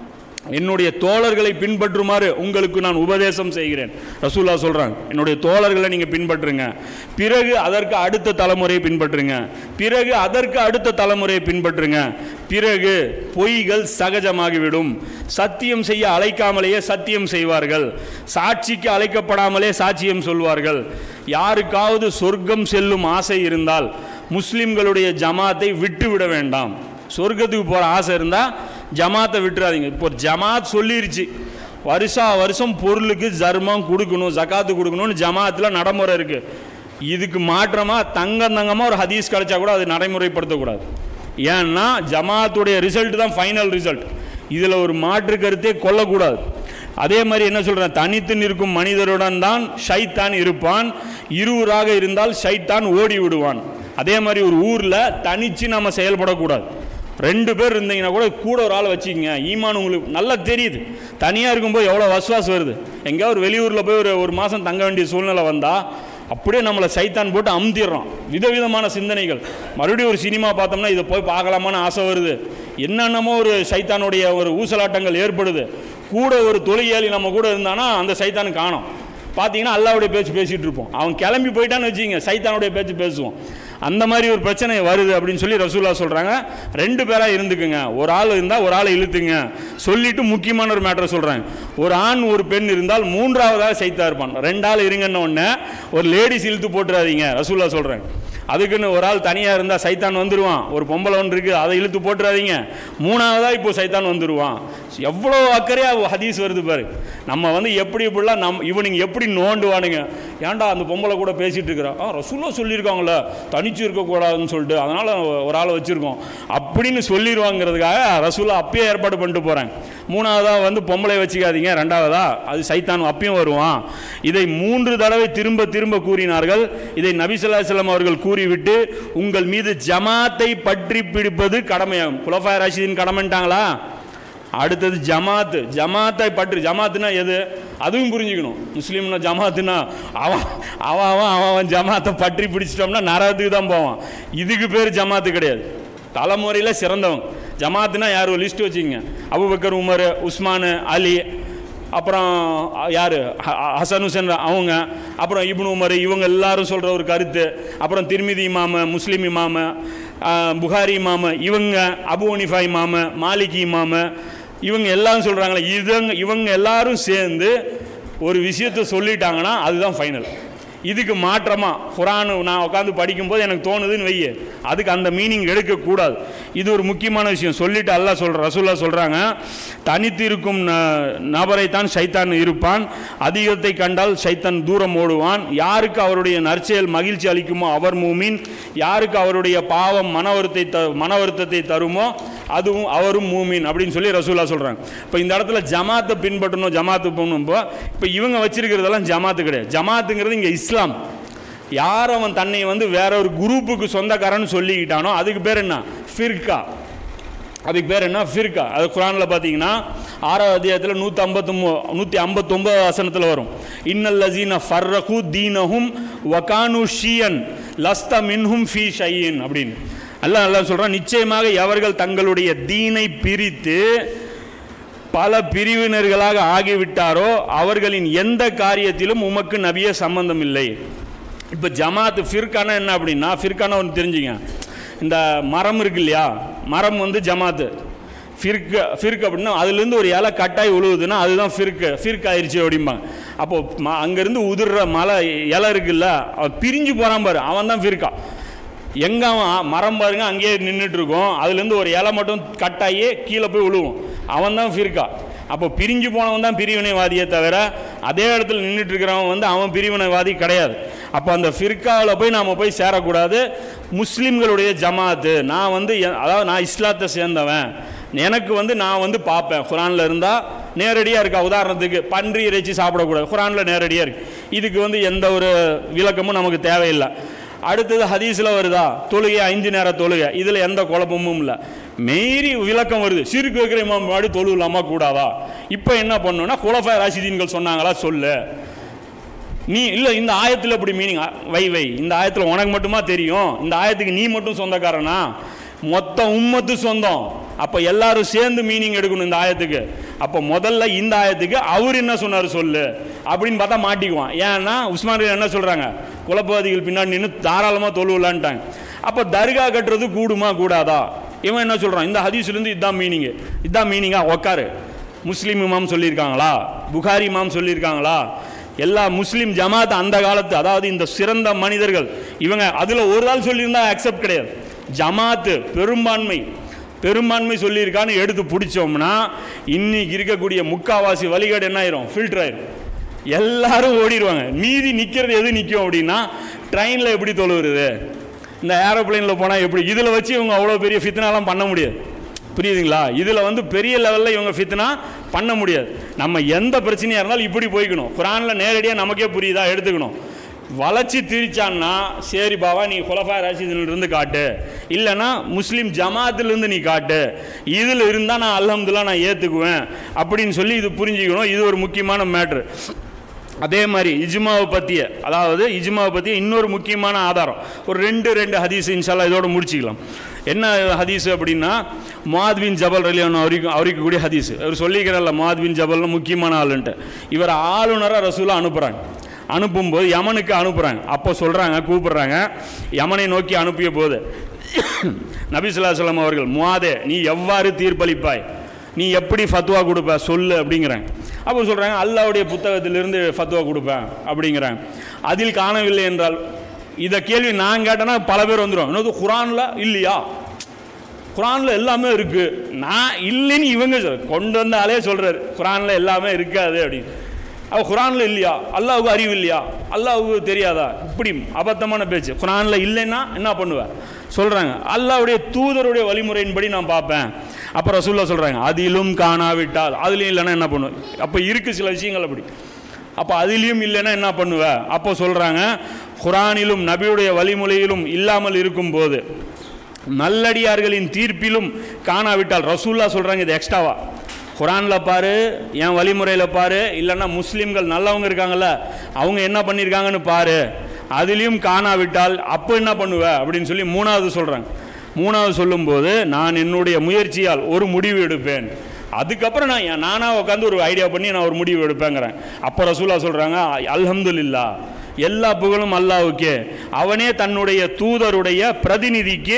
என்னுடைய தோழர்களை பின்பற்றுமாறு உங்களுக்கு நான் உபதேசம் செய்கிறேன் ரசூல்லா சொல்றாங்க என்னுடைய தோழர்களை நீங்க பின்பற்றுங்க பிறகு அதற்கு அடுத்த தலைமுறையை பின்பற்றுங்க பிறகு அதற்கு அடுத்த தலைமுறையை பின்பற்றுங்க பிறகு பொய்கள் சகஜமாகிவிடும் சத்தியம் செய்ய அழைக்காமலேயே சத்தியம் செய்வார்கள் சாட்சிக்கு அழைக்கப்படாமலே சாட்சியம் சொல்வார்கள் யாருக்காவது சொர்க்கம் செல்லும் ஆசை இருந்தால் முஸ்லிம்களுடைய ஜமாத்தை விட்டுவிட வேண்டாம் சொர்க்கத்துக்கு போகிற ஆசை இருந்தால் ஜமாத்தை விட்டுறாதீங்க இப்போ ஜமாத் சொல்லிருச்சு வருஷா வருஷம் பொருளுக்கு ஜர்மம் கொடுக்கணும் ஜகாத்து கொடுக்கணும்னு ஜமாத்தில் நடைமுறை இருக்குது இதுக்கு மாற்றமாக தங்கம் தங்கமாக ஒரு ஹதீஸ் கிடைச்சா கூட அது நடைமுறைப்படுத்தக்கூடாது ஏன்னா ஜமாத்துடைய ரிசல்ட் தான் ஃபைனல் ரிசல்ட் இதில் ஒரு மாற்று கருத்தே கொள்ளக்கூடாது அதே மாதிரி என்ன சொல்கிறேன் தனித்து நிற்கும் மனிதருடன் தான் ஷைத்தான் இருப்பான் இருவராக இருந்தால் ஷைத்தான் ஓடி விடுவான் அதே மாதிரி ஒரு ஊரில் தனிச்சு நம்ம செயல்படக்கூடாது ரெண்டு பேர் இருந்தீங்கன்னா கூட கூட ஒரு ஆள் வச்சுக்கங்க ஈமான் உங்களுக்கு நல்லா தெரியுது தனியாக இருக்கும்போது எவ்வளோ வசுவாஸ் வருது எங்கேயாவது ஒரு வெளியூரில் போய் ஒரு ஒரு மாதம் தங்க வேண்டிய சூழ்நிலை வந்தால் அப்படியே நம்மளை சைத்தான் போட்டு அமுத்திடுறோம் விதவிதமான சிந்தனைகள் மறுபடியும் ஒரு சினிமா பார்த்தோம்னா இதை போய் பார்க்கலாமான்னு ஆசை வருது என்னென்னமோ ஒரு சைத்தானுடைய ஒரு ஊசலாட்டங்கள் ஏற்படுது கூட ஒரு தொழிலாளி நம்ம கூட இருந்தானா அந்த சைத்தானு காணோம் பார்த்தீங்கன்னா அல்லாவுடைய பேச்சு பேசிகிட்டு இருப்போம் அவன் கிளம்பி போயிட்டான்னு வச்சுங்க சைத்தானுடைய பேச்சு பேசுவோம் அந்த மாதிரி ஒரு பிரச்சனை வருது அப்படின்னு சொல்லி ரசூல்லா சொல்கிறாங்க ரெண்டு பேராக இருந்துக்குங்க ஒரு ஆள் இருந்தால் ஒரு ஆளை இழுத்துங்க சொல்லிட்டு முக்கியமான ஒரு மேட்டரை சொல்கிறாங்க ஒரு ஆண் ஒரு பெண் இருந்தால் மூன்றாவதாக சைத்தா இருப்பான் ரெண்டு ஆள் இருங்கன்ன உடனே ஒரு லேடிஸ் இழுத்து போட்டுறாதீங்க ரசூல்லா சொல்கிறேன் அதுக்குன்னு ஒரு ஆள் தனியாக இருந்தால் சைத்தான் வந்துடுவான் ஒரு பொம்பளை ஒன்று இருக்குது அதை இழுத்து போட்டுறாதீங்க மூணாவதாக இப்போ சைத்தான் வந்துடுவான் எவ்வளோ அக்கறையாக ஹதீஸ் வருது பாரு நம்ம வந்து எப்படி இப்படிலாம் நம் இவனுங்க எப்படி நோண்டுவானுங்க ஏன்டா அந்த பொம்பளை கூட பேசிகிட்டு இருக்கிறான் ஆ ரசூலா சொல்லியிருக்காங்களே தனிச்சு இருக்கக்கூடாதுன்னு சொல்லிட்டு அதனால் ஒரு ஆளை வச்சுருக்கோம் அப்படின்னு சொல்லிடுவாங்கிறதுக்காக ரசூலா அப்பயே ஏற்பாடு பண்ணிட்டு போகிறேன் மூணாவதாக வந்து பொம்பளை வச்சுக்காதீங்க ரெண்டாவதா அது சைத்தான் அப்பயும் வருவான் இதை மூன்று தடவை திரும்ப திரும்ப கூறினார்கள் இதை நபிசல்லாஸ்லம் அவர்கள் கூறிவிட்டு உங்கள் மீது ஜமாத்தை பற்றி பிடிப்பது கடமையாகும் குலஃபாய் ராஷிதின் கடமைன்ட்டாங்களா அடுத்தது ஜமாத்து ஜமாத்தை பற்று ஜமாத்துனா எது அதுவும் புரிஞ்சுக்கணும் முஸ்லீம்னா ஜமாத்துனா அவன் அவன் அவன் அவன் அவன் ஜமாத்தை பற்றி பிடிச்சிட்டோம்னா நரகத்துக்கு தான் போவான் இதுக்கு பேர் ஜமாத்து கிடையாது தலைமுறையில் சிறந்தவங்க ஜமாத்துனா யார் ஒரு லிஸ்ட் வச்சுங்க அபுபக்கர் உமர் உஸ்மான் அலி அப்புறம் யார் ஹசன் ஹுசன் அவங்க அப்புறம் இப்னு உமர் இவங்க எல்லாரும் சொல்கிற ஒரு கருத்து அப்புறம் திருமிதி இமாம முஸ்லீம் இமாம ஆஹ், புகாரி இமாம இவங்க அபு ஹனீஃபா இமாம மாலிகி இமாம இவங்க எல்லாரும் சொல்கிறாங்களே இதுங்க இவங்க எல்லாரும் சேர்ந்து ஒரு விஷயத்தை சொல்லிட்டாங்கன்னா அதுதான் ஃபைனல் இதுக்கு மாற்றமாக குரான் நான் உட்காந்து படிக்கும்போது எனக்கு தோணுதுன்னு வையே அதுக்கு அந்த மீனிங் எடுக்கக்கூடாது இது ஒரு முக்கியமான விஷயம் சொல்லிட்டு அல்லாஹ் சொல்கிற ரசூல்லா சொல்கிறாங்க தனித்து இருக்கும் ந- நபரைத்தான் சைத்தான் இருப்பான் அதிகத்தை கண்டால் சைத்தான் தூரம் ஓடுவான் யாருக்கு அவருடைய நற்செயல் மகிழ்ச்சி அளிக்குமோ அவர் மூமின் யாருக்கு அவருடைய பாவம் மன வருத்தை த மன வருத்தத்தை தருமோ அதுவும் அவரும் மூமின் அப்படின்னு சொல்லி ரசூல்லா சொல்கிறாங்க இப்போ இந்த இடத்துல ஜமாத்தை பின்பற்றணும் ஜமாத்து போகணும் இப்போ இப்போ இவங்க வச்சிருக்கிறதெல்லாம் ஜமாத்து கிடையாது ஜமாத்துங்கிறது இங்கே இஸ்லாம் யார் அவன் தன்னை வந்து வேற ஒரு குரூப்புக்கு சொந்தக்காரன்னு சொல்லிக்கிட்டானோ அதுக்கு பேர் என்ன ஃபிர்கா அதுக்கு பேர் என்ன ஃபிர்கா அது குரானில் பார்த்தீங்கன்னா ஆறாவது அத்தியாயத்தில் நூற்றி ஐம்பத்தி நூற்றி ஐம்பத்தொம்பது வசனத்தில் வரும் இன்னல் லசீன ஃபர்ரகு தீனஹும் வகானு ஷியன் லஸ்த மின்ஹும் ஃபீ ஷையின் அப்படின்னு அல்லாஹ் நல்லா சொல்கிறான் நிச்சயமாக எவர்கள் தங்களுடைய தீனை பிரித்து பல பிரிவினர்களாக ஆகிவிட்டாரோ அவர்களின் எந்த காரியத்திலும் உமக்கு நபிய சம்பந்தம் இல்லை இப்போ ஜமாத் ஃபிர்கானா என்ன அப்படின்னா ஃபிர்கானா ஒன்று தெரிஞ்சுங்க இந்த மரம் இருக்கு இல்லையா மரம் வந்து ஜமாத்து ஃபிர்க் ஃபிர்க் அப்படின்னா அதுலேருந்து ஒரு இலை கட்டாய் உழுவுதுன்னா அதுதான் ஃபிர்க்கு ஃபிர்க் ஆயிடுச்சு அப்படிம்பாங்க அப்போது ம அங்கேருந்து உதிர்ற மலை இலை இருக்குல்ல அவன் பிரிஞ்சு போகிறான் பாரு அவன் தான் ஃபிர்கா எங்கே அவன் மரம் பாருங்க அங்கேயே நின்றுட்டு இருக்கும் அதுலேருந்து ஒரு இலை மட்டும் கட்டாயி கீழே போய் விழுவும் அவன் தான் ஃபிர்கா அப்போ பிரிஞ்சு போனவன் தான் பிரிவினைவாதியே தவிர அதே இடத்துல நின்றுட்டு இருக்கிறவன் வந்து அவன் பிரிவினைவாதி கிடையாது அப்போ அந்த ஃபிர்காவில் போய் நாம் போய் சேரக்கூடாது முஸ்லீம்களுடைய ஜமாத்து நான் வந்து எ- அதாவது நான் இஸ்லாத்தை சேர்ந்தவன் எனக்கு வந்து நான் வந்து பார்ப்பேன் குரானில் இருந்தால் நேரடியாக இருக்கா உதாரணத்துக்கு பன்றி இறைச்சி சாப்பிடக்கூடாது குரானில் நேரடியாக இருக்கு இதுக்கு வந்து எந்த ஒரு விளக்கமும் நமக்கு தேவையில்லை அடுத்தது ஹதீஸில் வருதா தொழுகை ஐந்து நேர தொழுகை இதில் எந்த குழப்பமும் இல்லை மீறி விளக்கம் வருது சிறுக்கு வைக்கிற இமாம் முன்னாடி தொழுலாமா கூடாதா இப்போ என்ன பண்ணணும்னா குலஃபா ராஷிதீன்கள் சொன்னாங்களா சொல்லு நீ இல்லை இந்த ஆயத்தில் இப்படி மீனிங் வை வை இந்த ஆயத்தில் உனக்கு மட்டுமா தெரியும் இந்த ஆயத்துக்கு நீ மட்டும் சொந்தக்காரனா மொத்த உம்மத்து சொந்தம் அப்போ எல்லாரும் சேர்ந்து மீனிங் எடுக்கணும் இந்த ஆயத்துக்கு அப்போ முதல்ல இந்த ஆயத்துக்கு அவர் என்ன சொன்னார் சொல்லு அப்படின்னு பார்த்தா மாட்டிக்குவான் ஏன்னா உஸ்மான் ரலி என்ன சொல்கிறாங்க குலப்பகுதிகள் பின்னாடி நின்று தாராளமாக தொழுவலான்ட்டாங்க அப்போ தர்கா கட்டுறது கூடுமா கூடாதா இவன் என்ன சொல்கிறான் இந்த ஹதீஸ்லேருந்து இதுதான் மீனிங்கு இதுதான் மீனிங்கா உக்காரு முஸ்லீம் இமாம் சொல்லியிருக்காங்களா புகாரி இமாம் சொல்லியிருக்காங்களா எல்லா முஸ்லீம் ஜமாத் அந்த காலத்து அதாவது இந்த சிறந்த மனிதர்கள் இவங்க அதில் ஒரு ஆள் சொல்லியிருந்தா அக்செப்ட் கிடையாது ஜமாத்து பெரும்பான்மை பெரும்பான்மை சொல்லியிருக்கான்னு எடுத்து பிடிச்சோம்னா இன்னைக்கு இருக்கக்கூடிய முக்காவாசி வழிகாடு என்ன ஆயிரும் ஃபில்டர் ஆயிரும் எல்லாரும் ஓடிடுவாங்க மீதி நிற்கிறது எது நிற்கும் அப்படின்னா ட்ரெயினில் எப்படி தொழுவுறது இந்த ஏரோப்ளேனில் போனால் எப்படி இதில் வச்சு இவங்க அவ்வளோ பெரிய ஃபித்னாலாம் பண்ண முடியாது புரியுதுங்களா இதில் வந்து பெரிய லெவலில் இவங்க ஃபித்னா பண்ண முடியாது நம்ம எந்த பிரச்சனையாக இருந்தாலும் இப்படி போய்க்கணும் குரானில் நேரடியாக நமக்கே புரியுதா எடுத்துக்கணும் வளைச்சி திரிச்சான்னா சரி பாவா நீ குலஃபா ராசிதிலிருந்து காட்டு இல்லைன்னா முஸ்லீம் ஜமாத்திலிருந்து நீ காட்டு இதில் இருந்தால் நான் அல்ஹம்துல்லா நான் ஏற்றுக்குவேன் அப்படின்னு சொல்லி இது புரிஞ்சுக்கணும் இது ஒரு முக்கியமான மேட்ரு அதே மாதிரி இஜ்மாவை பற்றிய அதாவது இஜ்மாவை பற்றிய இன்னொரு முக்கியமான ஆதாரம் ஒரு ரெண்டு ரெண்டு ஹதீஸ் இன்ஷால்லா இதோட முடிச்சிக்கலாம் என்ன ஹதீஸ் அப்படின்னா மாத்பின் ஜபல் ரலியான் அவருக்கு அவருக்கு கூடிய ஹதீஸ் அவர் சொல்லிக்கிறல்ல மாத்பின் ஜபல்னு முக்கியமான ஆளுன்ட்டு இவர் ஆளுநராக ரசூலா அனுப்புகிறாங்க அனுப்பும்போது யமனுக்கு அனுப்புகிறாங்க அப்போ சொல்கிறாங்க கூப்பிடுறாங்க யமனை நோக்கி அனுப்பிய போது நபிசுல்லாஸ்லாம் அவர்கள் முவாதே நீ எவ்வாறு தீர்ப்பளிப்பாய் நீ எப்படி ஃபத்வா கொடுப்ப சொல்லு அப்படிங்கிறாங்க அப்போ சொல்கிறாங்க அல்லாவுடைய புத்தகத்திலிருந்து ஃபத்வா கொடுப்பேன் அப்படிங்கிறாங்க அதில் காணவில்லை என்றால் இதை கேள்வி நான் கேட்டேன்னா பல பேர் வந்துடும் இன்னொரு குரானில் இல்லையா குரானில் எல்லாமே இருக்குது நான் இல்லைன்னு இவங்க சொல் கொண்டு வந்தாலே சொல்கிறாரு குரானில் எல்லாமே இருக்காது அப்படின்னு அவ குரானில் இல்லையா அல்லாவுக்கு அறிவு இல்லையா அல்லாவுக்கு தெரியாதா இப்படி அபத்தமான பேச்சு குரானில் இல்லைன்னா என்ன பண்ணுவேன் சொல்கிறாங்க அல்லாவுடைய தூதருடைய வழிமுறையின்படி நான் பார்ப்பேன் அப்புறம் ரசூல்லா சொல்கிறாங்க அதிலும் காணாவிட்டால் அதுலேயும் இல்லைன்னா என்ன பண்ணுவேன் அப்போ இருக்குது சில விஷயங்கள் அப்படி அப்போ அதிலையும் இல்லைன்னா என்ன பண்ணுவ அப்போ சொல்கிறாங்க குரானிலும் நபியுடைய வழிமுறையிலும் இல்லாமல் இருக்கும்போது நல்லடியார்களின் தீர்ப்பிலும் காணாவிட்டால் ரசூல்லா சொல்கிறாங்க இது எக்ஸ்ட்ராவா குரானில் பாரு என் வழிமுறையில் பாரு இல்லைன்னா முஸ்லீம்கள் நல்லவங்க இருக்காங்கல்ல அவங்க என்ன பண்ணியிருக்காங்கன்னு பாரு அதுலேயும் காணாவிட்டால் அப்போ என்ன பண்ணுவ அப்படின்னு சொல்லி மூணாவது சொல்கிறாங்க மூணாவது சொல்லும்போது நான் என்னுடைய முயற்சியால் ஒரு முடிவு எடுப்பேன் அதுக்கப்புறம் நான் என் நானாக உட்காந்து ஒரு ஐடியா பண்ணி நான் ஒரு முடிவு எடுப்பேங்கிறேன் அப்போ ரசூலா சொல்கிறாங்க அல்ஹம்துலில்லா எல்லா புகழும் அல்லாவுக்கே அவனே தன்னுடைய தூதருடைய பிரதிநிதிக்கு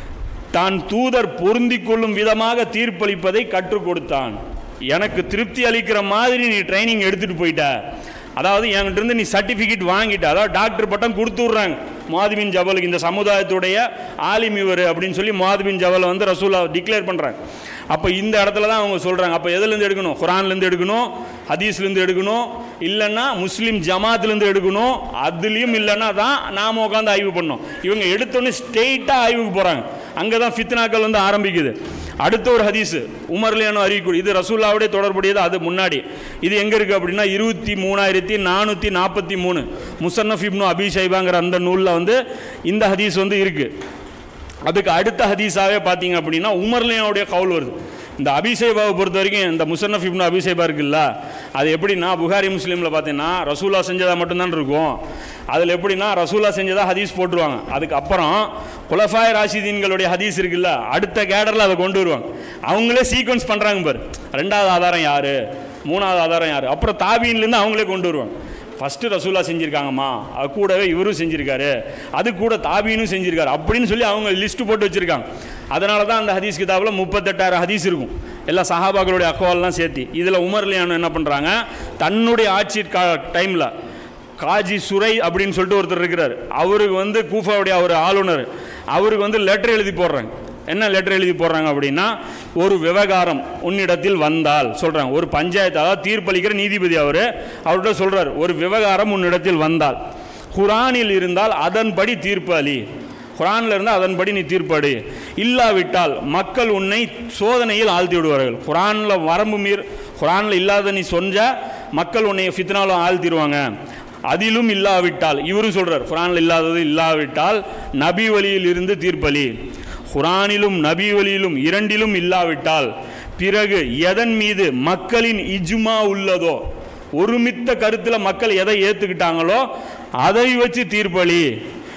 தான் தூதர் பொருந்திக் கொள்ளும் விதமாக தீர்ப்பளிப்பதை கற்றுக் கொடுத்தான் எனக்கு திருப்தி அளிக்கிற மாதிரி நீ ட்ரைனிங் எடுத்துகிட்டு போயிட்ட அதாவது என்கிட்ட இருந்து நீ சர்டிஃபிகேட் வாங்கிட்ட அதாவது டாக்டர் பட்டம் கொடுத்து விட்றாங்க மாதுபின் ஜபலுக்கு இந்த சமுதாயத்துடைய ஆலிம் இவர் அப்படின்னு சொல்லி மாதுபின் ஜபலை வந்து ரசூலா டிக்ளேர் பண்ணுறாங்க அப்போ இந்த இடத்துல தான் அவங்க சொல்கிறாங்க அப்போ எதுலேருந்து எடுக்கணும் குரான்லேருந்து எடுக்கணும் ஹதீஸ்லேருந்து எடுக்கணும் இல்லைன்னா முஸ்லீம் ஜமாத்லேருந்து எடுக்கணும் அதுலேயும் இல்லைன்னா தான் நாம் உட்காந்து ஆய்வு பண்ணோம் இவங்க எடுத்தோன்னே ஸ்ட்ரெயிட்டாக ஆய்வுக்கு போகிறாங்க அங்கே தான் ஃபித்னாக்கள் வந்து ஆரம்பிக்குது அடுத்த ஒரு ஹதீஸ் உமர்லியானோ அறிவிக்கூடி இது ரசூல்லாவுடைய தொடர்புடையது அது முன்னாடி இது எங்கே இருக்குது அப்படின்னா இருபத்தி மூணாயிரத்தி நானூற்றி நாற்பத்தி மூணு முசன்னஃப் இப்னு அபி ஷைபாங்கிற அந்த நூலில் வந்து இந்த ஹதீஸ் வந்து இருக்குது அதுக்கு அடுத்த ஹதீஸாகவே பார்த்தீங்க அப்படின்னா உமர்லியாவுடைய கவுல் வருது இந்த அபிஷேபாவை பொறுத்த வரைக்கும் இந்த முசன்னஃப் இப்னு அபிஷேபா இருக்குல்ல அது எப்படின்னா புகாரி முஸ்லீமில் பார்த்தீங்கன்னா ரசூலா செஞ்சதாக மட்டும்தான் இருக்கும் அதில் எப்படின்னா ரசூலா செஞ்சதாக ஹதீஸ் போட்டுருவாங்க அதுக்கப்புறம் குலஃபாய் ராஷிதீன்களுடைய ஹதீஸ் இருக்குல்ல அடுத்த கேடரில் அதை கொண்டு வருவாங்க அவங்களே சீக்வன்ஸ் பண்ணுறாங்க பாரு ரெண்டாவது ஆதாரம் யார் மூணாவது ஆதாரம் யார் அப்புறம் தாபீன்லேருந்து அவங்களே கொண்டு வருவாங்க ஃபஸ்ட்டு ரசூலா செஞ்சுருக்காங்கம்மா அது கூடவே இவரும் செஞ்சுருக்காரு அது கூட தாபீனும் செஞ்சுருக்காரு அப்படின்னு சொல்லி அவங்க லிஸ்ட்டு போட்டு வச்சுருக்காங்க அதனால தான் அந்த ஹதீஸ் கிதாபில் முப்பத்தெட்டாயிரம் ஹதீஸ் இருக்கும் எல்லா சஹாபாக்களுடைய அக்கவால்லாம் சேர்த்து இதில் உமர்லியானு என்ன பண்ணுறாங்க தன்னுடைய ஆட்சி கா டைமில் காஜி சுரை அப்படின்னு சொல்லிட்டு ஒருத்தர் இருக்கிறார் அவருக்கு வந்து கூஃபாவுடைய அவர் ஆளுநர் அவருக்கு வந்து லெட்டர் எழுதி போடுறாங்க என்ன லெட்டர் எழுதி போடுறாங்க அப்படின்னா ஒரு விவகாரம் உன்னிடத்தில் வந்தால் சொல்கிறாங்க ஒரு பஞ்சாயத்து அதாவது தீர்ப்பளிக்கிற நீதிபதி அவர் அவர்கிட்ட சொல்கிறார் ஒரு விவகாரம் உன்னிடத்தில் வந்தால் குரானில் இருந்தால் அதன்படி தீர்ப்பு அளி குரானில் இருந்தால் அதன்படி நீ தீர்ப்படு இல்லாவிட்டால் மக்கள் உன்னை சோதனையில் ஆழ்த்தி விடுவார்கள் குரானில் வரம்பு மீர் குரானில் இல்லாத நீ சொன்ன மக்கள் உன்னை ஃபித்னாலும் ஆழ்த்திடுவாங்க அதிலும் இல்லாவிட்டால் இவரும் சொல்கிறார் குரானில் இல்லாதது இல்லாவிட்டால் நபி வழியில் இருந்து தீர்ப்பளி குரானிலும் நபி வழியிலும் இரண்டிலும் இல்லாவிட்டால் பிறகு எதன் மீது மக்களின் இஜ்மா உள்ளதோ ஒருமித்த கருத்தில் மக்கள் எதை ஏற்றுக்கிட்டாங்களோ அதை வச்சு தீர்ப்பளி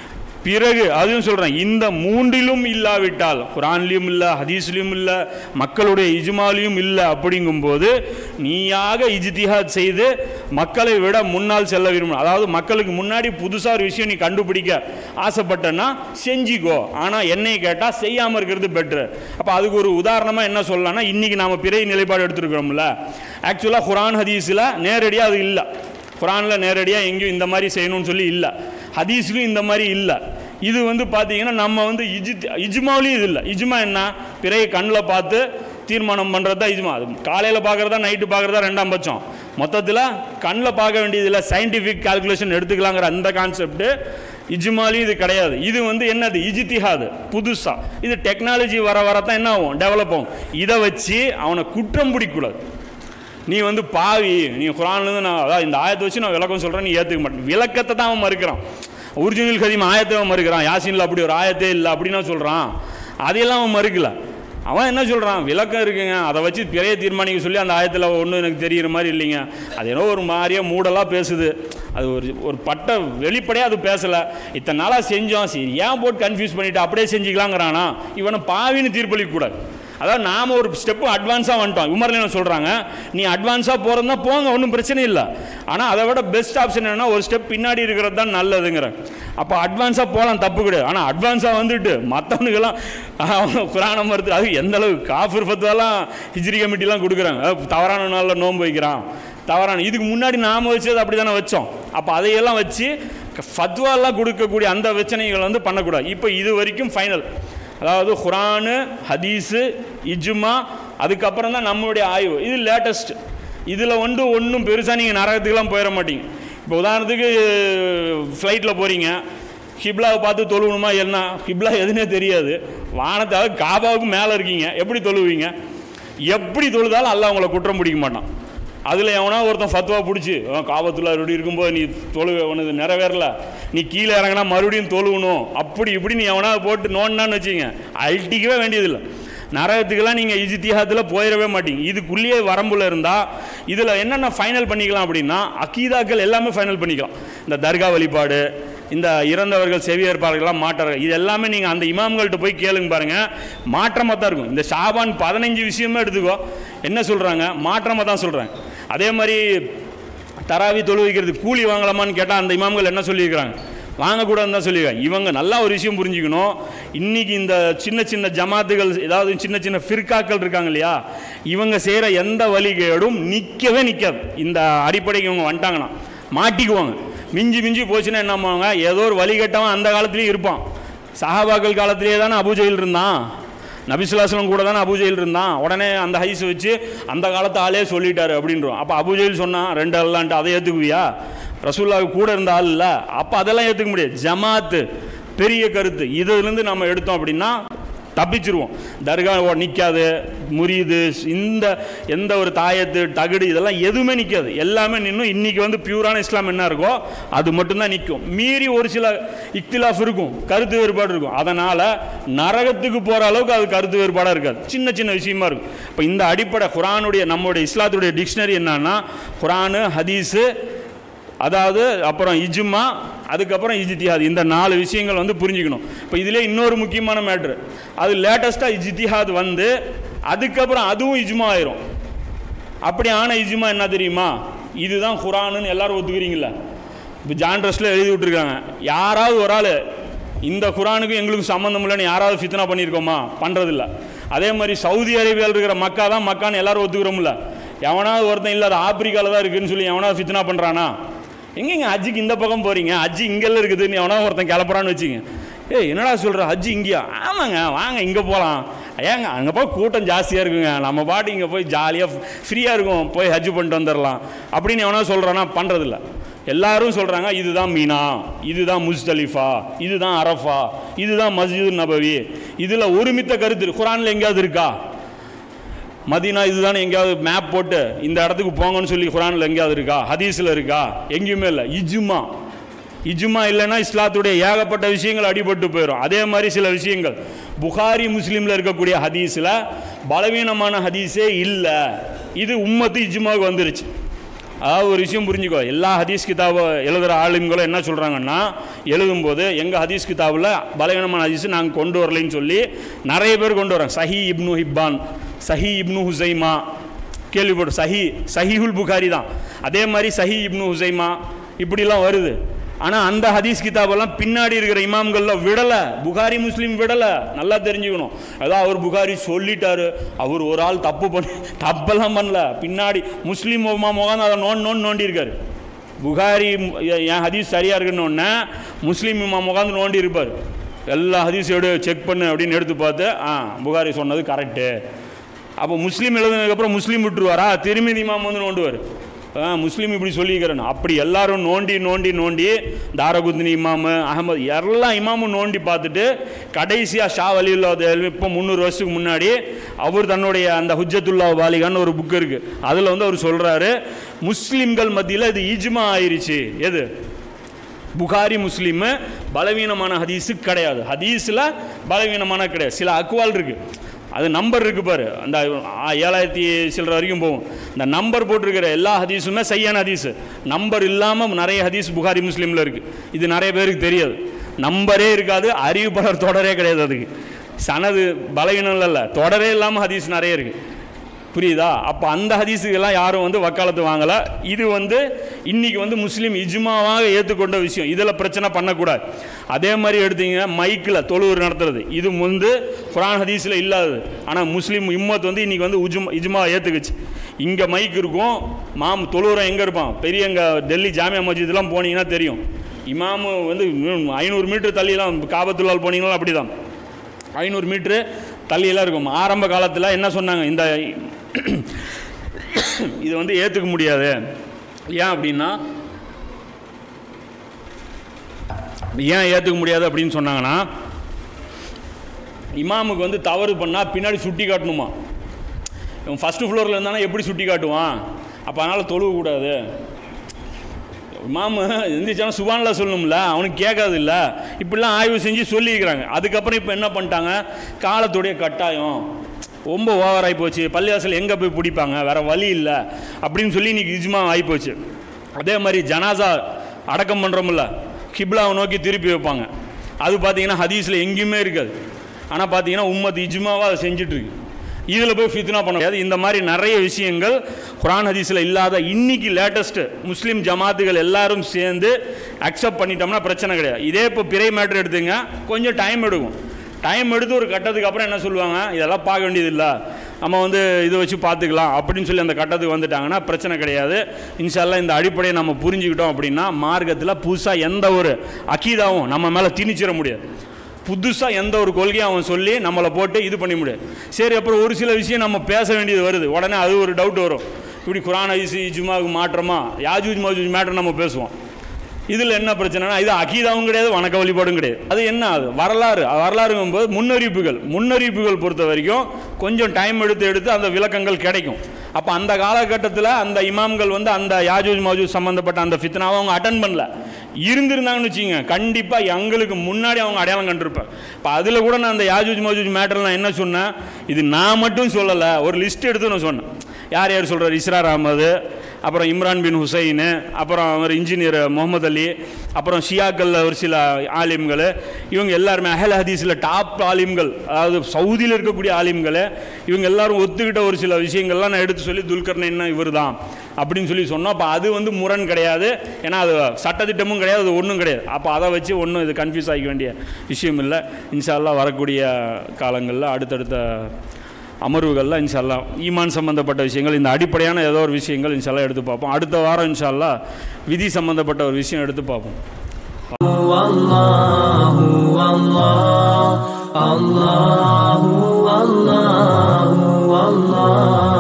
பிறகு அதுவும் சொல்கிறேன் இந்த மூன்றிலும் இல்லாவிட்டால் குரான்லேயும் இல்லை ஹதீஸ்லேயும் இல்லை மக்களுடைய இஜ்மாலையும் இல்லை அப்படிங்கும்போது நீயாக இஜ்திஹாத் செய்து மக்களை விட முன்னால் செல்ல விரும்பணும் அதாவது மக்களுக்கு முன்னாடி புதுசாக ஒரு விஷயம் நீ கண்டுபிடிக்க ஆசைப்பட்டன்னா செஞ்சிக்கோ ஆனால் என்னை கேட்டால் செய்யாமல் இருக்கிறது பெட்ரு அப்போ அதுக்கு ஒரு உதாரணமாக என்ன சொல்லலாம்னா இன்றைக்கி நாம் பிறை நிலைப்பாடு எடுத்துருக்கிறோம்ல ஆக்சுவலாக குரான் ஹதீஸில் நேரடியாக அது இல்லை குரானில் நேரடியாக எங்கேயும் இந்த மாதிரி செய்யணும்னு சொல்லி இல்லை ஹதீஸ்லையும் இந்த மாதிரி இல்லை இது வந்து பார்த்தீங்கன்னா நம்ம வந்து இஜி இஜ்மாவிலையும் இது இல்லை இஜ்மா என்ன பிறையை கண்ணில் பார்த்து தீர்மானம் பண்ணுறது தான் இஜ்மா அது காலையில் பார்க்குறதா நைட்டு பார்க்குறதா ரெண்டாம் பட்சம் மொத்தத்தில் கண்ணில் பார்க்க வேண்டியதில்லை சயின்டிஃபிக் கால்குலேஷன் எடுத்துக்கலாங்கிற அந்த கான்செப்ட்டு இஜ்மாலையும் இது கிடையாது இது வந்து என்னது இஜித்திஹாது புதுசாக இது டெக்னாலஜி வர வர தான் என்ன ஆகும் டெவலப் ஆகும் இதை வச்சு அவனை குற்றம் பிடிக்கக்கூடாது நீ வந்து பாவி நீ குரான்லேருந்து நான் அதாவது இந்த ஆயத்தை வச்சு நான் விளக்கம் சொல்கிறேன் நீ ஏற்றுக்க மாட்டேன் விளக்கத்தை தான் அவன் மறுக்கிறான் ஒரிஜினல் கதீம் ஆயத்தை அவன் மறுக்கிறான் யாசின்ல அப்படி ஒரு ஆயத்தே இல்லை அப்படின்னு சொல்கிறான் அதையெல்லாம் அவன் மறுக்கல அவன் என்ன சொல்கிறான் விளக்கம் இருக்குங்க அதை வச்சு பிறைய தீர்மானிக்க சொல்லி அந்த ஆயத்தில் ஒன்றும் எனக்கு தெரிகிற மாதிரி இல்லைங்க அது ஏதோ ஒரு மாதிரியாக மூடலாக பேசுது அது ஒரு ஒரு பட்ட வெளிப்படையாக அது பேசலை இத்தனை நாளாக செஞ்சோம் சரி ஏன் போட்டு கன்ஃபியூஸ் பண்ணிவிட்டு அப்படியே செஞ்சுக்கலாங்கிறானா இவனை பாவின்னு தீர்ப்பளிக்க கூடாது அதாவது நாம் ஒரு ஸ்டெப்பு அட்வான்ஸாக வந்துட்டோம் விமர்லன்னு சொல்கிறாங்க நீ அட்வான்ஸாக போகிறதா போங்க ஒன்றும் பிரச்சனை இல்லை ஆனால் அதை விட பெஸ்ட் ஆப்ஷன் என்னன்னா ஒரு ஸ்டெப் பின்னாடி இருக்கிறது தான் நல்லதுங்கிற அப்போ அட்வான்ஸாக போகலாம் தப்பு கிடையாது ஆனால் அட்வான்ஸாக வந்துட்டு மற்றவனுக்கெல்லாம் அவங்க குரான மறுத்து அது எந்த அளவுக்கு காஃபர் ஃபத்துவெல்லாம் ஹிஜ்ரி கமிட்டிலாம் கொடுக்குறாங்க அதாவது தவறான நாளில் நோன்பு வைக்கிறான் தவறான இதுக்கு முன்னாடி நாம் வச்சது அப்படி தானே வச்சோம் அப்போ அதையெல்லாம் வச்சு ஃபத்வாலாம் கொடுக்கக்கூடிய அந்த பிரச்சனைகள் வந்து பண்ணக்கூடாது இப்போ இது வரைக்கும் ஃபைனல் அதாவது குரானு ஹதீஸு இஜ்மா அதுக்கப்புறம் தான் நம்மளுடைய ஆய்வு இது லேட்டஸ்ட் இதில் வந்து ஒன்றும் பெருசாக நீங்கள் நரகத்துக்கெல்லாம் போயிட மாட்டீங்க இப்போ உதாரணத்துக்கு ஃப்ளைட்டில் போகிறீங்க ஹிப்லாவை பார்த்து தொழுவணுமா என்ன ஹிப்லா எதுனே தெரியாது வானத்தாவது காபாவுக்கு மேலே இருக்கீங்க எப்படி தொழுவீங்க எப்படி தொழுதாலும் அல்லாஹ் உங்களை குற்றம் பிடிக்க மாட்டான் அதில் எவனா ஒருத்தன் ஃபத்வா பிடிச்சி காபத்தில் அப்படி இருக்கும்போது நீ தொழு உனது நிறைவேறல நீ கீழே இறங்கினா மறுபடியும் தொழுவணும் அப்படி இப்படி நீ எவனா போட்டு நோண்டான்னு வச்சுங்க அழட்டிக்கவே வேண்டியதில்லை நரகத்துக்கெல்லாம் நீங்கள் இஜித்தியாகத்தில் போயிடவே மாட்டீங்க இதுக்குள்ளேயே வரம்புல இருந்தால் இதில் என்னென்ன ஃபைனல் பண்ணிக்கலாம் அப்படின்னா அக்கீதாக்கள் எல்லாமே ஃபைனல் பண்ணிக்கலாம் இந்த தர்கா வழிபாடு இந்த இறந்தவர்கள் செவியேற்பார்கள்லாம் மாற்றார்கள் இது எல்லாமே நீங்கள் அந்த இமாம்கள்ட்ட போய் கேளுங்க பாருங்கள் மாற்றமாக தான் இருக்கும் இந்த ஷாபான் பதினஞ்சு விஷயமே எடுத்துக்கோ என்ன சொல்கிறாங்க மாற்றமாக தான் சொல்கிறாங்க அதே மாதிரி தராவி தொழுவிக்கிறது கூலி வாங்கலாமான்னு கேட்டால் அந்த இமாம்கள் என்ன சொல்லியிருக்கிறாங்க வாங்கக்கூடாதுன்னு தான் சொல்லியிருக்காங்க இவங்க நல்லா ஒரு விஷயம் புரிஞ்சுக்கணும் இன்றைக்கி இந்த சின்ன சின்ன ஜமாத்துகள் ஏதாவது சின்ன சின்ன ஃபிர்காக்கள் இருக்காங்க இல்லையா இவங்க செய்கிற எந்த வழிகேடும் நிற்கவே நிற்காது இந்த அடிப்படைக்கு இவங்க வந்துட்டாங்கன்னா மாட்டிக்குவாங்க மிஞ்சி மிஞ்சி போச்சுன்னா என்ன பண்ணுவாங்க ஏதோ ஒரு வழிகட்டவன் அந்த காலத்துலேயும் இருப்பான் சஹாபாக்கள் காலத்திலேயே தானே அபுஜெயில் இருந்தான் நபிசுல்லாஸ்லம் கூட தானே அபுஜெயில் இருந்தான் உடனே அந்த ஹைஸ் வச்சு அந்த காலத்து ஆளே சொல்லிட்டாரு அப்படின்றோம் அப்போ அபுஜெயில் சொன்னான் ரெண்டு அல்லான்ட்டு அதை ஏற்றுக்குவியா ரசூல்லாவுக்கு கூட இருந்த ஆள் இல்லை அப்போ அதெல்லாம் ஏற்றுக்க முடியாது ஜமாத்து பெரிய கருத்து இதுலேருந்து நம்ம எடுத்தோம் அப்படின்னா தப்பிச்சிருவோம் தர்கா நிற்காது முறியுது இந்த எந்த ஒரு தாயத்து தகுடு இதெல்லாம் எதுவுமே நிற்காது எல்லாமே நின்றும் இன்றைக்கி வந்து பியூரான இஸ்லாம் என்ன இருக்கோ அது மட்டும்தான் நிற்கும் மீறி ஒரு சில இக்திலாஃப் இருக்கும் கருத்து வேறுபாடு இருக்கும் அதனால் நரகத்துக்கு போகிற அளவுக்கு அது கருத்து வேறுபாடாக இருக்காது சின்ன சின்ன விஷயமா இருக்கும் இப்போ இந்த அடிப்படை குரானுடைய நம்முடைய இஸ்லாத்துடைய டிக்ஷனரி என்னன்னா குரானு ஹதீஸு அதாவது அப்புறம் இஜ்மா அதுக்கப்புறம் இஜித்திஹாத் இந்த நாலு விஷயங்கள் வந்து புரிஞ்சுக்கணும் இப்போ இதிலே இன்னொரு முக்கியமான மேட்ரு அது லேட்டஸ்ட்டாக இஜித்திஹாத் வந்து அதுக்கப்புறம் அதுவும் இஜ்மா ஆயிரும் அப்படி ஆன இஜ்மா என்ன தெரியுமா இதுதான் குரானுன்னு எல்லாரும் ஒத்துக்கிறீங்களா இப்போ ஜான்ட்ரஸில் எழுதி விட்டுருக்காங்க யாராவது ஒரு ஆள் இந்த குரானுக்கும் எங்களுக்கு சம்மந்தம் இல்லைன்னு யாராவது ஃபித்னா பண்ணியிருக்கோமா பண்ணுறதில்ல அதே மாதிரி சவுதி அரேபியாவில் இருக்கிற மக்கா தான் மக்கான்னு எல்லாரும் ஒத்துக்கிறோம்ல எவனாவது ஒருத்தன் இல்லை அது ஆப்பிரிக்காவில் தான் இருக்குதுன்னு சொல்லி எவனாவது ஃபித்னா பண்ணுறானா எங்கேங்க ஹஜ்ஜுக்கு இந்த பக்கம் போகிறீங்க ஹஜ்ஜு இங்கெல்லாம் இருக்குதுன்னு எவனா ஒருத்தன் கிளப்புறான்னு வச்சுங்க ஏய் என்னடா சொல்கிற ஹஜ்ஜு இங்கேயா ஆமாங்க வாங்க இங்கே போகலாம் ஏங்க அங்கே போய் கூட்டம் ஜாஸ்தியாக இருக்குங்க நம்ம பாட்டு இங்கே போய் ஜாலியாக ஃப்ரீயாக இருக்கும் போய் ஹஜ்ஜு பண்ணிட்டு வந்துடலாம் அப்படின்னு எவனா சொல்கிறானா பண்ணுறதில்ல எல்லாரும் சொல்கிறாங்க இதுதான் மீனா இதுதான் முஸ்தலிஃபா இதுதான் அரஃபா இதுதான் மஸ்ஜிது நபவி இதில் ஒருமித்த கருத்து இருக்கு. குரானில் எங்கேயாவது இருக்கா மதீனா இதுதானே எங்கேயாவது மேப் போட்டு இந்த இடத்துக்கு போங்கன்னு சொல்லி குரானில் எங்கேயாவது இருக்கா ஹதீஸில் இருக்கா எங்கேயுமே இல்லை இஜுமா இஜுமா இல்லைன்னா இஸ்லாத்துடைய ஏகப்பட்ட விஷயங்கள் அடிபட்டு போயிடும் அதே மாதிரி சில விஷயங்கள் புகாரி முஸ்லீமில் இருக்கக்கூடிய ஹதீஸில் பலவீனமான ஹதீஸே இல்லை இது உம்மத்து இஜுமாவுக்கு வந்துருச்சு அதாவது ஒரு விஷயம் புரிஞ்சுக்கோ எல்லா ஹதீஸ் கிதாபை எழுதுகிற ஆளுங்களும் என்ன சொல்கிறாங்கன்னா எழுதும்போது எங்கள் ஹதீஸ் கிதாபில் பலவீனமான ஹதீஸ் நாங்கள் கொண்டு வரலைன்னு சொல்லி நிறைய பேர் கொண்டு வரோம் சஹி இப்னு ஹிப்பான் சஹி இப்னு ஹுசைமா கேள்விப்படும் சஹி சஹிஹுல் புகாரி தான் அதே மாதிரி சஹி இப்னு ஹுசைமா இப்படிலாம் வருது ஆனால் அந்த ஹதீஸ் கிதாபெல்லாம் பின்னாடி இருக்கிற இமாம்களில் விடலை புகாரி முஸ்லீம் விடலை நல்லா தெரிஞ்சுக்கணும் அதான் அவர் புகாரி சொல்லிட்டாரு அவர் ஒரு ஆள் தப்பு பண்ணி தப்பெல்லாம் பண்ணல பின்னாடி முஸ்லீம் இமாம் உட்காந்து அதை நோன் நோன் நோண்டி இருக்காரு புகாரி மு- எ- என் ஹதீஸ் சரியாக இருக்குன்னு முஸ்லீம் இமாம் உட்காந்து நோண்டி இருப்பார் எல்லா ஹதீஸ் எடு செக் பண்ணு அப்படின்னு எடுத்து பார்த்து ஆ புகாரி சொன்னது கரெக்டு அப்போ முஸ்லீம் எழுதுனதுக்கப்புறம் முஸ்லீம் விட்டுருவாரா திருமதி இமாம் வந்து நோண்டுவார் ஆ முஸ்லீம் இப்படி சொல்லிக்கிறேன் அப்படி எல்லாரும் நோண்டி நோண்டி நோண்டி தாரகுத்னி இமாமு அகமது எல்லா இமாமும் நோண்டி பார்த்துட்டு கடைசியாக ஷா அலியுல்லா இப்போ முந்நூறு வருஷத்துக்கு முன்னாடி அவர் தன்னுடைய அந்த ஹுஜ்ஜத்துல்லா பாலிகான்னு ஒரு புக் இருக்குது அதில் வந்து அவர் சொல்கிறாரு முஸ்லீம்கள் மத்தியில் இது ஈஜ்மா ஆயிருச்சு எது புகாரி முஸ்லீமு பலவீனமான ஹதீஸு கிடையாது ஹதீஸில் பலவீனமான கிடையாது சில அக்வால் இருக்குது அது நம்பர் இருக்கு பாரு அந்த ஆ, ஏழாயிரத்தி சில்லற வரைக்கும் போகும் இந்த நம்பர் போட்டிருக்கிற எல்லா ஹதீஸுமே சையான ஹதீஸு நம்பர் இல்லாமல் நிறைய ஹதீஸ் புகாரி முஸ்லீமில் இருக்குது இது நிறைய பேருக்கு தெரியாது நம்பரே இருக்காது அறிவிப்பாளர் தொடரே கிடையாது அதுக்கு சனது பலவீனம் இல்லைல்ல தொடரே இல்லாமல் ஹதீஸ் நிறைய இருக்குது புரியுதா அப்போ அந்த ஹதீஸுக்கெல்லாம் யாரும் வந்து வக்காலத்து வாங்கலை இது வந்து இன்னைக்கு வந்து முஸ்லீம் இஜ்மாவாக ஏற்றுக்கொண்ட விஷயம் இதில் பிரச்சனை பண்ணக்கூடாது அதே மாதிரி எடுத்தீங்க மைக்கில் தொழுவுர் நடத்துறது இது வந்து குரான் ஹதீஸில் இல்லாதது ஆனால் முஸ்லீம் இம்மத் வந்து இன்னைக்கு வந்து உஜ்மா இஜ்மா ஏற்றுக்குச்சு இங்கே மைக் இருக்கும் மாம் தொழுவுரம் எங்கே இருப்பான் பெரிய இங்கே டெல்லி ஜாமியா மஸ்ஜித்லாம் போனீங்கன்னா தெரியும் இமாமு வந்து ஐநூறு மீட்டர் தள்ளிலாம் காபத்துள்ளால் போனீங்கன்னா அப்படி தான் ஐநூறு மீட்ரு தள்ளியெல்லாம் இருக்கும் ஆரம்ப காலத்தில் என்ன சொன்னாங்க இந்த இது வந்து ஏற்றுக்க முடியாது ஏன் அப்படின்னா ஏன் ஏற்றுக்க முடியாது அப்படின்னு சொன்னாங்கன்னா இமாமுக்கு வந்து தவறு பண்ணால் பின்னாடி சுட்டி காட்டணுமா இவன் ஃபஸ்ட்டு ஃப்ளோரில் இருந்தானா எப்படி சுட்டி காட்டுவான் அப்போ அதனால் தொழுவக்கூடாது இமாமு எந்திரிச்சாலும் சுபான்ல சொல்லணும்ல அவனுக்கு கேட்காது இல்லை இப்படிலாம் ஆய்வு செஞ்சு சொல்லியிருக்கிறாங்க அதுக்கப்புறம் இப்போ என்ன பண்ணிட்டாங்க காலத்துடைய கட்டாயம் ரொம்ப ஓவர் ஆகி போச்சு பள்ளிவாசல் எங்கே போய் பிடிப்பாங்க வேற வழி இல்லை அப்படின்னு சொல்லி இன்னைக்கு இஜ்மா ஆகி போச்சு அதே மாதிரி ஜனாசா அடக்கம் பண்ணுறோம்ல கிப்லாவை நோக்கி திருப்பி வைப்பாங்க அது பார்த்தீங்கன்னா ஹதீஸில் எங்கேயுமே இருக்காது ஆனால் பார்த்தீங்கன்னா உம்மத் இஜ்மாவாக அதை செஞ்சுட்டு இருக்கு இதில் போய் ஃபித்னா பண்ண முடியாது இந்த மாதிரி நிறைய விஷயங்கள் குரான் ஹதீஸில் இல்லாத இன்னைக்கு லேட்டஸ்ட் முஸ்லீம் ஜமாத்துகள் எல்லாரும் சேர்ந்து அக்செப்ட் பண்ணிட்டோம்னா பிரச்சனை கிடையாது இதே இப்போ பிறை மேட்ரு எடுத்துங்க கொஞ்சம் டைம் எடுக்கும் டைம் எடுத்து ஒரு கட்டத்துக்கு அப்புறம் என்ன சொல்லுவாங்க இதெல்லாம் பார்க்க வேண்டியது இல்லை நம்ம வந்து இதை வச்சு பார்த்துக்கலாம் அப்படின்னு சொல்லி அந்த கட்டத்துக்கு வந்துட்டாங்கன்னா பிரச்சனை கிடையாது இன்ஷால்லா இந்த அடிப்படையை நம்ம புரிஞ்சுக்கிட்டோம் அப்படின்னா மார்க்கத்தில் புதுசாக எந்த ஒரு அக்கீதாவும் நம்ம மேலே திணிச்சிட முடியாது புதுசாக எந்த ஒரு கொள்கையும் அவன் சொல்லி நம்மளை போட்டு இது பண்ண முடியாது சரி அப்புறம் ஒரு சில விஷயம் நம்ம பேச வேண்டியது வருது உடனே அது ஒரு டவுட் வரும் இப்படி குரான் ஐசி இஜ்மாவுக்கு மாற்றமா யாஜூஜ் மஜூஜ் மேட்டர் நம்ம பேசுவோம் இதில் என்ன பிரச்சனைனா இது அகீதாவும் கிடையாது வணக்க வழிபாடும் கிடையாது அது என்ன அது வரலாறு வரலாறுங்கும்போது முன்னறிவிப்புகள் முன்னறிவிப்புகள் பொறுத்த வரைக்கும் கொஞ்சம் டைம் எடுத்து எடுத்து அந்த விளக்கங்கள் கிடைக்கும் அப்போ அந்த காலகட்டத்தில் அந்த இமாம்கள் வந்து அந்த யாஜூஜ் மாஜூஜ் சம்மந்தப்பட்ட அந்த ஃபித்னாவை அவங்க அட்டன் பண்ணல இருந்திருந்தாங்கன்னு வச்சுங்க கண்டிப்பாக எங்களுக்கு முன்னாடி அவங்க அடையாளம் கண்டிருப்பேன் இப்போ அதில் கூட நான் அந்த யாஜூஜ் மாஜூஜ் மேட்டரில் நான் என்ன சொன்னேன் இது நான் மட்டும் சொல்லலை ஒரு லிஸ்ட் எடுத்து நான் சொன்னேன் யார் யார் சொல்கிறார் இஸ்ரார் அகமது அப்புறம் இம்ரான் பின் ஹுசைன் அப்புறம் அவர் இன்ஜினியர் முகமது அலி அப்புறம் ஷியாக்களில் ஒரு சில ஆலிம்கள் இவங்க எல்லாருமே அஹல் ஹதீஸில் டாப் ஆலிம்கள் அதாவது சவுதியில் இருக்கக்கூடிய ஆலிம்கள் இவங்க எல்லாரும் ஒத்துக்கிட்ட ஒரு சில விஷயங்கள்லாம் நான் எடுத்து சொல்லி துல்கர்னன் இவர் தான் அப்படின்னு சொல்லி சொன்னோம் அப்போ அது வந்து முரண் கிடையாது ஏன்னா அது சட்டத்திட்டமும் கிடையாது அது ஒன்றும் கிடையாது அப்போ அதை வச்சு ஒன்றும் இது கன்ஃபியூஸ் ஆகிக்க வேண்டிய விஷயம் இல்லை இன்ஷால்லா வரக்கூடிய காலங்களில் அடுத்தடுத்த அமர்வுகளில் இன்ஷால்லா ஈமான் சம்பந்தப்பட்ட விஷயங்கள் இந்த அடிப்படையான ஏதோ ஒரு விஷயங்கள் இன்ஷால்லா எடுத்து பார்ப்போம் அடுத்த வாரம் இன்ஷால்லா விதி சம்பந்தப்பட்ட ஒரு விஷயம் எடுத்து பார்ப்போம் والله والله الله والله والله